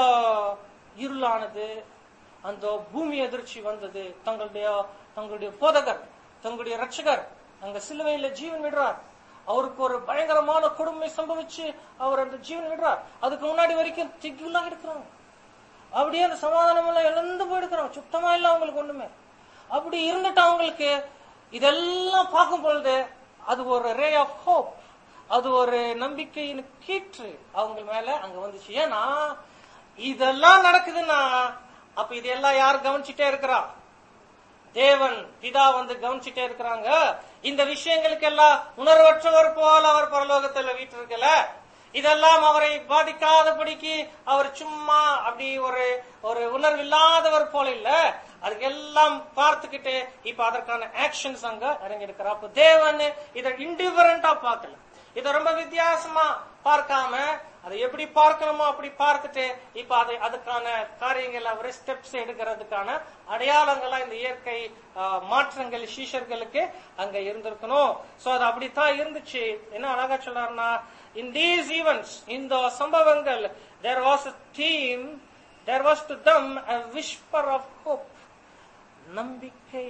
இருளானது அந்த பூமி அதிர்ச்சி வந்தது தங்களுடைய தங்களுடைய போதகர் தங்களுடைய ரட்சகர் அங்க சிலுவையில ஜீவன் விடுறார் அவருக்கு ஒரு பயங்கரமான கொடுமை சம்பவிச்சு அவர் அந்த ஜீவன் விடுறார் அதுக்கு முன்னாடி வரைக்கும் திகிலா இருக்கிறாங்க அப்படியே அந்த சமாதானம் எல்லாம் இழந்து போயிடுக்கிறாங்க சுத்தமா இல்ல அவங்களுக்கு ஒண்ணுமே அப்படி இருந்துட்டு அவங்களுக்கு இதெல்லாம் பார்க்கும் பொழுது அது ஒரு ரே ஆஃப் ஹோப் அது ஒரு நம்பிக்கையின் கீற்று அவங்க மேல அங்க வந்துச்சு ஏன்னா இதெல்லாம் நடக்குதுன்னா அப்ப இதெல்லாம் யார் கவனிச்சுட்டே இருக்கிறா தேவன் பிதா வந்து கவனிச்சுட்டே இருக்கிறாங்க இந்த விஷயங்களுக்கு எல்லாம் உணர்வற்றவர் போல அவர் பரலோகத்துல வீட்டிருக்கல இதெல்லாம் அவரை பாதிக்காதபடிக்கு அவர் சும்மா அப்படி ஒரு ஒரு உணர்வு இல்லாதவர் போல இல்ல அதுக்கு எல்லாம் பார்த்துக்கிட்டு இப்ப அதற்கான ஆக்ஷன்ஸ் அங்க இறங்கி இருக்கிறார் அப்ப தேவன் இதை இன்டிஃபரண்டா பார்க்கல இதை ரொம்ப வித்தியாசமா பார்க்காம அதை எப்படி பார்க்கணுமோ அப்படி பார்த்துட்டு இப்ப அதை அதுக்கான காரியங்கள் அவர் ஸ்டெப்ஸ் எடுக்கிறதுக்கான அடையாளங்களா இந்த இயற்கை ஆ, மாற்றங்கள் சீஷர்களுக்கு அங்க இருந்திருக்கணும் சோ அது அப்படித்தான் இருந்துச்சு என்ன அழகா சொல்றாருன்னா இன் தீஸ் ஈவெண்ட்ஸ் இந்த சம்பவங்கள் there was a theme there was to them a whisper of hope நம்பிக்கை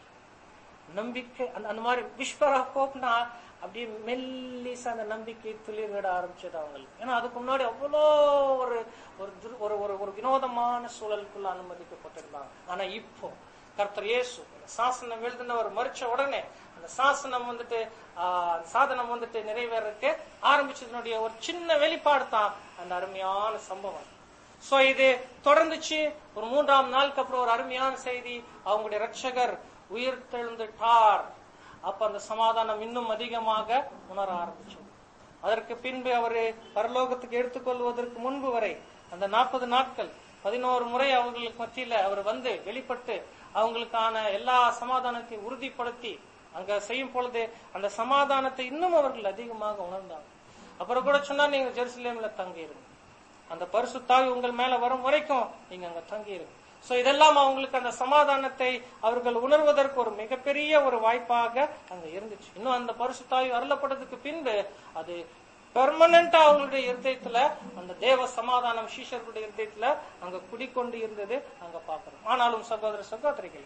நம்பிக்கை அந்த அந்த மாதிரி விஸ்பர் ஆஃப் ஹோப்னா அப்படியே மெல்லிசா அந்த நம்பிக்கை துளிர் விட ஆரம்பிச்சது அவங்களுக்கு ஏன்னா அதுக்கு முன்னாடி அவ்வளோ ஒரு ஒரு துர்- ஒரு ஒரு ஒரு வினோதமான சூழலுக்குள்ள அனுமதிக்கப்பட்டிருந்தாங்க ஆனா இப்போ கர்த்தர் இயேசு அந்த சாசனம் எழுதினவர் மறிச்ச உடனே அந்த சாசனம் வந்துட்டு ஆஹ், அந்த சாதனம் வந்துட்டு நிறைவேறಕ್ಕೆ ஆரம்பிச்சதனுடைய ஒரு சின்ன வெளிப்பாடு தான் அந்த அருமையான சம்பவம் சோ இது தொடர்ந்துச்சு ஒரு மூன்றாம் நாளுக்கு அப்புறம் ஒரு அருமையான செய்தி அவங்களுடைய ரட்சகர் உயிர் தெழுந்துட்டார் அப்ப அந்த சமாதானம் இன்னும் அதிகமாக உணர ஆரம்பிச்சது அதற்கு பின்பு அவரு பரலோகத்துக்கு எடுத்துக்கொள்வதற்கு முன்பு வரை அந்த நாற்பது நாட்கள் பதினோரு முறை அவங்களுக்கு மத்தியில அவர் வந்து வெளிப்பட்டு அவங்களுக்கான எல்லா சமாதானத்தையும் உறுதிப்படுத்தி அங்க செய்யும் பொழுது அந்த சமாதானத்தை இன்னும் அவர்கள் அதிகமாக உணர்ந்தாங்க அப்புறம் கூட சொன்னா நீங்க ஜெருசலேம்ல தங்கி இருங்க அந்த பரிசுத்தாவி உங்கள் மேல வரும் வரைக்கும் நீங்க அங்க தங்கி இருங்க சோ இதெல்லாம் அவங்களுக்கு அந்த சமாதானத்தை அவர்கள் உணர்வதற்கு ஒரு மிகப்பெரிய ஒரு வாய்ப்பாக அங்க இருந்துச்சு இன்னும் அந்த பரிசுத்தாவி அருளப்பட்டதுக்கு பின்பு அது பெர்மனண்டா அவங்களுடைய இருதயத்துல அந்த தேவ சமாதானம் சீஷர்களுடைய இருதயத்துல அங்க குடிக்கொண்டு இருந்தது அங்க பாக்குறோம் ஆனாலும் சகோதர சகோதரிகள்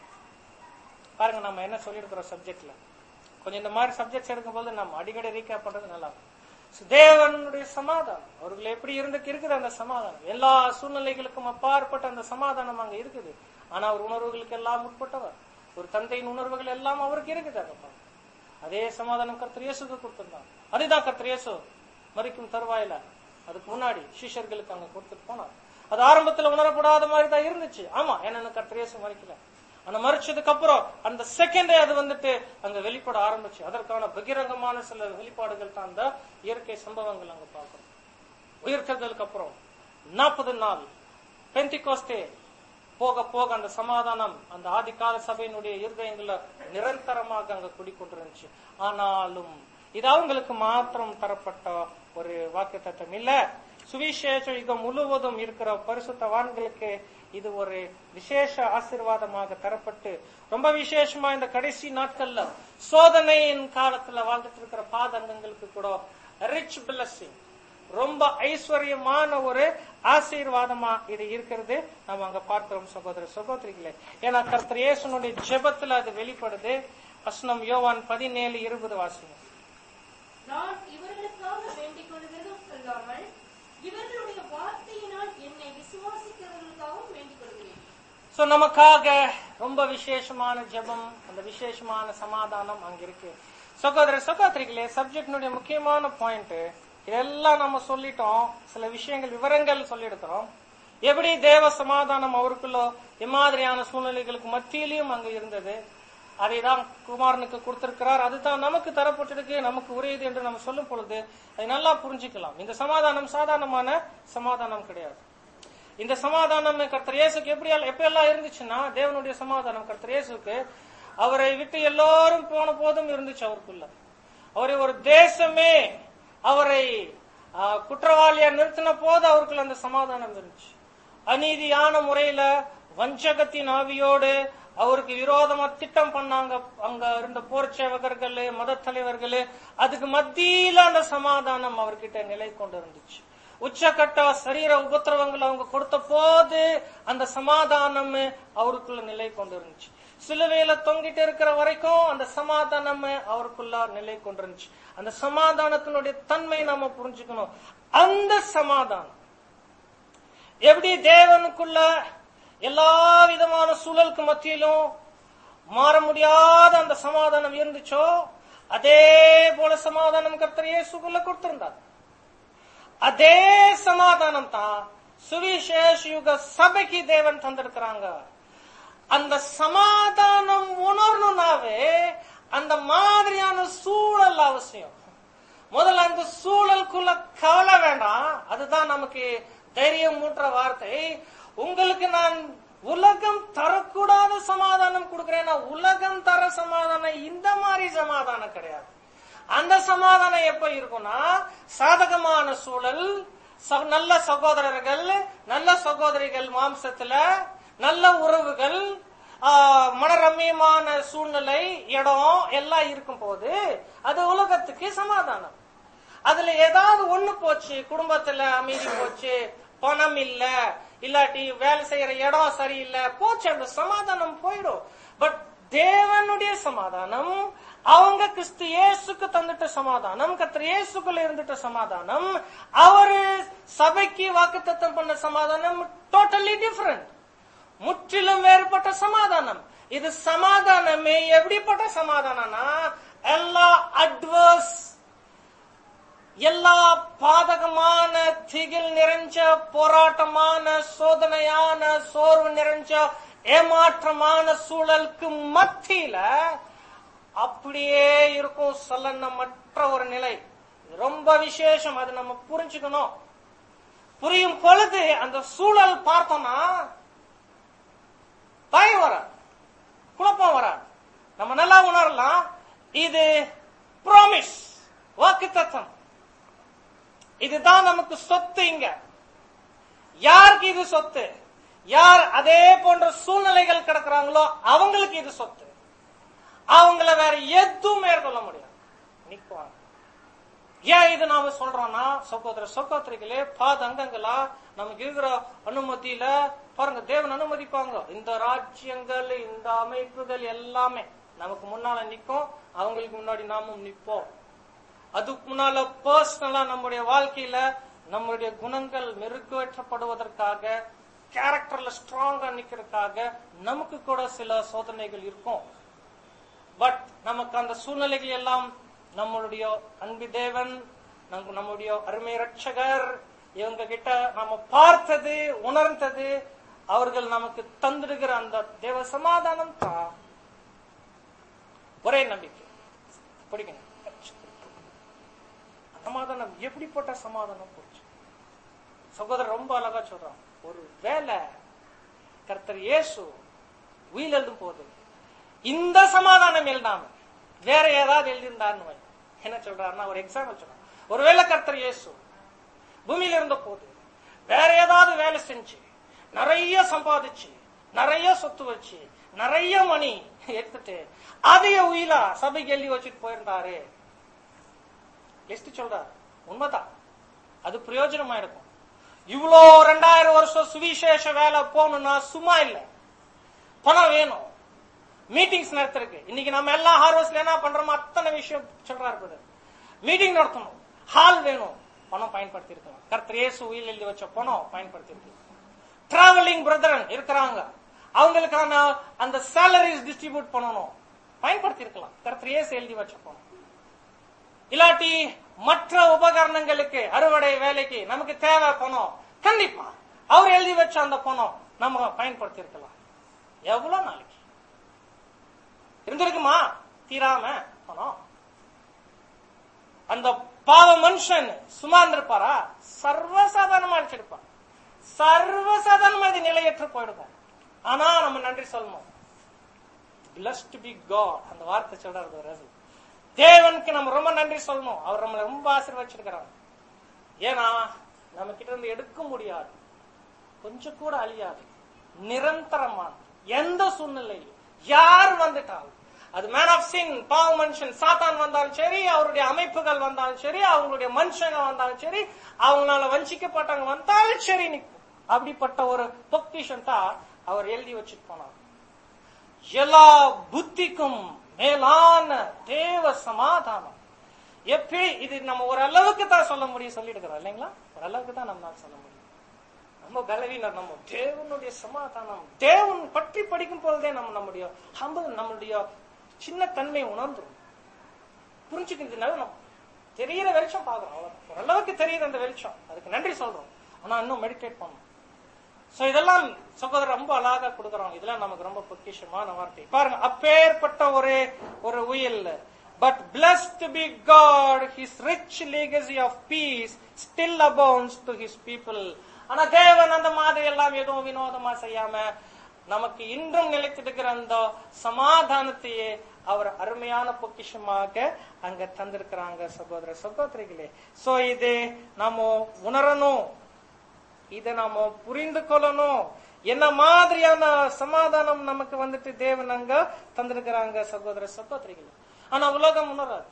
பாருங்க நம்ம என்ன சொல்லியிருக்கிறோம் சப்ஜெக்ட்ல கொஞ்சம் இந்த மாதிரி சப்ஜெக்ட்ஸ் எடுக்கும்போது நம்ம அடிக்கடி ரீகேப் பண்றது நல்லா இருக்கும் So, தேவனுடைய சமாதானம் அவர்கள் எப்படி இருந்துட்டு இருக்குது அந்த சமாதானம் எல்லா சூழ்நிலைகளுக்கும் அப்பாற்பட்ட அந்த சமாதானம் அங்க இருக்குது ஆனா அவர் உணர்வுகளுக்கு எல்லாம் உட்பட்டவர் ஒரு தந்தையின் உணர்வுகள் எல்லாம் அவருக்கு இருக்குது அங்க பாருங்க. அதே சமாதானம் கர்த்தர் இயேசுக்கு கொடுத்திருந்தாங்க அதுதான் கர்த்தர் இயேசு மறிக்கும் தருவாயில அதுக்கு முன்னாடி சிஷ்யர்களுக்கு அங்க கொடுத்துட்டு போனார் அது ஆரம்பத்துல உணரப்படாத மாதிரி தான் இருந்துச்சு ஆமா என்னன்னு கர்த்தர் இயேசு மறிக்கல ஆனா மறிச்சதுக்கு அப்புறம் அந்த செகண்டே அது வந்துட்டு அங்க வெளிப்பட ஆரம்பிச்சு அதற்கான பகிரங்கமான சில வெளிப்பாடுகள் தான் அந்த இயற்கை சம்பவங்கள் அங்க பார்க்கிறோம் உயிர்த்தெழுதலுக்கு அப்புறம் நாற்பது நாள் பெந்திகோஸ்தே போக போக அந்த சமாதானம் அந்த ஆதிகால சபையினுடைய இருதயங்கள்ல நிரந்தரமாக அங்க குடிக்கொண்டிருந்துச்சு ஆனாலும் இது அவங்களுக்கு மாத்திரம் தரப்பட்ட ஒரு வாக்கு தத்துவம் இல்ல சுவிசேஷ யுகம் முழுவதும் இருக்கிற பரிசுத்தவான்களுக்கு இது ஒரு விசேஷ ஆசீர்வாதமாக தரப்பட்டு ரொம்ப விசேஷமா இந்த கடைசி நாட்கள்ல சோதனையின் காலத்துல வாழ்ந்துட்டு இருக்கிற பாதங்கங்களுக்கு கூட ரிச் பிளஸிங் ரொம்ப ஐஸ்வர்யமான ஒரு ஆசீர்வாதமா இது இருக்கிறது நம்ம அங்க பார்க்கிறோம் சகோதர சகோதரிகளே ஏன்னா கர்த்தர் இயேசுனுடைய ஜெபத்துல அது வெளிப்படுது வசனம் யோவான் பதினேழு இருபது வாசிங்க நான் இவர்களுக்காக வேண்டிக் கொள்கிறதும் சொல்லாமல் இவர்களுடைய வார்த்தையினால் என்னை விசுவாசிக்கிறவர்களுக்காகவும் வேண்டிக் கொள்கிறேன் சோ நமக்காக ரொம்ப விசேஷமான ஜெபம் அந்த விசேஷமான சமாதானம் அங்க இருக்கு சகோதர சகோதரிகளே சப்ஜெக்டினுடைய முக்கியமான பாயிண்ட் இதெல்லாம் நம்ம சொல்லிட்டோம் சில விஷயங்கள் விவரங்கள் சொல்லியிருக்கிறோம் எப்படி தேவ சமாதானம் அவருக்குள்ள இம்மாதிரியான சூழ்நிலைகளுக்கு மத்தியிலையும் அங்க இருந்தது அதை தான் குமாரனுக்கு கொடுத்திருக்கிறார் அதுதான் நமக்கு தரப்பட்டிருக்கு நமக்கு உரியது என்று நம்ம சொல்லும் பொழுது அதை நல்லா புரிஞ்சுக்கலாம் இந்த சமாதானம் சாதாரணமான சமாதானம் கிடையாது இந்த சமாதானம் கர்த்தர் இயேசுக்கு எப்படி எப்ப எல்லாம் இருந்துச்சுன்னா தேவனுடைய சமாதானம் கர்த்தர் இயேசுக்கு அவரை விட்டு எல்லாரும் போன போதும் இருந்துச்சு அவருக்குள்ள அவரை ஒரு தேசமே அவரை ஆ, குற்றவாளியா நிறுத்தின போது அவருக்குள்ள அந்த சமாதானம் இருந்துச்சு அநீதியான முறையில வஞ்சகத்தின் ஆவியோடு அவருக்கு விரோதமா திட்டம் பண்ணாங்க அங்க இருந்த போர் சேவகர்கள் மத தலைவர்கள் அதுக்கு மத்தியில அந்த சமாதானம் அவர்கிட்ட நிலை கொண்டு இருந்துச்சு உச்சக்கட்ட சரீர உபத்திரவங்கள் அவங்க கொடுத்த போது அந்த சமாதானம் அவருக்குள்ள நிலை கொண்டு இருந்துச்சு சிலுவையில தொங்கிட்டு இருக்கிற வரைக்கும் அந்த சமாதானம் அவருக்குள்ள நிலை கொண்டு இருந்துச்சு அந்த சமாதானத்தினுடைய தன்மை நாம புரிஞ்சுக்கணும் அந்த சமாதானம் எப்படி தேவனுக்குள்ள எல்லா விதமான சூழலுக்கு மத்தியிலும் மாற முடியாத அந்த சமாதானம் இருந்துச்சோ அதே போல சமாதானம் கர்த்தர் இயேசுக்குள்ள கொடுத்திருந்தார் அதே சமாதானம் தான் சுவிசேஷ யுக சபைக்கு தேவன் தந்திருக்கிறாங்க அந்த சமாதானம் உணரணும்னாவே அந்த மாதிரியான சூழல் அவசியம் முதல்ல அந்த சூழலுக்குள்ள கவலை வேண்டாம் அதுதான் நமக்கு தைரியம் மூட்டுற வார்த்தை உங்களுக்கு நான் உலகம் தரக்கூடாத சமாதானம் கொடுக்கிறேன் நான் உலகம் தர சமாதானம் இந்த மாதிரி சமாதானம் கிடையாது அந்த சமாதானம் எப்ப இருக்கும்னா சாதகமான சூழல் ச- நல்ல சகோதரர்கள் நல்ல சகோதரிகள் மாம்சத்துல நல்ல உறவுகள் ஆஹ், மனரம்யமான சூழ்நிலை இடம் எல்லாம் இருக்கும் போது அது உலகத்துக்கு சமாதானம் அதுல ஏதாவது ஒண்ணு போச்சு குடும்பத்துல அமைதி போச்சு பணம் இல்ல இல்லாட்டி வேலை செய்யற இடம் சரியில்லை போச்சு அந்த சமாதானம் போயிடும் பட் தேவனுடைய சமாதானம் அவங்க கிறிஸ்து இயேசுக்கு தந்துட்ட சமாதானம் கர்த்தர் இயேசுக்குள்ள இருந்துட்ட சமாதானம் அவரு சபைக்கு வாக்குத்தத்தம் பண்ண சமாதானம் டோட்டலி டிஃபரெண்ட் முற்றிலும் வேறுபட்ட சமாதானம் இது சமாதானமே எப்படிப்பட்ட சமாதானம்னா எல்லா அட்வர்ஸ் எல்லா பாதகமான திகில் நிறைஞ்ச போராட்டமான சோதனையான சோர்வு நிறைஞ்ச ஏமாற்றமான சூழலுக்கு மத்தியில அப்படியே இருக்கும் சலனமற்ற ஒரு நிலை இது ரொம்ப விசேஷம் அது நம்ம புரிஞ்சுக்கணும் புரியும் பொழுது அந்த சூழல் பார்த்தோம்னா பயம் வராது குழப்பம் வராது நம்ம நல்லா உணரலாம் இது ப்ராமிஸ் வாக்கு தத்துவம் இதுதான் நமக்கு சொத்து இங்க யாருக்கு இது சொத்து யார் அதே போன்ற சூழ்நிலைகள் கிடக்குறாங்களோ அவங்களுக்கு இது சொத்து அவங்கள வேற எதுவும் மேற்கொள்ள முடியாது நிக்குவாங்க ஏன் இது நாம சொல்றோம்னா சகோதர சகோதரிகளே பாதங்கங்களா நமக்கு இருக்கிற அனுமதியில பாருங்க தேவன் அனுமதிப்பாங்க இந்த ராஜ்யங்கள் இந்த அமைப்புகள் எல்லாமே நமக்கு முன்னால நிக்கும் அவங்களுக்கு முன்னாடி நாமும் நிப்போம் அதுக்கு முன்னால பர்சனலா நம்முடைய வாழ்க்கையில நம்மளுடைய குணங்கள் மெருகேற்றப்படுவதற்காக கேரக்டர்ல ஸ்ட்ராங்கா நிக்கிறதுக்காக நமக்கு கூட சில சோதனைகள் இருக்கும் பட் நமக்கு அந்த சூழ்நிலைகள் எல்லாம் நம்மளுடைய அன்பு தேவன் நமக்கு நம்முடைய அருமை ரட்சகர் இவங்க கிட்ட நாம பார்த்தது உணர்ந்தது அவர்கள் நமக்கு தந்திடுகிற அந்த தேவ சமாதானம் தான் ஒரே நம்பிக்கை படிக்கணும் சமாதானம் எப்படிப்பட்ட சமாதானம் போச்சு சகோதரர் ரொம்ப அழகா சொல்றான் ஒரு வேலை கர்த்தர் இயேசு உயிர் எழுதும் போது இந்த சமாதானம் எழுதாம வேற ஏதாவது எழுதியிருந்தான்னு வை. என்ன சொல்றாருன்னா ஒரு எக்ஸாம்பிள் சொல்றான் ஒருவேளை கர்த்தர் இயேசு பூமியில இருந்த போது வேற ஏதாவது வேலை செஞ்சு நிறைய சம்பாதிச்சு நிறைய சொத்து வச்சு நிறைய மணி எடுத்துட்டு அதைய உயிலா சபைக்கு எழுதி வச்சுட்டு போயிருந்தாரு லிஸ்ட் சொல்றாரு உண்மைதான் அது பிரயோஜனமா இருக்கும் இவ்வளோ ரெண்டாயிரம் வருஷம் சுவிசேஷ வேலை போகணும்னா சும்மா இல்ல பணம் வேணும் மீட்டிங்ஸ் நடத்துறதுக்கு இன்னைக்கு நம்ம எல்லா ஹார்வஸ்ட்ல என்ன பண்றோமோ அத்தனை விஷயம் சொல்றாரு பிரதர் மீட்டிங் நடத்தணும் ஹால் வேணும் பணம் பயன்படுத்தி இருக்கலாம் கர்த்தர் இயேசு உயில் எழுதி வச்ச பணம் பயன்படுத்தி இருக்கு டிராவலிங் பிரதரன் இருக்கிறாங்க அவங்களுக்கான அந்த சேலரிஸ் டிஸ்ட்ரிபியூட் பண்ணணும் பயன்படுத்தி இருக்கலாம் கர்த்தர் இயேசு எழுதி வச்ச பணம் இல்லாட்டி மற்ற உபகரணங்களுக்கு அறுவடை வேலைக்கு நமக்கு தேவை பணம் கண்டிப்பா அவர் எழுதி வச்ச அந்த பணம் நம்ம பயன்படுத்தி இருக்கலாம் எவ்வளவு நாளைக்கு இருந்திருக்குமா தீராம பணம் அந்த பாவ மனுஷன் சும்மா இருந்திருப்பாரா சர்வசாதாரணமா அடிச்சிருப்பான் சர்வசாதாரணமா இது நிலையற்று போயிடுவோம் ஆனா நம்ம நன்றி சொல்லணும் பிளஸ்ட் பி காட் அந்த வார்த்தை சொல்றாரு ரசல் தேவனுக்கு நம்ம ரொம்ப நன்றி சொல்லணும் அவர் நம்மளை ரொம்ப ஆசீர்வச்சிருக்கிறார் ஏன்னா நம்ம கிட்ட இருந்து எடுக்க முடியாது கொஞ்சம் கூட அழியாது நிரந்தரமான எந்த சூழ்நிலையிலும் யார் வந்துட்டாலும் அது மேன் ஆஃப் சின் பாவ மனுஷன் சாத்தான் வந்தாலும் சரி அவருடைய அமைப்புகள் வந்தாலும் சரி அவங்களுடைய மனுஷங்க வந்தாலும் சரி அவங்களால வஞ்சிக்கப்பட்டவங்க வந்தாலும் சரி நிற்கும் அப்படிப்பட்ட ஒரு பொக்கிஷன் தான் அவர் எழுதி வச்சுட்டு போனார் எல்லா புத்திக்கும் மேலான தேவ சமாதானம் எப்படி இது நம்ம ஒரு அளவுக்கு தான் சொல்ல முடியும் சொல்லிட்டு இல்லைங்களா ஒரு அளவுக்கு தான் நம்மளால சொல்ல முடியும் நம்ம பலவீனர் நம்ம தேவனுடைய சமாதானம் தேவன் பற்றி படிக்கும் பொழுதே நம்ம நம்முடைய ஹம்பல் நம்மளுடைய சின்ன தன்மையை உணர்ந்துரும் புரிஞ்சுக்கிறதுனால நம்ம தெரியற வெளிச்சம் பாக்குறோம் அவ்வளவுதான். ஓரளவுக்கு தெரியுது அந்த வெளிச்சம் அதுக்கு நன்றி சொல்றோம் ஆனா இன்னும் மெடிடேட் பண்ணணும் சோ இதெல்லாம் சகோதரர் ரொம்ப அழகா கொடுக்கறோம் இதெல்லாம் நமக்கு ரொம்ப பொக்கிஷமான வார்த்தை பாருங்க அப்பேற்பட்ட ஒரு ஒரு உயில் but blessed be God his rich legacy of peace still abounds to his people ஆனா தேவன் அந்த மாதிரி எல்லாம் எதுவும் வினோதமா செய்யாம நமக்கு இன்றும் நிலைத்திருக்கிற அந்த சமாதானத்தையே அவர் அருமையான பொக்கிஷமாக அங்க தந்திருக்கிறாங்க சகோதர சகோதரிகளே சோ இது நாம உணரணும் இதை நாம புரிந்து கொள்ளணும் என்ன மாதிரியான சமாதானம் நமக்கு வந்துட்டு தேவன் அங்க தந்திருக்கிறாங்க சகோதர சகோதரிகள் ஆனா உலகம் உணராது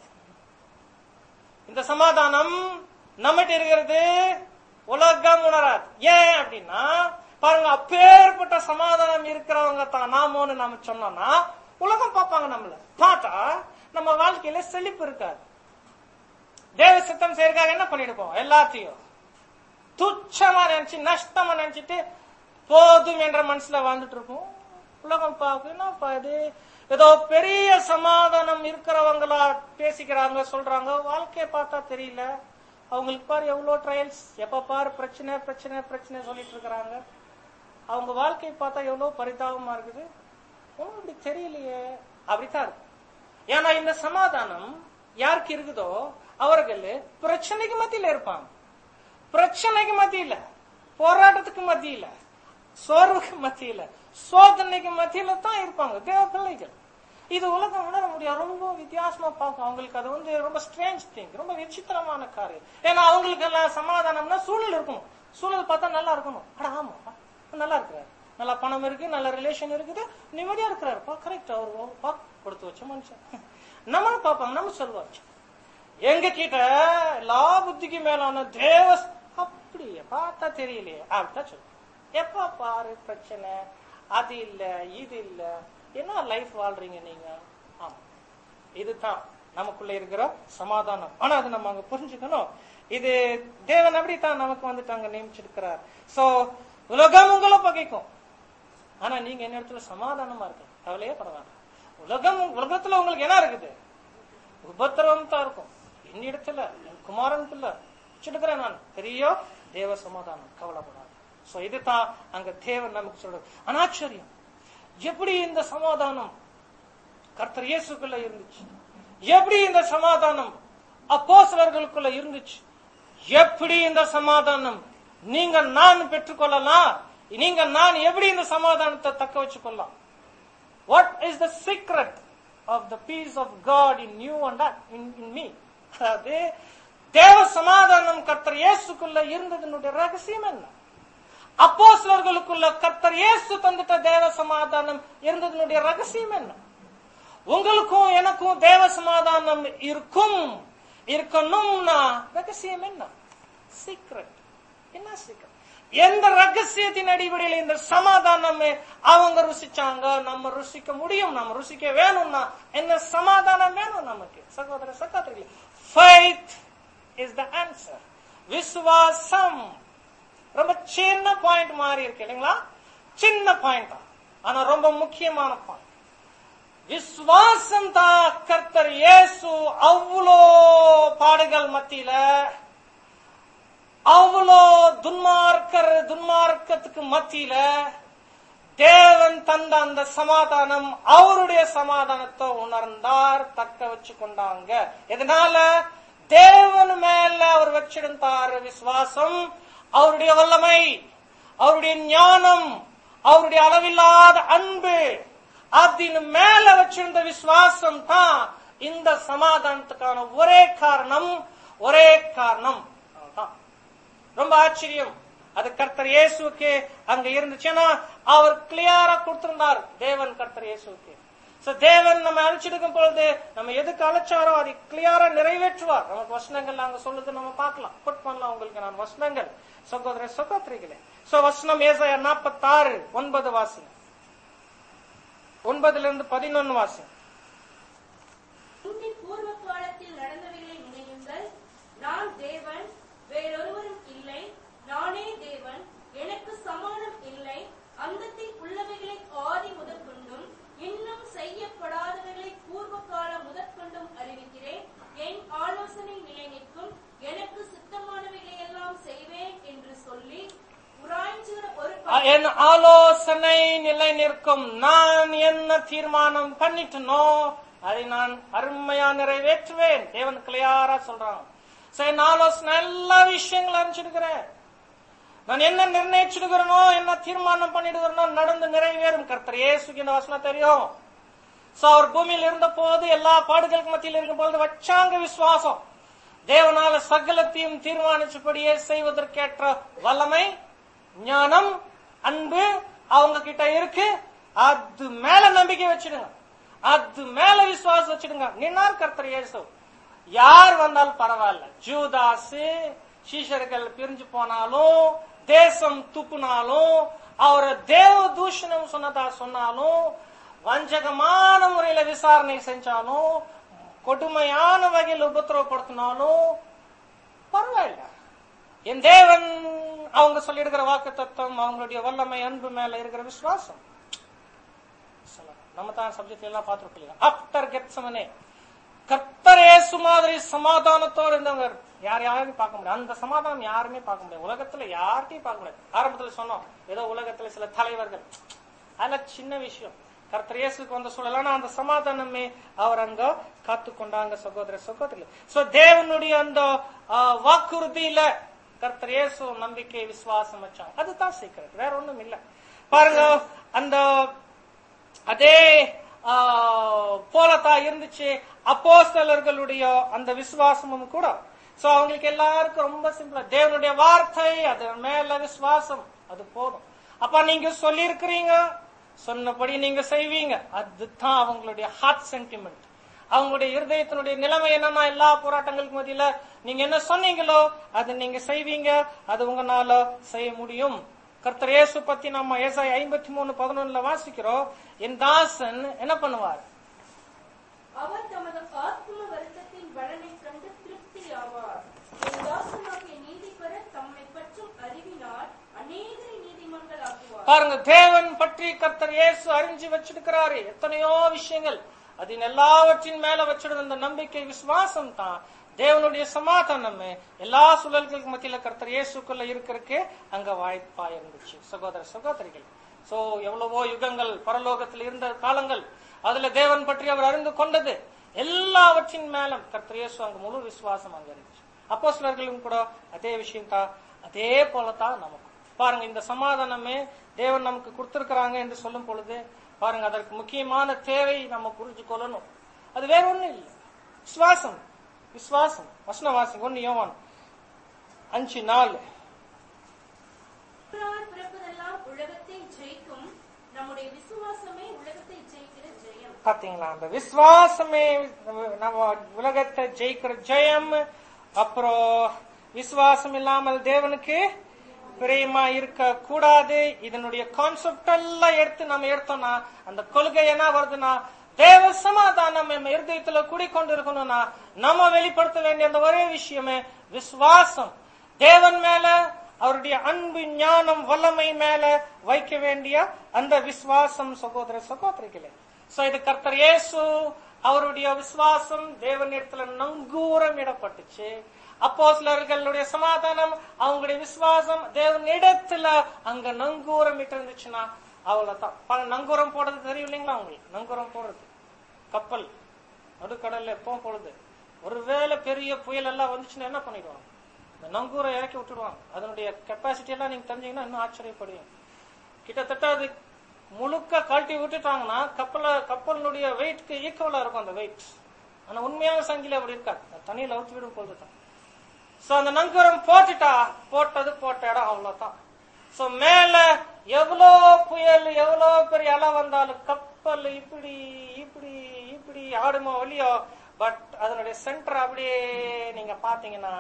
இந்த சமாதானம் நம்மகிட்ட இருக்கிறது உலகம் உணராது ஏன் அப்படின்னா பாருங்க அப்பேற்பட்ட சமாதானம் இருக்கிறவங்க தான் நாமோன்னு நாம சொன்னோம்னா உலகம் பார்ப்பாங்க நம்மள பார்த்தா நம்ம வாழ்க்கையில செழிப்பு இருக்காது தேவ சித்தம் செய்யறதுக்காக என்ன பண்ணிருப்போம் எல்லாத்தையும் துச்சமா நினைச்சு நஷ்டமா நினைச்சிட்டு போதும் என்ற மனசுல வாழ்ந்துட்டு இருப்போம் உலகம் பார்க்க என்னப்பா இது ஏதோ பெரிய சமாதானம் இருக்கிறவங்களா பேசிக்கிறாங்க சொல்றாங்க வாழ்க்கைய பார்த்தா தெரியல அவங்களுக்கு பாரு எவ்வளவு ட்ரையல்ஸ் எப்ப பாரு பிரச்சனை பிரச்சனை பிரச்சனை சொல்லிட்டு இருக்கிறாங்க அவங்க வாழ்க்கையை பார்த்தா எவ்வளவு பரிதாபமா இருக்குது ஒன்றும் அப்படி தெரியலையே அப்படித்தான் இருக்கும் ஏன்னா இந்த சமாதானம் யாருக்கு இருக்குதோ அவர்கள் பிரச்சனைக்கு மத்தியில இருப்பாங்க பிரச்சனைக்கு மத்தியில போராட்டத்துக்கு மத்தியில சோர்வுக்கு மத்தியில சோதனைக்கு மத்தியில தான் இருப்பாங்க தேவ பிள்ளைகள் இது உலகம் உணர முடியாது ரொம்ப வித்தியாசமா பார்க்கும் அவங்களுக்கு அது வந்து ரொம்ப ஸ்ட்ரேஞ்ச் திங் ரொம்ப விசித்திரமான காரியம் ஏன்னா அவங்களுக்கு எல்லாம் சமாதானம்னா சூழல் இருக்கணும் சூழல் பார்த்தா நல்லா இருக்கணும் அட ஆமா நல்லா இருக்கிறாரு நல்லா பணம் இருக்கு நல்ல ரிலேஷன் இருக்குது நிம்மதியா இருக்கிறாருப்பா கரெக்ட் அவர் பா கொடுத்து வச்ச மனுஷன் நம்மள பார்ப்பாங்க நம்ம சொல்லுவாச்சு எங்க கிட்ட எல்லா புத்திக்கு மேலான தேவ அப்படியே பார்த்தா தெரியலையே அப்படித்தான் சொல்லுவோம் எப்ப பாரு பிரச்சனை அது இல்ல இது இல்ல என்ன லைஃப் வாழ்றீங்க நீங்க ஆமா இதுதான் நமக்குள்ள இருக்கிற சமாதானம் ஆனா அது நம்ம அங்க புரிஞ்சுக்கணும் இது தேவன் அப்படித்தான் நமக்கு வந்துட்டு அங்க நியமிச்சிருக்கிறார் சோ உலகம் உங்களை பகைக்கும் ஆனா நீங்க என்ன இடத்துல சமாதானமா இருக்கு கவலையே பரவாயில்ல உலகம் உலகத்துல உங்களுக்கு என்ன இருக்குது உபத்திரவம் தான் இருக்கும் என்னிடத்துல என் குமாரனுக்குள்ள வச்சிருக்கிறேன் நான் பெரிய தேவ சமாதானம் கவலைப்படாது சோ இதுதான் அங்க தேவன் நமக்கு சொல்றது அனாச்சரியம் எப்படி இந்த சமாதானம் கர்த்தர் இயேசுக்குள்ள இருந்துச்சு எப்படி இந்த சமாதானம் அப்போஸ்தலர்களுக்குள்ள இருந்துச்சு எப்படி இந்த சமாதானம் நீங்க நான் பெற்றுக்கொள்ளலாம் நீங்க நான் எப்படி இந்த சமாதானத்தை தக்க வச்சுக்கொள்ளலாம் what is the secret of the peace of God in you and in me அதாவது தேவ சமாதானம் கர்த்தர் இயேசுக்குள்ள இருந்ததனுடைய ரகசியம் என்ன அப்போஸ்தலர்களுக்குள்ள கர்த்தர் இயேசு தந்துட்ட தேவ சமாதானம் இருந்ததனுடைய ரகசியம் என்ன உங்களுக்கும் எனக்கும் தேவ சமாதானம் இருக்கும் இருக்கணும்னா ரகசியம் என்ன சீக்ரெட் என்ன சீக்ரெட் எந்த ரகசியத்தின் அடிப்படையில் இந்த சமாதானம் அவங்க ருசிச்சாங்க நம்ம ருசிக்க முடியும் நம்ம ருசிக்க வேணும்னா என்ன சமாதானம் வேணும் நமக்கு சகோதர சகோதரி ஃபைத் இஸ் த ஆன்சர் விசுவாசம் ரொம்ப சின்ன பாயிண்ட் மாறி இருக்கு இல்லைங்களா சின்ன பாயிண்ட் தான் ஆனா ரொம்ப முக்கியமான பாயிண்ட் விசுவாசம் தான் கர்த்தர் இயேசு அவ்வளோ பாடுகள் மத்தியில அவ்வளோ துன்மார்க்கர் துன்மார்க்கத்துக்கு மத்தியில தேவன் தந்த அந்த சமாதானம் அவருடைய சமாதானத்தை உணர்ந்தார் தக்க வச்சு கொண்டாங்க எதனால தேவன் மேல அவர் வச்சிருந்தார் விசுவாசம் அவருடைய வல்லமை அவருடைய ஞானம் அவருடைய அளவில்லாத அன்பு அதன் மேல வச்சிருந்த விசுவாசம் தான் இந்த சமாதானத்துக்கான ஒரே காரணம் ஒரே காரணம் அதுதான். ரொம்ப ஆச்சரியம் அது கர்த்தர் இயேசுக்கு அங்க இருந்துச்சுன்னா அவர் கிளியரா கொடுத்திருந்தார் தேவன் கர்த்தர் இயேசுக்கு சோ தேவன் நம்ம அழைச்சிருக்கும் பொழுது நம்ம எதுக்கு அழைச்சாரோ அதை கிளியரா நிறைவேற்றுவார் நமக்கு வசனங்கள் அங்க சொல்லுது நம்ம பார்க்கலாம் புட் பண்ணலாம் உங்களுக்கு நான் வசனங்கள் சகோதர சகோதரிகளே சோ வசனம் ஏசாயா நாற்பத்தாறு ஒன்பது வாசி ஒன்பதுல இருந்து பதினொன்னு வாசி முந்தி பூர்வ காலத்தில் நடந்தவைகளை நினையுங்கள் நான் தேவன் வேறொருவரும் இல்லை நானே தேவன் எனக்கு சமானம் இல்லை அந்தத்தில் உள்ளவைகளை ஆதி முதற்கொண்டும் இன்னும் செய்யப்படாதவைகளை பூர்வ காலம் முதற்கொண்டும் அறிவிக்கிறேன் என் ஆலோசனை நிலை நிற்கும் எனக்கு சித்தமானவைகளை எல்லாம் செய்வேன் என்று சொல்லி உராய்ஞ்சுகிற ஒரு அ- என் ஆலோசனை நிலை நிற்கும் நான் என்ன தீர்மானம் பண்ணிட்டனோ அதை நான் அருமையா நிறைவேற்றுவேன் தேவன் கிளியாரா சொல்றான் சோ என் ஆலோசனை எல்லா விஷயங்களும் அறிஞ்சிருக்கிறேன் நான் என்ன நிர்ணயிச்சிருக்கிறனோ என்ன தீர்மானம் பண்ணிடுகிறனோ நடந்து நிறைவேறும் கர்த்தர் இயேசுக்கு இந்த வசனம் தெரியும் சோ அவர் பூமியில் இருந்த போது எல்லா பாடுகளுக்கு மத்தியில் இருக்கும் பொழுது வச்சாங்க விசுவாசம் தேவனால சகலத்தையும் தீர்மானிச்சபடியே செய்வதற்கேற்ற வல்லமை ஞானம் அன்பு அவங்க கிட்ட இருக்கு அது மேல நம்பிக்கை வச்சிடுங்க அது மேல விசுவாசம் வச்சிடுங்க நின்னார் கர்த்தர் இயேசு யார் வந்தாலும் பரவாயில்ல ஜூதாசு சீஷர்கள் பிரிஞ்சு போனாலும் தேசம் துப்புனாலும் அவரை தேவ தூஷணம் சொன்னதா சொன்னாலும் வஞ்சகமான முறையில விசாரணை செஞ்சாலும் கொடுமையான வகையில் உபத்திரவப்படுத்தினாலும் பரவாயில்ல என் தேவன் அவங்க சொல்லியிருக்கிற வாக்கு தத்துவம் அவங்களுடைய வல்லமை அன்பு மேல இருக்கிற விசுவாசம் சொல்லலாம் நம்ம தான் சப்ஜெக்ட் எல்லாம் பார்த்துருக்கோம் ஆஃப்டர் கெத்சமனே கர்த்தர் இயேசு மாதிரி சமாதானத்தோடு இருந்தவங்க யார் யாரையும் பார்க்க முடியாது அந்த சமாதானம் யாருமே பார்க்க முடியாது உலகத்துல யார்கிட்டயும் பார்க்க முடியாது ஆரம்பத்துல சொன்னோம் ஏதோ உலகத்துல சில தலைவர்கள் அதெல்லாம் சின்ன விஷயம் கர்த்தர் இயேசுக்கு வந்த சூழல் ஆனா அந்த சமாதானமே அவர் அங்க காத்து கொண்டாங்க சகோதர சகோதரி சோ தேவனுடைய அந்த ஆ, வாக்குறுதியில கர்த்தர் இயேசு நம்பிக்கை விசுவாசம் வச்சாங்க அதுதான் சீக்கிரம் வேற ஒண்ணும் இல்ல பாருங்க அந்த அதே ஆ, போலத்தான் இருந்துச்சு அப்போஸ்தலர்களுடைய அந்த விசுவாசமும் கூட சோ அவங்களுக்கு எல்லாருக்கும் ரொம்ப சிம்பிளா தேவனுடைய வார்த்தை அது மேல விசுவாசம் அது போதும் அப்ப நீங்க சொல்லி இருக்கிறீங்க சொன்னபடி நீங்க செய்வீங்க அதுதான் அவங்களுடைய ஹார்ட் சென்டிமெண்ட் அவங்களுடைய இருதயத்தினுடைய நிலைமை என்னன்னா எல்லா போராட்டங்களுக்கு மத்தியில நீங்க என்ன சொன்னீங்களோ அது நீங்க செய்வீங்க அது உங்களால செய்ய முடியும் கர்த்தர் இயேசு பத்தி நம்ம ஏசாய் ஐம்பத்தி மூணு பதினொன்னுல வாசிக்கிறோம் என் தாசன் என்ன பண்ணுவார் அவர் தமது ஆத்ம வருத்தத்தின் பலனை கண்டு திருப்தி ஆவார் என் தாசனாகிய நீதிபர தம்மை பற்றும் அறிவினால் அநேகரை நீதிமன்கள் ஆக்குவார் பாருங்க தேவன் பற்றி கர்த்தர் இயேசு அறிஞ்சு வச்சிருக்கிறாரு எத்தனையோ விஷயங்கள் அதன் எல்லாவற்றின் மேல வச்சிருந்த அந்த நம்பிக்கை விசுவாசம் தான் தேவனுடைய சமாதானமே எல்லா சூழல்களுக்கு மத்தியில கர்த்தர் இயேசுக்குள்ள இருக்கிறதுக்கு அங்க வாய்ப்பா இருந்துச்சு சகோதர சகோதரிகள் சோ எவ்வளவோ யுகங்கள் பரலோகத்தில் இருந்த காலங்கள் அதுல தேவன் பற்றி அவர் அறிந்து கொண்டது எல்லாவற்றின் மேலும் கர்த்தர் இயேசு அங்க முழு விசுவாசம் அங்க இருந்துச்சு அப்போ சிலர்களும் கூட அதே விஷயம் தான் அதே போலதான் நமக்கு பாருங்க இந்த சமாதானமே தேவன் நமக்கு கொடுத்திருக்கிறாங்க என்று சொல்லும் பொழுது பாருங்க அதற்கு முக்கியமான தேவை நம்ம புரிஞ்சு கொள்ளணும் அது வேற ஒண்ணும் இல்லை விசுவாசம் விசுவாசம் வசன வாசி ஒன்னு யோவான் அஞ்சு நாலு புறார் பிறப்பதெல்லாம் உலகத்தை ஜெயிக்கும் நம்முடைய விசுவாசமே உலகத்தை ஜெயிக்கிற ஜெயம் பாத்தீங்களா அந்த விசுவாசமே நம்ம- நம்ம உலகத்தை ஜெயிக்கிற ஜெயம் அப்புறம் விசுவாசம் இல்லாமல் தேவனுக்கு பிரியமா இருக்க கூடாது இதனுடைய கான்செப்ட் எல்லாம் எடுத்து நம்ம எடுத்தோம்னா அந்த கொள்கை என்ன வருதுன்னா தேவ சமாதானம் நம்ம இருதயத்துல கூடிக்கொண்டு இருக்கணும்னா நம்ம வெளிப்படுத்த வேண்டிய அந்த ஒரே விஷயமே விசுவாசம் தேவன் மேல அவருடைய அன்பு ஞானம் வல்லமை மேல வைக்க வேண்டிய அந்த விசுவாசம் சகோதர சகோதரிகளே சோ இது கர்த்தர் இயேசு அவருடைய விசுவாசம் தேவனிடத்துல நங்கூரம் இடப்பட்டுச்சு அப்போஸ்லர்களுடைய சமாதானம் அவங்களுடைய விசுவாசம் தேவனிடத்துல அங்க நங்கூரம் இட்டு இருந்துச்சுன்னா அவ்வளவுதான் பாருங்க, நங்கூரம் போடுறது தெரியும் இல்லைங்களா உங்களுக்கு நங்கூரம் போடுறது கப்பல் நடுக்கடல்ல எப்போ பொழுது ஒருவேளை பெரிய புயல் எல்லாம் வந்துச்சுன்னா என்ன பண்ணிடுவாங்க இந்த நங்கூரை இறக்கி விட்டுடுவாங்க அதனுடைய கெப்பாசிட்டி எல்லாம் நீங்க தெரிஞ்சீங்கன்னா இன்னும் ஆச்சரியப்படுவீங்க கிட்டத்தட்ட அது முழுக்க கழட்டி விட்டுட்டாங்கன்னா கப்பல கப்பலினுடைய வெயிட்க்கு ஈக்குவலா இருக்கும் அந்த வெயிட் ஆனா உண்மையான சங்கிலி அப்படி இருக்காது அது தண்ணியில அவுத்து விடும் பொழுதுதான் சோ அந்த நங்கூரம் போட்டுட்டா போட்டது போட்ட இடம் அவ்வளவுதான் சோ மேல எவ்வளோ புயல் எவ்வளோ பெரிய அலை வந்தாலும் கப்பல் இப்படி இப்படி இப்படி ஆடுமோ ஒளியோ பட் அதனுடைய சென்டர் அப்படியே நீங்க பாத்தீங்கன்னா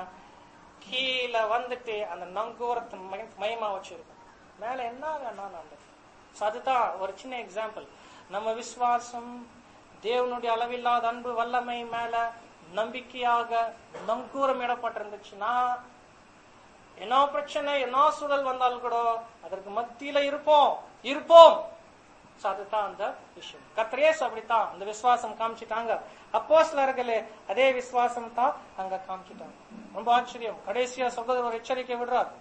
கீழே வந்துட்டு அந்த நங்கூரத்தை மை- மையமா வச்சிருக்கும் மேல என்ன வேணாலும் அந்த So அதுதான் ஒரு சின்ன எக்ஸாம்பிள் நம்ம விசுவாசம் தேவனுடைய அளவில்லாத அன்பு வல்லமை மேல நம்பிக்கையாக நங்கூரம் இடப்பட்டிருந்துச்சுன்னா என்ன பிரச்சனை என்ன சூழல் வந்தாலும் கூட அதற்கு மத்தியில இருப்போம் இருப்போம் So அதுதான் அந்த விஷயம் கத்திரேஸ் அப்படித்தான் அந்த விசுவாசம் காமிச்சிட்டாங்க அப்போஸ்லர்களே அதே விசுவாசம் தான் அங்க காமிச்சிட்டாங்க ரொம்ப ஆச்சரியம் கடைசியா சகோதரர் ஒரு எச்சரிக்கை விடுறார்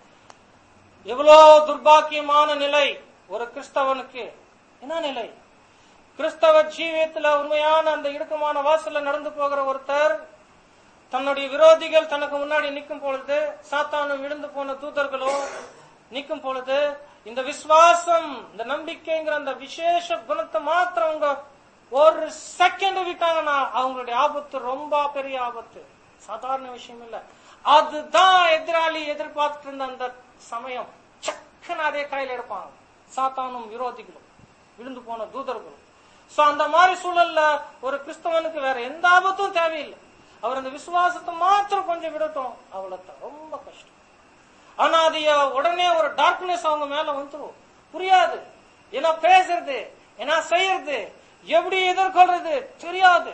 எவ்வளவு துர்பாக்கியமான நிலை ஒரு கிறிஸ்தவனுக்கு என்ன நிலை கிறிஸ்தவ ஜீவியத்துல உண்மையான அந்த இடுக்கமான வாசல்ல நடந்து போகிற ஒருத்தர் தன்னுடைய விரோதிகள் தனக்கு முன்னாடி நிற்கும் பொழுது சாத்தானும் விழுந்து போன தூதர்களோ நிற்கும் பொழுது இந்த விசுவாசம் இந்த நம்பிக்கைங்கிற அந்த விசேஷ குணத்தை மாத்திரம் அவங்க ஒரு செகண்ட் விட்டாங்கன்னா அவங்களுடைய ஆபத்து ரொம்ப பெரிய ஆபத்து சாதாரண விஷயம் இல்ல அதுதான் எதிராளி எதிர்பார்த்துட்டு இருந்த அந்த சமயம் சக்குன்னு அதே கையில எடுப்பாங்க சாத்தானும் விரோதிகளும் விழுந்து போன தூதர்களும் சோ அந்த மாதிரி சூழல்ல ஒரு கிறிஸ்தவனுக்கு வேற எந்த ஆபத்தும் தேவையில்லை அவர் அந்த விசுவாசத்தை மாத்திரம் கொஞ்சம் விடட்டும் அவ்வளவுதான் ரொம்ப கஷ்டம் ஆனா அது உடனே ஒரு டார்க்னஸ் அவங்க மேல வந்துரும் புரியாது என்ன பேசுறது என்ன செய்யறது எப்படி எதிர்கொள்றது தெரியாது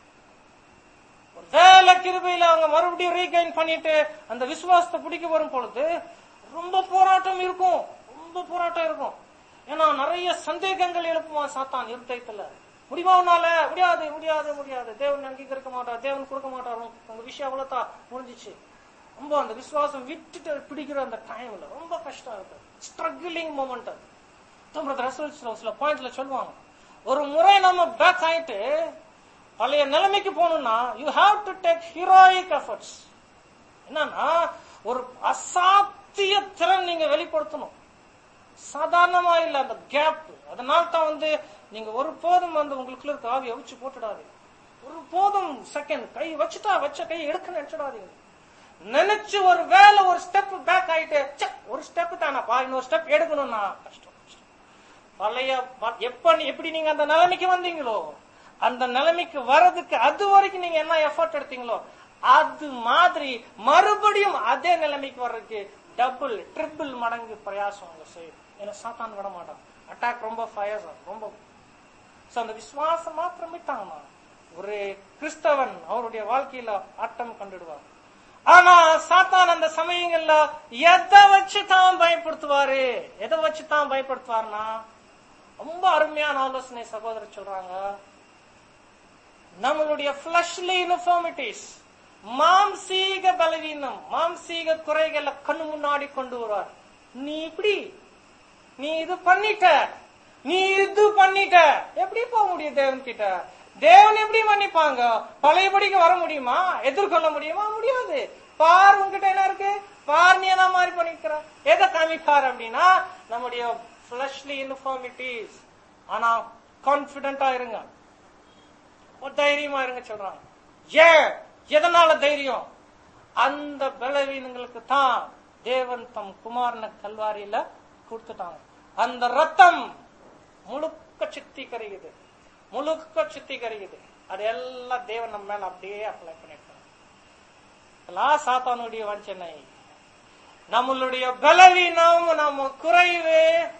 ஒரு வேலை கிருபையில அவங்க மறுபடியும் ரீகைன் பண்ணிட்டு அந்த விசுவாசத்தை பிடிக்க வரும் பொழுது ரொம்ப போராட்டம் இருக்கும் ரொம்ப போராட்டம் இருக்கும் ஏன்னா நிறைய சந்தேகங்கள் எழுப்புவான் சாத்தான் இருதயத்துல முடியுமா உன்னால முடியாது முடியாது முடியாது தேவன் அங்கீகரிக்க மாட்டார் தேவன் கொடுக்க மாட்டார் உங்க- உங்க விஷயம் அவ்வளவுதான் முடிஞ்சிச்சு ரொம்ப அந்த விசுவாசம் விட்டுட்டு பிடிக்கிற அந்த டைம்ல ரொம்ப கஷ்டம் இருக்கு ஸ்ட்ரகிளிங் மூமெண்ட் அது தம்பரத் ரசூல் சில- சில பாயிண்ட்ல சொல்லுவாங்க ஒரு முறை நம்ம பேக் ஆயிட்டு பழைய நிலைமைக்கு போகணும்னா you have to take heroic efforts என்னன்னா ஒரு அசாத்திய திறன் நீங்க வெளிப்படுத்தணும் சாதாரணமா இல்ல அந்த கேப் அதனால தான் வந்து நீங்க ஒரு போதும் வந்து உங்களுக்குள்ள இருக்க ஆவியை வச்சு போட்டுடாதீங்க ஒரு போதும் செகண்ட் கை வச்சுட்டா வச்ச கை எடுக்க நினைச்சிடாதீங்க நினைச்சு ஒரு வேலை ஒரு ஸ்டெப் பேக் ஆயிட்டு ச்சே, ஒரு ஸ்டெப் தானப்பா இன்னொரு ஸ்டெப் எடுக்கணும்னா கஷ்டம் கஷ்டம். பழைய ப- எப்ப நீ- எப்படி நீங்க அந்த நிலைமைக்கு வந்தீங்களோ அந்த நிலைமைக்கு வர்றதுக்கு அது வரைக்கும் நீங்க என்ன எஃபர்ட் எடுத்தீங்களோ அது மாதிரி மறுபடியும் அதே நிலைமைக்கு வர்றதுக்கு டபுள் ட்ரிபிள் மடங்கு பிரயாசம் அவங்க செய்யும் ஏன்னா சாத்தான் விட மாட்டான் அட்டாக் ரொம்ப ஃபயர் ரொம்ப சோ அந்த விசுவாசம் மாத்திரம் விட்டாங்கம்மா ஒரு கிறிஸ்தவன் அவருடைய வாழ்க்கையில ஆட்டம் கண்டுடுவார் ஆனா சாத்தான் அந்த சமயங்கள்ல எதை வச்சு தான் பயப்படுத்துவாரு எதை வச்சு தான் பயப்படுத்துவாருன்னா ரொம்ப அருமையான ஆலோசனை சகோதரர் சொல்றாங்க நம்மளுடைய ஃபிளஷ்லி இன்ஃபார்மிட்டிஸ் மாம்சீக பலவீனம் மாம்சீக குறைகளை கண்ணு முன்னாடி கொண்டு வருவார் நீ இப்படி நீ இது பண்ணிட்ட நீ இது பண்ணிட்ட எப்படி போக முடியும் தேவன் கிட்ட தேவன் எப்படி மன்னிப்பாங்க பழையபடிக்கு வர முடியுமா எதிர்கொள்ள முடியுமா முடியாது பார் உன்கிட்ட என்ன இருக்கு பார் நீ என்ன மாதிரி பண்ணிக்கிற எதை காமிப்பார் அப்படின்னா நம்முடைய ஃபிளஷ்லி இன்ஃபார்மிட்டிஸ் ஆனா கான்பிடண்டா இருங்க ஒரு தைரியமா இருங்க சொல்றாங்க ஏன் எதனால தைரியம் அந்த பலவீனங்களுக்கு தான் தேவன் தம் குமாரன கல்வாரியில கொடுத்துட்டாங்க அந்த ரத்தம் முழுக்க சுத்திகரிக்குது முழுக்க சுத்திகரிக்குது அது எல்லாம் தேவன் நம்ம மேல அப்படியே அப்ளை பண்ணிட்டாங்க எல்லாம் சாத்தானுடைய வஞ்சனை நம்மளுடைய பலவீனம் நம்ம குறைவு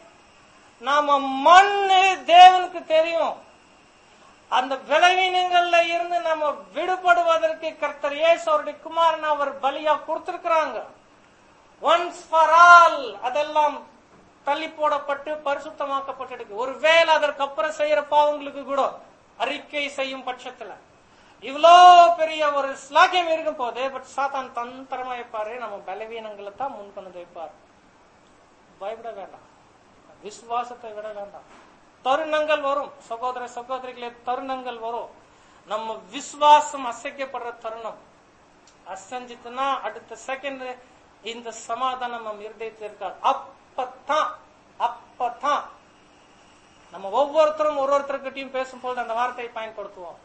நாம மண்ணு தேவனுக்கு தெரியும் அந்த பலவீனங்கள்ல இருந்து நம்ம விடுபடுவதற்கு கர்த்தர் இயேசு அவருடைய குமாரன் அவர் பலியா கொடுத்திருக்கிறாங்க ஒன்ஸ் ஃபார் ஆல் அதெல்லாம் தள்ளி போடப்பட்டு பரிசுத்தமாக்கப்பட்டிருக்கு ஒருவேளை அதற்கப்புறம் செய்யற பாவங்களுக்கு கூட அறிக்கை செய்யும் பட்சத்துல இவ்வளோ பெரிய ஒரு ஸ்லாக்கியம் இருக்கும் போது பட் சாத்தான் தந்திரமா வைப்பாரு நம்ம பலவீனங்களை தான் முன் கொண்டு வந்து வைப்பார் பயப்பட வேண்டாம் விசுவாசத்தை விட வேண்டாம் தருணங்கள் வரும் சகோதர சகோதரிகளே தருணங்கள் வரும் நம்ம விசுவாசம் அசைக்கப்படுற தருணம் அசைஞ்சிட்டுனா அடுத்த செகண்ட் இந்த சமாதானம் நம்ம இருதயத்தில் இருக்காது அப்பதான் அப்பதான் நம்ம ஒவ்வொருத்தரும் ஒரு ஒருத்தர்கிட்டயும் பேசும்போது அந்த வார்த்தையை பயன்படுத்துவோம்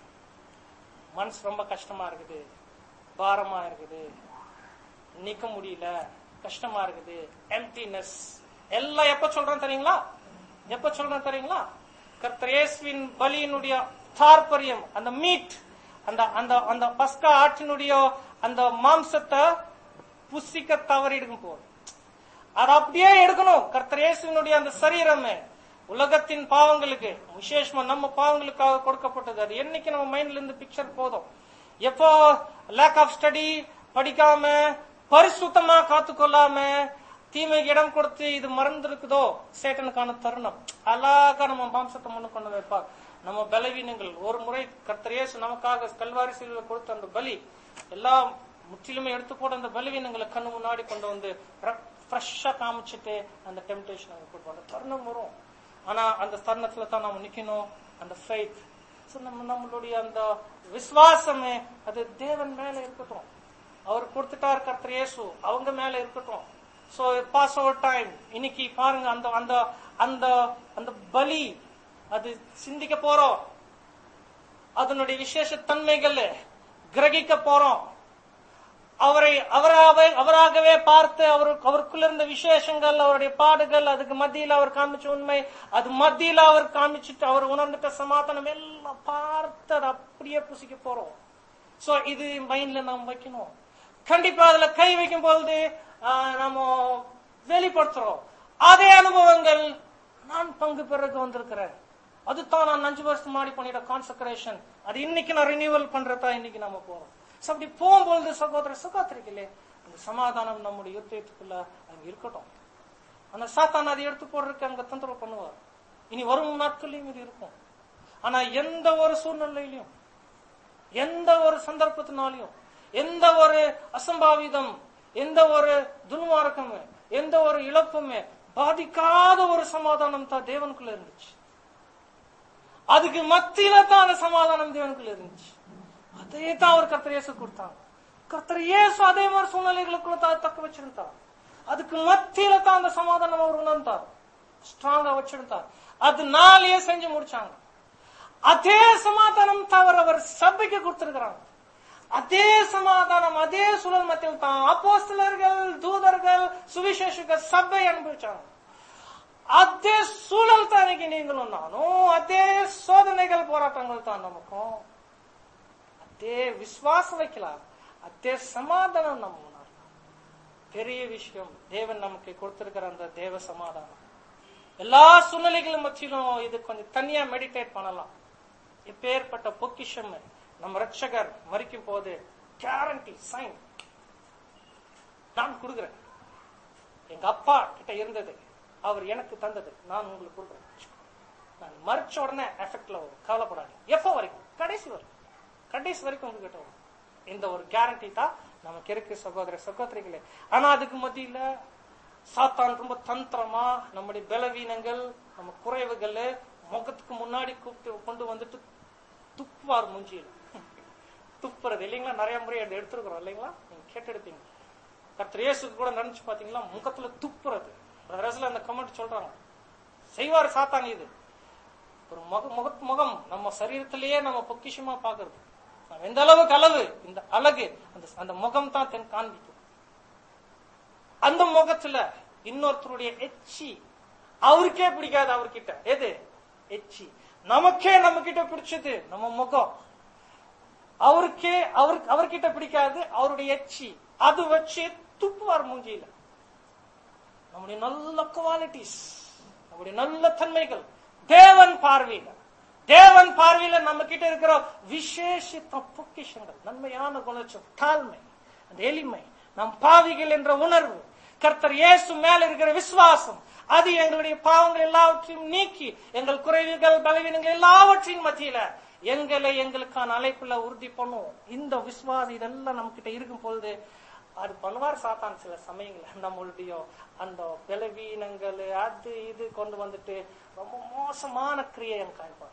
மனசு ரொம்ப கஷ்டமா இருக்குது பாரமா இருக்குது நிக்க முடியல கஷ்டமா இருக்குது எம்டினஸ் எல்லாம் எப்ப சொல்றேன் தெரியுங்களா எப்ப சொல்றேன் தெரியுங்களா கர்த்தர் இயேசுவின் பலியினுடைய தாற்பயம் அந்த மீட் அந்த அந்த அந்த பஸ்கா ஆற்றினுடைய அந்த மாம்சத்தை புசிக்க தவறிடும் போது அதை அப்படியே எடுக்கணும் கர்த்தர் இயேசுவினுடைய அந்த சரீரமே உலகத்தின் பாவங்களுக்கு விசேஷமா நம்ம பாவங்களுக்காக கொடுக்கப்பட்டது அது என்னைக்கு நம்ம மைண்ட்ல இருந்து பிக்சர் போதும் எப்போ லேக் ஆஃப் ஸ்டடி படிக்காம பரிசுத்தமா காத்துக்கொள்ளாம தீமைக்கு இடம் கொடுத்து இது மறந்துருக்குதோ சேட்டனுக்கான தருணம் அழகா நம்ம மாம்சத்தை முன்னு கொண்டு வைப்பார் நம்ம பலவீனங்கள் ஒரு முறை கர்த்தர் இயேசு நமக்காக கல்வாரி சிலுவை கொடுத்த அந்த பலி எல்லாம் முற்றிலுமே எடுத்து போட அந்த பலவீனங்களை கண்ணு முன்னாடி கொண்டு வந்து ஃப்ரெஷ்ஷா காமிச்சிட்டு அந்த டெம்டேஷன் கொடுப்போம் அந்த தருணம் வரும் ஆனா அந்த தருணத்துல தான் நாம நிக்கணும் அந்த ஃபைத் ஸோ நம்ம நம்மளுடைய அந்த விசுவாசமே அது தேவன் மேல இருக்கட்டும் அவர் கொடுத்துட்டார் கர்த்தர் இயேசு அவங்க மேல இருக்கட்டும் சோ பாஸ் ஓவர் டைம் இன்னைக்கு பாருங்க அந்த அந்த அந்த அந்த பலி அது சிந்திக்க போறோம் அதனுடைய விசேஷ தன்மைகள் கிரகிக்க போறோம் அவரை அவராகவே அவராகவே பார்த்து அவரு அவருக்குள்ள இருந்த விசேஷங்கள் அவருடைய பாடுகள் அதுக்கு மத்தியில அவர் காமிச்ச உண்மை அது மத்தியில அவர் காமிச்சிட்டு அவர் உணர்ந்துட்ட சமாதானம் எல்லாம் பார்த்து அதை அப்படியே புசிக்க போறோம் சோ இது மைண்ட்ல நாம் வைக்கணும் கண்டிப்பா அதுல கை வைக்கும் பொழுது ஆஹ், நம்ம வெளிப்படுத்துறோம் அதே அனுபவங்கள் நான் பங்கு பெறக்கு வந்திருக்கிறேன் அதுதான் நான் அஞ்சு வருஷம் முன்னாடி பண்ணிட்ட கான்சக்ரேஷன் அது இன்னைக்கு நான் ரினியூவல் பண்றதா இன்னைக்கு நம்ம போறோம் So, அப்படி போகும்பொழுது சகோதர சகோதரிகளே அந்த சமாதானம் நம்முடைய யுத்தத்துக்குள்ள அங்க இருக்கட்டும் ஆனா சாத்தான் அதை எடுத்து போடுறதுக்கு அங்க தொந்தரவு பண்ணுவார் இனி வரும் நாட்கள்லயும் இது இருக்கும் ஆனா எந்த ஒரு சூழ்நிலையிலும் எந்த ஒரு சந்தர்ப்பத்தினாலையும் எந்த ஒரு அசம்பாவிதம் எந்த ஒரு துன்மார்க்கமே எந்த ஒரு இழப்புமே பாதிக்காத ஒரு சமாதானம் தான் தேவனுக்குள்ள இருந்துச்சு அதுக்கு மத்தியில தான் அந்த சமாதானம் தேவனுக்குள்ள இருந்துச்சு அதே தான் அவர் கர்த்தர் இயேசு கொடுத்தாங்க கர்த்தர் இயேசு அதே மாதிரி சூழ்நிலைகளுக்குள்ள தான் தக்க வச்சிருந்தார் அதுக்கு மத்தியில தான் அந்த சமாதானம் அவர் உணர்ந்தார் ஸ்ட்ராங்கா வச்சிருந்தார் அதனாலேயே செஞ்சு முடிச்சாங்க அதே சமாதானம் தவிர அவர் சபைக்கு கொடுத்திருக்கிறாங்க அதே சமாதானம் அதே சூழல் மத்தியில் தான் அப்போஸ்தலர்கள் தூதர்கள் சுவிசேஷக சபை அனுபவிச்சாங்க அதே சூழல் தான் இன்னைக்கு நீங்களும் நானும் அதே சோதனைகள் போராட்டங்கள் தான் நமக்கும் அதே விசுவாசம் வைக்கலாம் அதே சமாதானம் நம்ம உணரலாம் பெரிய விஷயம் தேவன் நமக்கு கொடுத்திருக்கிற அந்த தேவ சமாதானம் எல்லா சூழ்நிலைகளும் மத்தியிலும் இது கொஞ்சம் தனியா மெடிடேட் பண்ணலாம் எப்பேற்பட்ட பொக்கிஷம் நம்ம ரட்சகர் மறிக்கும் போது கேரண்டி சைன் நான் கொடுக்கிறேன் எங்க அப்பா கிட்ட இருந்தது அவர் எனக்கு தந்தது நான் உங்களுக்கு கொடுக்குறேன் நான் மறிச்ச உடனே எஃபெக்ட்ல வரும் கவலைப்படாதீங்க எப்போ வரைக்கும் கடைசி வரைக்கும் கடைசி வரைக்கும் உங்ககிட்ட வரும் இந்த ஒரு கேரண்டி தான் நமக்கு இருக்கு சகோதர சகோதரிகளே ஆனா அதுக்கு மத்தியில சாத்தான் ரொம்ப தந்திரமா நம்முடைய பலவீனங்கள் நம்ம குறைவுகள் முகத்துக்கு முன்னாடி கூப்பிட்டு கொண்டு வந்துட்டு துப்புவார் மூஞ்சியில துப்புறது இல்லைங்களா நிறைய முறை அதை எடுத்துருக்கிறோம் இல்லைங்களா நீங்க கேட்டெடுப்பீங்க கர்த்தர் இயேசுக்கு கூட நினைச்சு பாத்தீங்களா முகத்துல துப்புறது ரசல அந்த கமெண்ட் சொல்றாங்க செய்வார் சாத்தான் இது ஒரு முக முக முகம் நம்ம சரீரத்திலேயே நம்ம பொக்கிஷமா பாக்குறது நம்ம எந்த அளவுக்கு அளவு இந்த அழகு அந்த அந்த முகம் தான் தென் காண்பிக்கும் அந்த முகத்துல இன்னொருத்தருடைய எச்சி அவருக்கே பிடிக்காது அவர்கிட்ட எது எச்சி நமக்கே நம்ம கிட்ட பிடிச்சது நம்ம முகம் அவருக்கே அவருக்கு அவர்கிட்ட பிடிக்காது அவருடைய எச்சி அது வச்சு துப்புவார் மூஞ்சியில நம்முடைய நல்ல குவாலிட்டிஸ் நம்முடைய நல்ல தன்மைகள் தேவன் பார்வையில தேவன் பார்வையில நம்ம கிட்ட இருக்கிற விசேஷித்த பொக்கிஷங்கள் நன்மையான குணச்சம் தாழ்மை அந்த எளிமை நம் பாவிகள் என்ற உணர்வு கர்த்தர் இயேசு மேல இருக்கிற விசுவாசம் அது எங்களுடைய பாவங்கள் எல்லாவற்றையும் நீக்கி எங்கள் குறைவுகள் பலவீனங்கள் எல்லாவற்றையும் மத்தியில எங்களை எங்களுக்கான அழைப்புல உறுதி பண்ணும் இந்த விசுவாசம் இதெல்லாம் நம்ம கிட்ட இருக்கும் பொழுது அது பண்ணுவார் சாத்தான் சில சமயங்கள் நம்மளுடைய அந்த பலவீனங்கள் அது இது கொண்டு வந்துட்டு ரொம்ப மோசமான கிரியை எனக்கு காண்பார்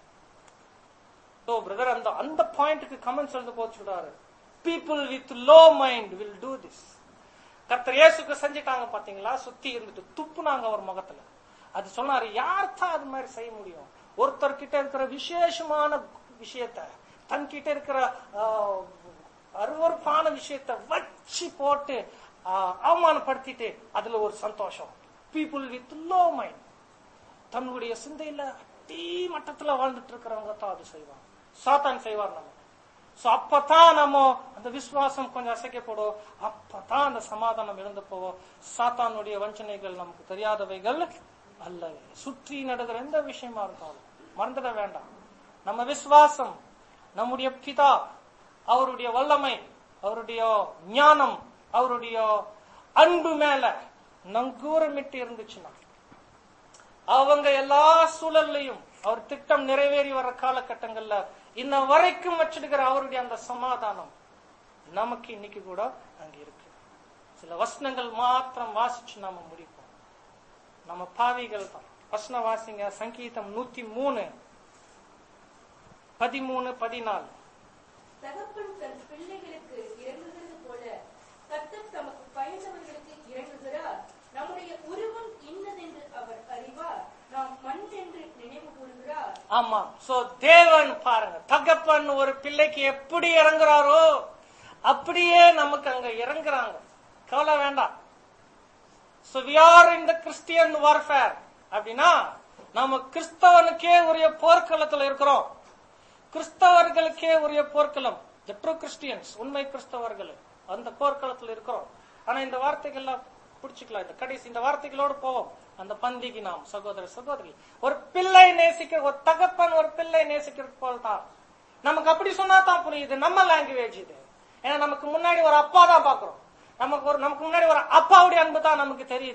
ஸோ பிரதர் அந்த அந்த பாயிண்ட்டுக்கு கமெண்ட்ஸ் எழுத போது சொல்றாரு people with low mind will do this கர்த்தர் இயேசுக்கு செஞ்சுட்டாங்க பாத்தீங்களா சுத்தி இருந்துட்டு துப்புனாங்க அவர் முகத்துல அது சொன்னாரு யார் தான் அது மாதிரி செய்ய முடியும் ஒருத்தர் கிட்ட இருக்கிற விசேஷமான விஷயத்த தன் கிட்ட இருக்கிற ஆஹ், அருவருப்பான விஷயத்த வச்சு போட்டு ஆஹ், அவமானப்படுத்திட்டு அதுல ஒரு சந்தோஷம் பீப்புள் வித் லோ மைண்ட் தன்னுடைய சிந்தையில அடி மட்டத்துல வாழ்ந்துட்டு இருக்கிறவங்க தான் அது செய்வாங்க சாத்தான் செய்வார் நம்ம சோ அப்பதான் நம்ம அந்த விசுவாசம் கொஞ்சம் அசைக்கப்படும் அப்பதான் அந்த சமாதானம் இழந்து போவோம் சாத்தானுடைய வஞ்சனைகள் நமக்கு தெரியாதவைகள் அல்ல சுற்றி நடக்கிற எந்த விஷயமா இருந்தாலும் மறந்துட வேண்டாம் நம்ம விசுவாசம் நம்முடைய பிதா அவருடைய வல்லமை அவருடைய ஞானம் அவருடைய அன்பு மேல நங்கூரமிட்டு இருந்துச்சுன்னா அவங்க எல்லா சூழல்லையும் அவர் திட்டம் நிறைவேறி வர காலகட்டங்கள்ல இன்ன வரைக்கும் வச்சிருக்கிற அவருடைய அந்த சமாதானம் நமக்கு இன்னைக்கு கூட அங்க இருக்கு சில வசனங்கள் மாத்திரம் வாசிச்சு நாம முடிப்போம் நம்ம பாவிகள் தான் வசன வாசிங்க சங்கீதம் நூத்தி மூணு பதிமூணு பதினாலு தகப்பன் தன் பிள்ளைகளுக்கு இறங்குகிறது போல கர்த்தர் தமக்கு பயந்தவர்களுக்கு இறங்குகிறார் நம்முடைய உருவம் இன்னதென்று அவர் அறிவார் நாம் மண் என்று நினைவு கூறுகிறார் ஆமா சோ தேவன் பாருங்க தகப்பன் ஒரு பிள்ளைக்கு எப்படி இறங்குறாரோ அப்படியே நமக்கு அங்க இறங்குறாங்க கவலை வேண்டாம் so we are in the Christian warfare அப்படின்னா நம்ம கிறிஸ்தவனுக்கே உரிய போர்க்களத்துல இருக்கிறோம் கிறிஸ்தவர்களுக்கே உரிய போர்க்களம் த ட்ரூ கிறிஸ்டியன்ஸ் உண்மை கிறிஸ்தவர்கள் அந்த போர்க்களத்துல இருக்கிறோம் ஆனா இந்த வார்த்தைகள்லாம் பிடிச்சுக்கலாம் இந்த கடைசி இந்த வார்த்தைகளோடு போவோம் அந்த பந்திக்கு நாம் சகோதர சகோதரி ஒரு பிள்ளை நேசிக்கிற ஒரு தகப்பன் ஒரு பிள்ளை நேசிக்கிறது போல் தான் நமக்கு அப்படி சொன்னா தான் புரியுது நம்ம லாங்குவேஜ் இது ஏன்னா நமக்கு முன்னாடி ஒரு அப்பா தான் பாக்குறோம் நமக்கு ஒரு நமக்கு முன்னாடி ஒரு அப்பாவுடைய அன்பு தான் நமக்கு தெரியுது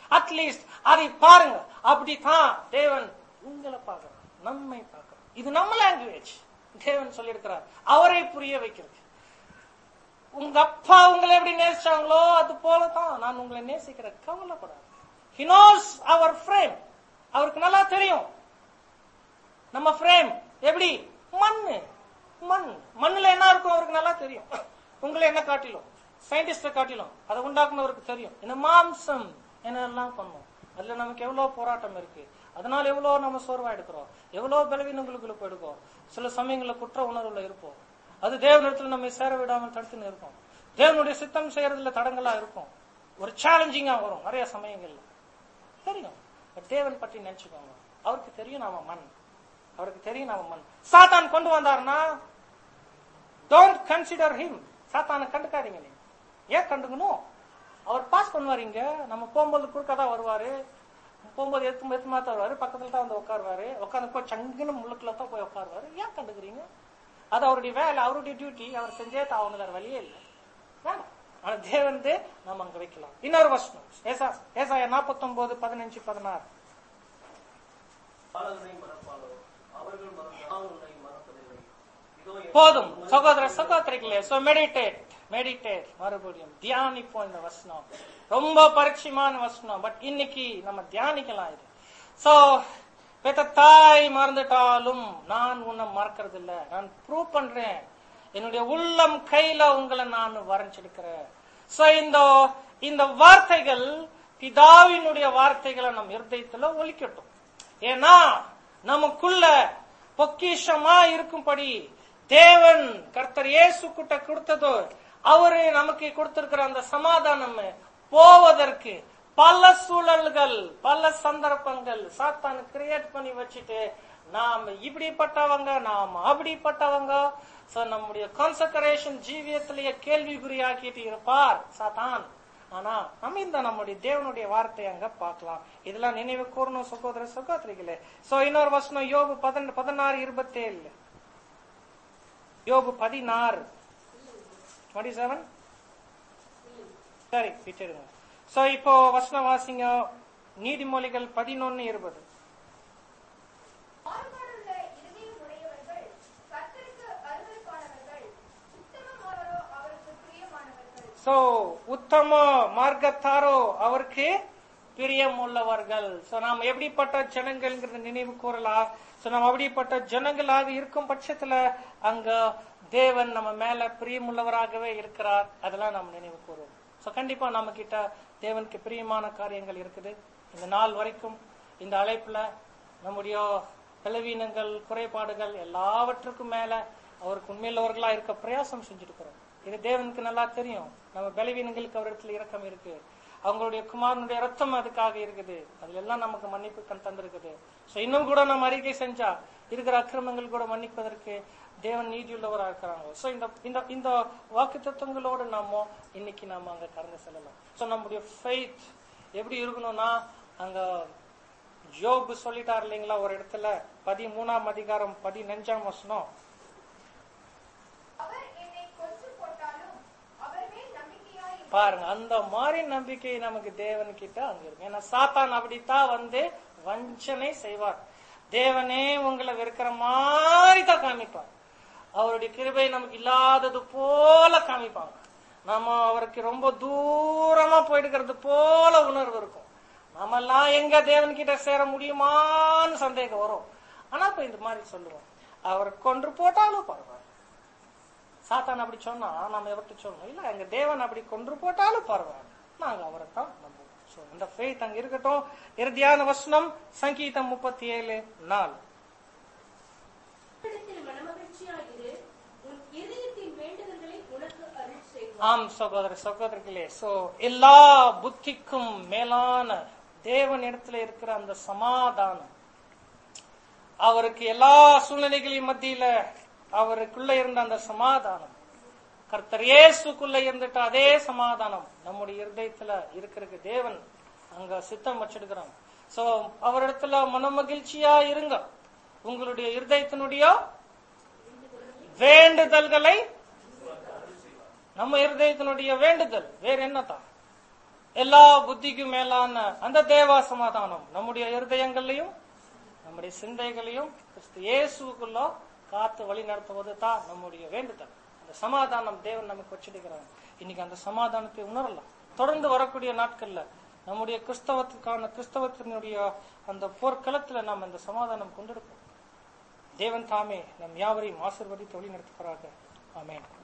அட்லீஸ்ட் அதை பாருங்க அப்படித்தான் தேவன் உங்களை பார்க்கறார் நம்மை பார்க்கறார் இது நம்ம லாங்குவேஜ் தேவன் சொல்லியிருக்கிறார் அவரை புரிய வைக்கிறது உங்க அப்பா உங்களை எப்படி நேசிச்சாங்களோ அது போலதான் நான் உங்களை நேசிக்கிறேன் கவலைப்படாது ஹி நோஸ் அவர் ஃப்ரேம் அவருக்கு நல்லா தெரியும் நம்ம ஃப்ரேம் எப்படி மண்ணு மண் மண்ணுல என்ன இருக்கும் அவருக்கு நல்லா தெரியும் உங்களை என்ன காட்டிலும் சயின்டிஸ்ட காட்டிலும் அதை உண்டாக்குனவருக்கு தெரியும் இந்த மாம்சம் என்னெல்லாம் பண்ணும் அதுல நமக்கு எவ்வளவு போராட்டம் இருக்கு அதனால எவ்வளவு நம்ம சோர்வா எடுக்கிறோம் எவ்வளவு பலவீனங்களுக்குள்ள போயிடுக்கோம் சில சமயங்கள்ல குற்ற உணர்வுல இருப்போம் அது தேவனிடத்துல நம்ம சேர விடாமல் தடுத்துன்னு இருக்கும் தேவனுடைய சித்தம் செய்யறதுல தடங்களா இருக்கும் ஒரு சேலஞ்சிங்கா வரும் நிறைய சமயங்கள்ல தெரியும் பட் தேவன் பற்றி நினைச்சுக்கோங்க அவருக்கு தெரியும் நாம மண் அவருக்கு தெரியும் நாம மண் சாத்தான் கொண்டு வந்தாருன்னா டோன்ட் கன்சிடர் ஹிம் சாத்தானை கண்டுக்காதீங்க நீங்க ஏன் கண்டுக்கணும் அவர் பாஸ் பண்ணுவார் இங்க நம்ம போகும்போது குறுக்க தான் வருவாரு போகும்போது எத்து எத்து மாத்த வருவாரு பக்கத்துல தான் வந்து உட்காருவாரு உட்காந்து போய் சங்குன்னு முள்ளுக்குள்ள தான் போய் உட்காருவாரு ஏன் கண்டுக்கிறீங்க அது அவருடைய வேலை அவருடைய டியூட்டி அவர் செஞ்சே தான் வேற வழியே இல்லை வேணாம் ஆனா தேவன் நம்ம அங்க வைக்கலாம் இன்னொரு வருஷம் ஏசா ஏசாயா நாற்பத்தொன்பது பதினஞ்சு பதினாறு பாலகனை மறப்பாளோ அவர்கள் மறந்தால் உன்னை மறப்பதில்லை இதோ என் போதும் சகோதர சகோதரிகளே சோ மெடிடேட் மெடிடேட் மறுபடியும் தியானிப்போம் இந்த வசனம் ரொம்ப பரிச்சயமான வசனம் பட் இன்னைக்கு நம்ம தியானிக்கலாம் இது சோ பெத்த தாய் மறந்துட்டாலும் நான் உன்னை மறக்கிறது இல்ல நான் ப்ரூவ் பண்றேன் என்னுடைய உள்ளம் கையில உங்களை நான் வரைஞ்சிருக்கிறேன் சோ இந்த இந்த வார்த்தைகள் பிதாவினுடைய வார்த்தைகளை நம் இருதயத்துல ஒலிக்கட்டும் ஏன்னா நமக்குள்ள பொக்கிஷமா இருக்கும்படி தேவன் கர்த்தர் இயேசு கிட்ட கொடுத்ததோ அவரு நமக்கு கொடுத்திருக்கிற அந்த சமாதானம் போவதற்கு பல சூழல்கள் பல சந்தர்ப்பங்கள் சாத்தான் கிரியேட் பண்ணி வச்சுட்டு நாம் இப்படிப்பட்டவங்க நாம் அப்படிப்பட்டவங்க சோ நம்முடைய கான்சன்ட்ரேஷன் ஜீவியத்திலேயே கேள்விக்குறியாக்கிட்டு இருப்பார் சாத்தான் ஆனா நம்ம இந்த நம்முடைய தேவனுடைய வார்த்தை அங்க பார்க்கலாம் இதெல்லாம் நினைவு கூறணும் சகோதர சகோதரிகளே சோ இன்னொரு வசனம் யோபு பதின பதினாறு இருபத்தேழு யோபு பதினாறு டுவெண்ட்டி செவன் சரி விட்டுடுங்க சோ இப்போ வசனம் வாசிங்க நீதிமொழிகள் பதினொன்னு இருபது மாறுபாடுள்ள இருதயம் உடையவர்கள் கர்த்தருக்கு அருவருப்பானவர்கள் உத்தமமானவரோ அவருக்கு பிரியமானவர்கள் சோ உத்தம மார்க்கத்தாரோ அவருக்கு பிரியம் உள்ளவர்கள் சோ நாம் எப்படிப்பட்ட ஜனங்கள்ங்கிறத நினைவு கூறலாம் சோ நாம் அப்படிப்பட்ட ஜனங்களாக இருக்கும் பட்சத்துல அங்க தேவன் நம்ம மேல பிரியமுள்ளவராகவே இருக்கிறார் அதெல்லாம் நாம் நினைவு கூறுவோம் சோ கண்டிப்பா நம்ம கிட்ட தேவனுக்கு பிரியமான காரியங்கள் இருக்குது இந்த நாள் வரைக்கும் இந்த அழைப்புல நம்முடைய பலவீனங்கள் குறைபாடுகள் எல்லாவற்றுக்கும் மேல அவருக்கு உண்மையுள்ளவர்களா இருக்க பிரயாசம் செஞ்சுட்டு இருக்கிறோம் இது தேவனுக்கு நல்லா தெரியும் நம்ம பலவீனங்களுக்கு அவரிடத்துல இரக்கம் இருக்கு அவங்களுடைய குமாரனுடைய ரத்தம் அதுக்காக இருக்குது அதுல எல்லாம் நமக்கு மன்னிப்பு கண் தந்திருக்குது சோ இன்னும் கூட நம்ம அறிக்கை செஞ்சா இருக்கிற அக்கிரமங்கள் கூட மன்னிப்பதற்கு தேவன் நீதியுள்ளவரா இருக்கிறாங்க சோ இந்த இந்த இந்த வாக்கு தத்துவங்களோடு நாம இன்னைக்கு நாம அங்க கடந்து செல்லலாம் சோ நம்முடைய ஃபெய்த் எப்படி இருக்கணும்னா அங்க ஜோபு சொல்லிட்டார் இல்லைங்களா ஒரு இடத்துல பதிமூணாம் அதிகாரம் பதினஞ்சாம் வசனம் அவர் என்னை கொன்று போட்டாலும் அவர் மேல் நம்பிக்கையாய் பாருங்க அந்த மாதிரி நம்பிக்கை நமக்கு தேவன் கிட்ட அங்க இருக்கு ஏன்னா சாத்தான் அப்படித்தான் வந்து வஞ்சனை செய்வார் தேவனே உங்களை வெறுக்கிற மாதிரி தான் காமிப்பார் அவருடைய கிருபை நமக்கு இல்லாதது போல காமிப்பாங்க நாம அவருக்கு ரொம்ப தூரமா போயிடுக்கிறது போல உணர்வு இருக்கும் நம்ம எல்லாம் எங்க தேவன் கிட்ட சேர முடியுமான்னு சந்தேகம் வரும் ஆனா இப்ப இந்த மாதிரி சொல்லுவோம் அவர் கொன்று போட்டாலும் பரவாயில்ல சாத்தான் அப்படி சொன்னா நம்ம எவர்கிட்ட சொல்லணும் இல்ல எங்க தேவன் அப்படி கொன்று போட்டாலும் பரவாயில்ல நாங்க அவரை தான் நம்புவோம் So, இந்த ஃபெய்த் அங்க இருக்கட்டும் இறுதியான வசனம் சங்கீதம் முப்பத்தி ஏழு நாலு உன்னிடத்தில் மனமகிழ்ச்சியாயிரு உன் இதயத்தின் வேண்டுதல்களை உனக்கு அருள் செய்வார் ஆம் சகோதர சகோதரிகளே சோ எல்லா புத்திக்கும் மேலான தேவன் இடத்துல இருக்கிற அந்த சமாதானம் அவருக்கு எல்லா சூழ்நிலைகளின் மத்தியில அவருக்குள்ள இருந்த அந்த சமாதானம் கர்த்தர் இயேசுக்குள்ள இருந்துட்ட அதே சமாதானம் நம்முடைய இருதயத்துல இருக்கிறது தேவன் அங்க சித்தம் வச்சிருக்கிறாங்க சோ அவரிடத்துல மனமகிழ்ச்சியா இருங்க உங்களுடைய இருதயத்தினுடைய வேண்டுதல்களை நம்ம இருதயத்தினுடைய வேண்டுதல் வேற என்னதான் எல்லா புத்திக்கும் மேலான அந்த தேவ சமாதானம் நம்முடைய இருதயங்களையும் நம்முடைய சிந்தைகளையும் கிறிஸ்து இயேசுக்குள்ள காத்து வழி நடத்துவது தான் நம்முடைய வேண்டுதல் அந்த சமாதானம் தேவன் நமக்கு வச்சிருக்கிறாங்க இன்னைக்கு அந்த சமாதானத்தை உணரலாம் தொடர்ந்து வரக்கூடிய நாட்கள்ல நம்முடைய கிறிஸ்தவத்துக்கான கிறிஸ்தவத்தினுடைய அந்த போர்க்களத்துல நாம் அந்த சமாதானம் கொண்டிருப்போம் தேவன் தாமே நம் யாவரையும் ஆசிர்வதித்து வழி நடத்துகிறார்கள் ஆமென்